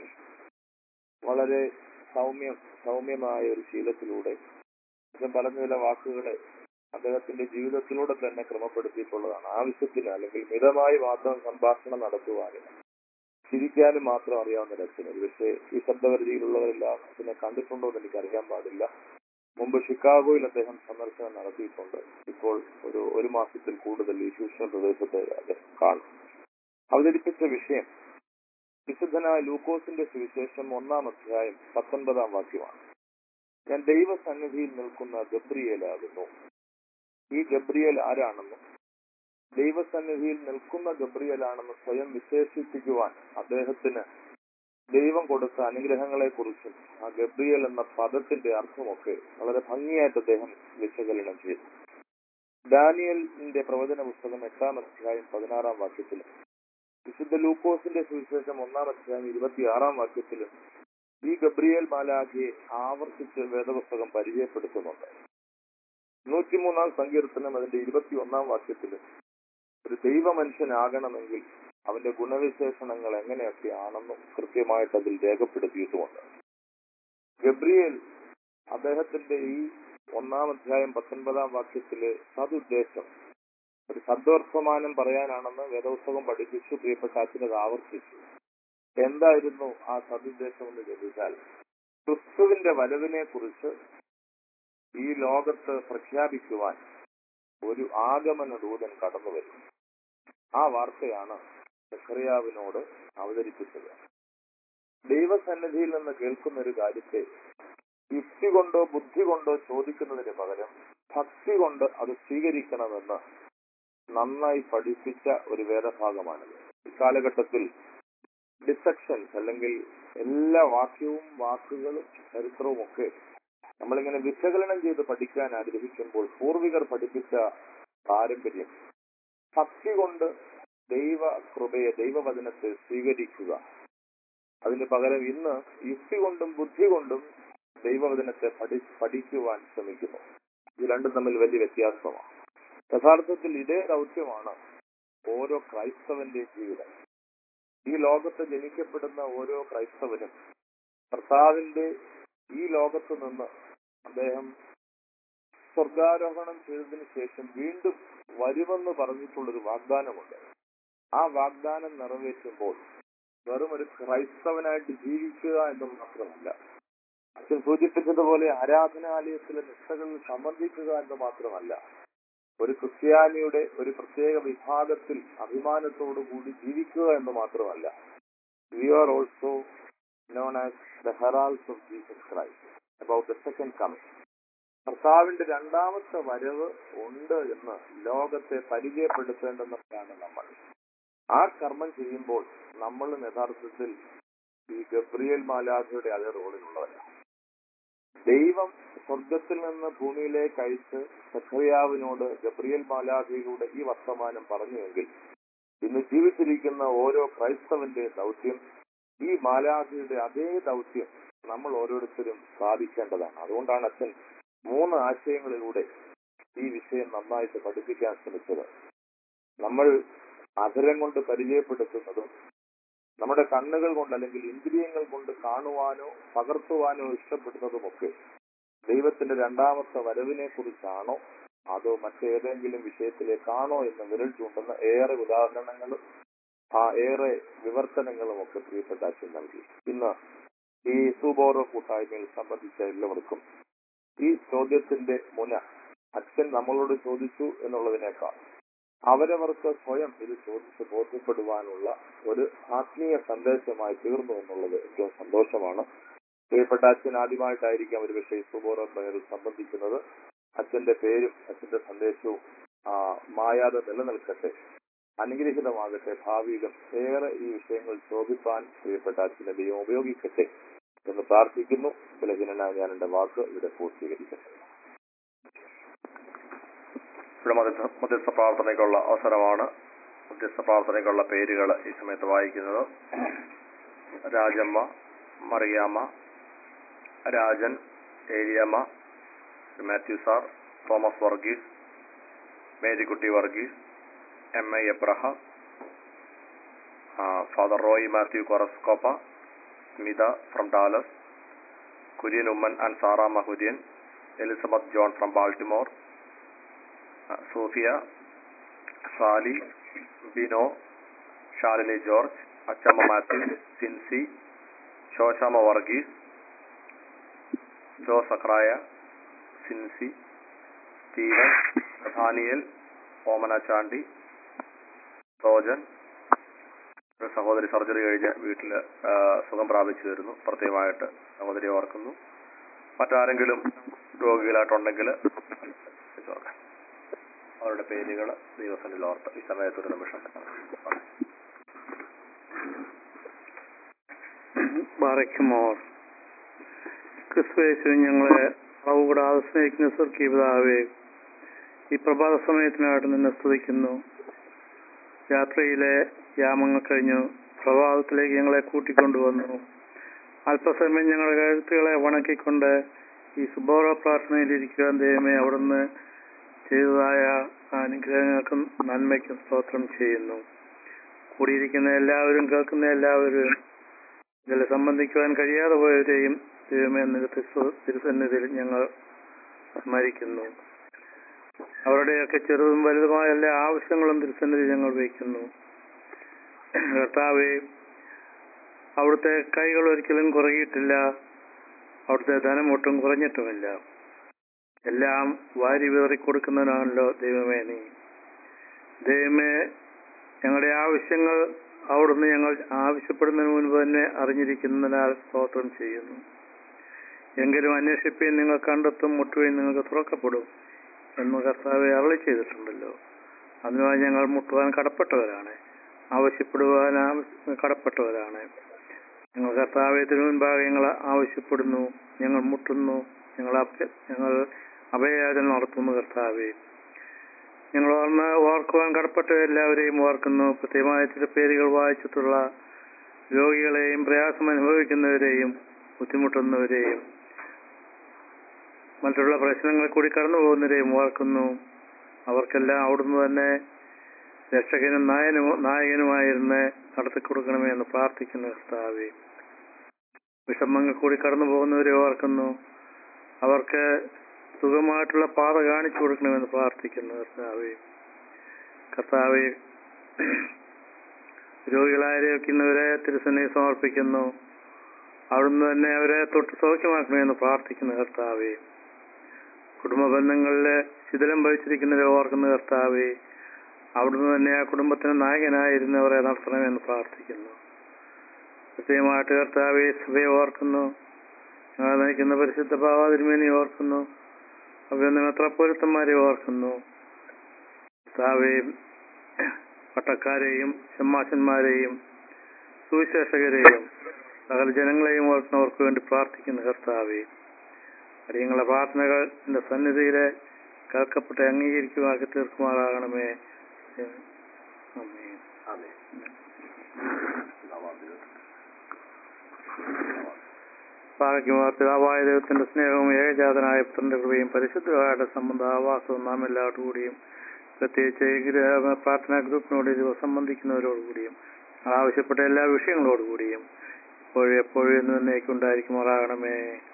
S5: വളരെ സൗമ്യം സൗമ്യമായ ഒരു ശീലത്തിലൂടെ അദ്ദേഹം പറഞ്ഞ ചില വാക്കുകളെ അദ്ദേഹത്തിന്റെ ജീവിതത്തിലൂടെ തന്നെ ക്രമപ്പെടുത്തിയിട്ടുള്ളതാണ് ആവശ്യത്തിന് അല്ലെങ്കിൽ മിതമായി മാത്രം സംഭാഷണം നടത്തുവാനും ചിരിക്കാനും മാത്രം അറിയാവുന്ന ഒരു അച്ഛൻ പക്ഷേ ഈ ശബ്ദപരിധിയിലുള്ളവരെല്ലാം അച്ഛനെ കണ്ടിട്ടുണ്ടോ എന്ന് എനിക്ക് അറിയാൻ പാടില്ല മുമ്പ് ഷിക്കാഗോയിൽ അദ്ദേഹം സന്ദർശനം നടത്തിയിട്ടുണ്ട് ഇപ്പോൾ ഒരു ഒരു മാസത്തിൽ കൂടുതൽ ഈ ശൂഷ്ണ പ്രദേശത്ത് അദ്ദേഹം കാണും അവതരിപ്പിച്ച വിഷയം വിശുദ്ധനായ ലൂക്കോസിന്റെ സുവിശേഷം ഒന്നാം അധ്യായം പത്തൊൻപതാം വാക്യമാണ് ഞാൻ ദൈവസന്നിധിയിൽ നിൽക്കുന്ന ഗബ്രിയേലാകുന്നു ഈ ഗബ്രിയേൽ ആരാണെന്നും ദൈവസന്നിധിയിൽ നിൽക്കുന്ന ഗബ്രിയേലാണെന്ന് സ്വയം വിശേഷിപ്പിക്കുവാൻ അദ്ദേഹത്തിന് ദൈവം കൊടുത്ത അനുഗ്രഹങ്ങളെ കുറിച്ചും ആ ഗബ്രിയേൽ എന്ന പദത്തിന്റെ അർത്ഥമൊക്കെ വളരെ ഭംഗിയായിട്ട് അദ്ദേഹം വിശകലനം ചെയ്തു ഡാനിയലിന്റെ പ്രവചന പുസ്തകം എട്ടാം അധ്യായം പതിനാറാം വാക്യത്തിലും വിശുദ്ധ ലൂക്കോസിന്റെ സുവിശേഷം ഒന്നാം അധ്യായം ഇരുപത്തിയാറാം വാക്യത്തിലും ഈ ഗബ്രിയേൽ മാലാഖിയെ ആവർത്തിച്ച് വേദപുസ്തകം പരിചയപ്പെടുത്തുന്നുണ്ട് നൂറ്റിമൂന്നാം സങ്കീർത്തനം അതിന്റെ ഇരുപത്തി ഒന്നാം വാക്യത്തിലും ഒരു ദൈവ മനുഷ്യനാകണമെങ്കിൽ അവന്റെ ഗുണവിശേഷണങ്ങൾ എങ്ങനെയൊക്കെയാണെന്നും കൃത്യമായിട്ട് അതിൽ രേഖപ്പെടുത്തിയിട്ടുമുണ്ട് ഗബ്രിയേൽ അദ്ദേഹത്തിന്റെ ഈ ഒന്നാം അധ്യായം പത്തൊൻപതാം വാക്യത്തിലെ സതുദ്ദേശം ഒരു സദ്വർത്തമാനം പറയാനാണെന്ന് വേദോത്സവം പഠിപ്പിച്ചു പ്രിയപ്പെട്ട അച്ഛനത് ആവർത്തിച്ചു എന്തായിരുന്നു ആ സതുദ്ദേശം എന്ന് ചോദിച്ചാൽ ക്രിസ്തുവിന്റെ വരവിനെ കുറിച്ച് ഈ ലോകത്ത് പ്രഖ്യാപിക്കുവാൻ ഒരു ആഗമന ദൂതൻ കടന്നു വരും ആ വാർത്തയാണ് സെഖറിയാവിനോട് അവതരിപ്പിച്ചത് ദൈവസന്നിധിയിൽ നിന്ന് കേൾക്കുന്ന ഒരു കാര്യത്തെ യുക്തി കൊണ്ടോ ബുദ്ധി കൊണ്ടോ ചോദിക്കുന്നതിന് പകരം ഭക്തി കൊണ്ട് അത് സ്വീകരിക്കണമെന്ന് നന്നായി പഠിപ്പിച്ച ഒരു വേദഭാഗമാണിത് ഈ കാലഘട്ടത്തിൽ ഡിസക്ഷൻസ് അല്ലെങ്കിൽ എല്ലാ വാക്യവും വാക്കുകളും ചരിത്രവും ഒക്കെ നമ്മളിങ്ങനെ വിശകലനം ചെയ്ത് പഠിക്കാൻ ആഗ്രഹിക്കുമ്പോൾ പൂർവികർ പഠിപ്പിച്ച പാരമ്പര്യം ഭക്തി കൊണ്ട് ദൈവ കൃപയെ ദൈവവചനത്തെ സ്വീകരിക്കുക അതിന് പകരം ഇന്ന് യുക്തി കൊണ്ടും ബുദ്ധി കൊണ്ടും ദൈവവചനത്തെ പഠി പഠിക്കുവാൻ ശ്രമിക്കുന്നു ഇത് രണ്ടും തമ്മിൽ വലിയ വ്യത്യാസമാണ് യഥാർത്ഥത്തിൽ ഇതേ ദൗത്യമാണ് ഓരോ ക്രൈസ്തവന്റെയും ജീവിതം ഈ ലോകത്ത് ജനിക്കപ്പെടുന്ന ഓരോ ക്രൈസ്തവനും കർത്താവിന്റെ ഈ ലോകത്ത് നിന്ന് അദ്ദേഹം സ്വർഗാരോഹണം ചെയ്തതിനു ശേഷം വീണ്ടും വരുമെന്ന് പറഞ്ഞിട്ടുള്ളൊരു വാഗ്ദാനമുണ്ട് ആ വാഗ്ദാനം നിറവേറ്റുമ്പോൾ വെറും ഒരു ക്രൈസ്തവനായിട്ട് ജീവിക്കുക എന്ന് മാത്രമല്ല അച്ഛൻ സൂചിപ്പിച്ചതുപോലെ ആരാധനാലയത്തിലെ നിഷ്ഠകളിൽ സംബന്ധിക്കുക എന്ന് മാത്രമല്ല ഒരു ക്രിസ്ത്യാനിയുടെ ഒരു പ്രത്യേക വിഭാഗത്തിൽ അഭിമാനത്തോടു കൂടി ജീവിക്കുക എന്ന് മാത്രമല്ല we are also known as the heralds of Jesus Christ about the second coming. കർത്താവിന്റെ രണ്ടാമത്തെ വരവ് ഉണ്ട് എന്ന് ലോകത്തെ പരിചയപ്പെടുത്തേണ്ടുന്നവരാണ് നമ്മൾ ആ കർമ്മം ചെയ്യുമ്പോൾ നമ്മളും യഥാർത്ഥത്തിൽ ഈ ഗബ്രിയേൽ മാലാഖയുടെ അതേ റോളിലുള്ളവരാണ് ദൈവം സ്വർഗത്തിൽ നിന്ന് ഭൂമിയിലേക്ക് അയച്ച് സഖറിയാവിനോട് ഗബ്രിയേൽ മാലാഖയിലൂടെ ഈ വർത്തമാനം പറഞ്ഞുവെങ്കിൽ ഇന്ന് ജീവിച്ചിരിക്കുന്ന ഓരോ ക്രൈസ്തവന്റെ ദൗത്യം ഈ മാലാഖയുടെ അതേ ദൗത്യം നമ്മൾ ഓരോരുത്തരും സാധിക്കേണ്ടതാണ് അതുകൊണ്ടാണ് അച്ഛൻ മൂന്ന് ആശയങ്ങളിലൂടെ ഈ വിഷയം നന്നായിട്ട് പഠിപ്പിക്കാൻ ശ്രമിച്ചത് നമ്മൾ അധരം കൊണ്ട് പരിചയപ്പെടുത്തുന്നതും നമ്മുടെ കണ്ണുകൾ കൊണ്ട് അല്ലെങ്കിൽ ഇന്ദ്രിയങ്ങൾ കൊണ്ട് കാണുവാനോ പകർത്തുവാനോ ഇഷ്ടപ്പെടുന്നതുമൊക്കെ ദൈവത്തിന്റെ രണ്ടാമത്തെ വരവിനെ കുറിച്ചാണോ അതോ മറ്റേതെങ്കിലും വിഷയത്തിലേക്കാണോ എന്ന് വിരൽ ചൂണ്ടുന്ന ഏറെ ഉദാഹരണങ്ങളും ആ ഏറെ വിവർത്തനങ്ങളും ഒക്കെ പ്രിയപ്പെട്ട അച്ഛൻ നൽകി ഇന്ന് ഈ സുബോറോ കൂട്ടായ്മയിൽ സംബന്ധിച്ച എല്ലാവർക്കും ഈ ചോദ്യത്തിന്റെ മുന അച്ഛൻ നമ്മളോട് ചോദിച്ചു എന്നുള്ളതിനേക്കാൾ അവരവർക്ക് സ്വയം ഇത് ചോദിച്ച് ബോധ്യപ്പെടുവാനുള്ള ഒരു ആത്മീയ സന്ദേശമായി തീർന്നു എന്നുള്ളത് ഏറ്റവും സന്തോഷമാണ് പ്രിയപ്പെട്ട അച്ഛൻ ആദ്യമായിട്ടായിരിക്കാം ഒരു പക്ഷേ സുബോറോ പ്രയറിൽ സംബന്ധിക്കുന്നത് അച്ഛന്റെ പേരും അച്ഛന്റെ സന്ദേശവും ആ, മായാതെ നിലനിൽക്കട്ടെ അനുഗ്രഹീതമാകട്ടെ ഭാവിയിലും ഏറെ ഈ വിഷയങ്ങൾ ചോദിപ്പാൻ പ്രിയപ്പെട്ട അച്ഛനെ ദൈവം ഉപയോഗിക്കട്ടെ എന്ന് പ്രാർത്ഥിക്കുന്നു ബലഹീനനായ ഞാൻ എന്റെ വാക്ക് ഇവിടെ പൂർത്തീകരിക്കട്ടെ
S2: ഇവിടെ മധ്യസ്ഥ മധ്യസ്ഥ പ്രാർത്ഥനയ്ക്കുള്ള അവസരമാണ് മധ്യസ്ഥ പ്രാർത്ഥനയ്ക്കുള്ള പേരുകൾ ഈ സമയത്ത് വായിക്കുന്നത് Rajamma Mariamma Rajan Eriyamma Mathew sir Thomas Varghese Marykutty Varghese M I Abraham ആ, ഫാദർ റോയ് മാത്യു കൊറസ്കോപ്പ Smitha from Dallas Kurian Oommen and Saramma Kurian Elizabeth John from Baltimore ആ, Sophia Sally Bino Shalini George Achamma Mathew Sincy Soshamma Varghese Joe സക്രായ സിൻസി സ്റ്റീവൻ ദാനിയൽ ഓമന ചാണ്ടി സോജൻ ഒരു സഹോദരി സർജറി കഴിഞ്ഞ് വീട്ടിൽ സുഖം പ്രാപിച്ചു വരുന്നു പ്രത്യേകമായിട്ട് സഹോദരിയെ ഓർക്കുന്നു മറ്റാരെങ്കിലും രോഗികളായിട്ടുണ്ടെങ്കിൽ ഓർക്കാം അവരുടെ പേരുകൾ ദൈവസനിൽ ഓർത്ത് ഈ സമയത്ത് ഒരു നിമിഷം
S6: ബാറയ്ക്കുമോർ ക്രിസ്തുവേശു ഞങ്ങളെ അളവ് കൂടാതെ സ്നേഹിക്കുന്ന സ്വർഗീപിതാവേ ഈ പ്രഭാത സമയത്തിനായിട്ട് നിന്നെ സ്തുതിക്കുന്നു യാത്രയിലെ യാമങ്ങൾ കഴിഞ്ഞു പ്രഭാതത്തിലേക്ക് ഞങ്ങളെ കൂട്ടിക്കൊണ്ടുവന്നു അല്പസമയം ഞങ്ങളുടെ കഴുത്തുകളെ വണക്കിക്കൊണ്ട് ഈ സുബോറ പ്രാർത്ഥനയിലിരിക്കുവാൻ ദൈവമേ അവിടുന്ന് ചെയ്തതായ അനുഗ്രഹങ്ങൾക്കും നന്മയ്ക്കും സ്തോത്രം ചെയ്യുന്നു കൂടിയിരിക്കുന്ന എല്ലാവരും കേൾക്കുന്ന എല്ലാവരും ഇതിൽ സംബന്ധിക്കുവാൻ കഴിയാതെ പോയവരെയും ദൈവമേ നിരത്തി തിരുസന്നിധിയിൽ ഞങ്ങൾ സ്മരിക്കുന്നു അവരുടെയൊക്കെ ചെറുതും വലുതുമായ എല്ലാ ആവശ്യങ്ങളും തിരുസന്നിധി ഞങ്ങൾ വയ്ക്കുന്നു കർത്താവെ അവിടുത്തെ കൈകൾ ഒരിക്കലും കുറയിട്ടില്ല അവിടുത്തെ ധനം ഒട്ടും കുറഞ്ഞിട്ടുമില്ല എല്ലാം വാരി വിതറി കൊടുക്കുന്നവനാണല്ലോ ദൈവമേ നീ ദൈവമേ ഞങ്ങളുടെ ആവശ്യങ്ങൾ അവിടുന്ന് ഞങ്ങൾ ആവശ്യപ്പെടുന്നതിന് മുൻപ് തന്നെ അറിഞ്ഞിരിക്കുന്നതിനാൽ സ്തോത്രം ചെയ്യുന്നു എങ്കിലും അന്വേഷിപ്പീൻ നിങ്ങൾ കണ്ടെത്തും മുട്ടുകയും നിങ്ങൾക്ക് തുറക്കപ്പെടും എന്ന് കർത്താവെ അരളി ചെയ്തിട്ടുണ്ടല്ലോ അതിനുമായി ഞങ്ങൾ മുട്ടുവാൻ കടപ്പെട്ടവരാണ് ആവശ്യപ്പെടുവാൻ ആവശ്യ- കടപ്പെട്ടവരാണ് ഞങ്ങൾ കർത്താവെ തിരുമുൻപാകെ ഞങ്ങൾ ആവശ്യപ്പെടുന്നു ഞങ്ങൾ മുട്ടുന്നു ഞങ്ങൾ അഭ- ഞങ്ങൾ അഭയയാചന നടത്തുന്നു കർത്താവെ ഞങ്ങൾ ഓർമ്മ ഓർക്കുവാൻ കടപ്പെട്ട എല്ലാവരെയും ഓർക്കുന്നു പ്രത്യേകമായ ചില പേരുകൾ വായിച്ചിട്ടുള്ള രോഗികളെയും പ്രയാസം അനുഭവിക്കുന്നവരെയും ബുദ്ധിമുട്ടുന്നവരെയും മറ്റുള്ള പ്രശ്നങ്ങൾ കൂടി കടന്നു പോകുന്നവരെയും ഓർക്കുന്നു അവർക്കെല്ലാം അവിടുന്ന് തന്നെ രക്ഷകനും നായനും നായകനുമായിരുന്ന് നടത്തി കൊടുക്കണമേ എന്ന് പ്രാർത്ഥിക്കുന്നു കർത്താവെ വിഷമങ്ങൾ കൂടി കടന്നു പോകുന്നവരെ ഓർക്കുന്നു അവർക്ക് സുഖമായിട്ടുള്ള പാത കാണിച്ചു കൊടുക്കണമെന്ന് പ്രാർത്ഥിക്കുന്നു കർത്താവെ കർത്താവെ രോഗികളായിരിക്കുന്നവരെ തിരുസന്നെ സമർപ്പിക്കുന്നു അവിടുന്ന് തന്നെ അവരെ തൊട്ട് സൗഖ്യമാക്കണമെന്ന് പ്രാർത്ഥിക്കുന്നു കർത്താവെ കുടുംബ ബന്ധങ്ങളില് ശിഥിലം ഭവിച്ചിരിക്കുന്നവരെ ഓർക്കുന്ന കർത്താവെ അവിടുന്ന് തന്നെ ആ കുടുംബത്തിന് നായകനായിരുന്നവരെ നടത്തണമെന്ന് പ്രാർത്ഥിക്കുന്നു പ്രത്യേകമായിട്ട് കർത്താവെ സഭയെ ഓർക്കുന്നു ഞങ്ങൾ നയിക്കുന്ന പരിശുദ്ധ ഭാവാതിരുമേനി ഓർക്കുന്നു അവയൊന്നും മെത്രപ്പൊരുത്തന്മാരെ ഓർക്കുന്നു കർത്താവെയും പട്ടക്കാരെയും ഷമ്മാശന്മാരെയും സുവിശേഷകരെയും സകല ജനങ്ങളെയും ഓർക്കുന്നവർക്ക് വേണ്ടി പ്രാർത്ഥിക്കുന്ന കർത്താവെ അടിയങ്ങളെ പ്രാർത്ഥനകൾ എന്റെ സന്നിധിയിലെ കേൾക്കപ്പെട്ട് അംഗീകരിക്കുവാക്കി തീർക്കുമാറാകണമേ ആമേൻ.
S2: ആമേൻ.
S6: ഭാഗ്യമാർ പിതാവായ ദൈവത്തിന്റെ സ്നേഹവും ഏകജാതനായ പുത്രന്റെ കൃപയും പരിശുദ്ധയുടെ സംബന്ധ ആവാസവും നാം എല്ലാവരോടും കൂടിയും പ്രത്യേകിച്ച് ഈ ഗ്ര- പ്രാർത്ഥനാ ഗ്രൂപ്പിനോട് ഇത് സംബന്ധിക്കുന്നവരോടുകൂടിയും ആവശ്യപ്പെട്ട എല്ലാ വിഷയങ്ങളോടുകൂടിയും ഇപ്പോഴും എപ്പോഴും എന്ന് തന്നേക്കും ഉണ്ടായിരിക്കുമാറാകണമേ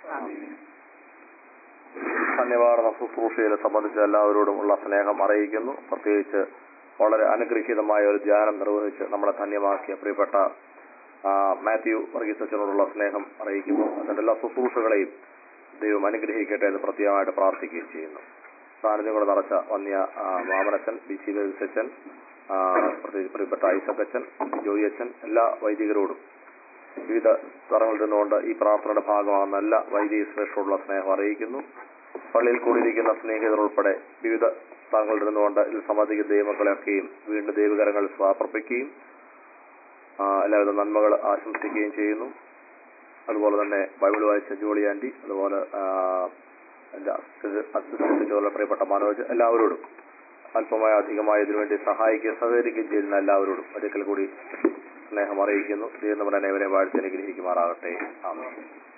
S2: ധന്യവാർന്ന ശുശ്രൂഷയെ സംബന്ധിച്ച് എല്ലാവരോടും ഉള്ള സ്നേഹം അറിയിക്കുന്നു പ്രത്യേകിച്ച് വളരെ അനുഗ്രഹീതമായ ഒരു ധ്യാനം നിർവഹിച്ച് നമ്മളെ ധന്യമാക്കിയ പ്രിയപ്പെട്ട ആ, മാത്യു വർഗീസ് അച്ഛനോടുള്ള സ്നേഹം അറിയിക്കുന്നു അതിന്റെ എല്ലാ ശുശ്രൂഷകളെയും ദൈവം അനുഗ്രഹിക്കട്ടെ എന്ന് പ്രത്യേകമായിട്ട് പ്രാർത്ഥിക്കുകയും ചെയ്യുന്നു സാന്നിധ്യം കൊണ്ട് നിറച്ച വന്യ ആ, മാമനച്ചൻ ബി സി അച്ഛൻ ആ, പ്രത്യേകിച്ച് പ്രിയപ്പെട്ട ഐസക് അച്ഛൻ ജോയി അച്ഛൻ എല്ലാ വൈദികരോടും വിവിധ സ്ഥലങ്ങളിൽ നിന്നുകൊണ്ട് ഈ പ്രാർത്ഥനയുടെ ഭാഗമാകുന്ന എല്ലാ വൈദിക ശ്രേഷ്ഠോടുള്ള സ്നേഹം അറിയിക്കുന്നു പള്ളിയിൽ കൂടിയിരിക്കുന്ന സ്നേഹിതർ ഉൾപ്പെടെ വിവിധ സ്ഥലങ്ങളിൽ നിന്നുകൊണ്ട് ഇതിൽ സംബന്ധിക്കുന്ന ദൈവങ്ങളെയൊക്കെയും വീണ്ടും ദൈവകരങ്ങൾ സമർപ്പിക്കുകയും ആ, എല്ലാവിധ നന്മകൾ ആശംസിക്കുകയും ചെയ്യുന്നു അതുപോലെ തന്നെ ബൈബിൾ വായിച്ച ജോളി ആൻറ്റി അതുപോലെ ആ, എൻ്റെ അസിസ്റ്റന്റ് ജോലി പ്രിയപ്പെട്ട മനോജ് എല്ലാവരോടും അല്പമായ അധികമായ ഇതിനുവേണ്ടി സഹായിക്കുകയും സഹകരിക്കുകയും ചെയ്യുന്ന എല്ലാവരോടും ഒരിക്കൽ കൂടി സ്നേഹം അറിയിക്കുന്നു ദൈവം നമ്മുടെ അനേവരെ വാഴ്ത്തി അനുഗ്രഹിക്കുമാറാകട്ടെ ആമേൻ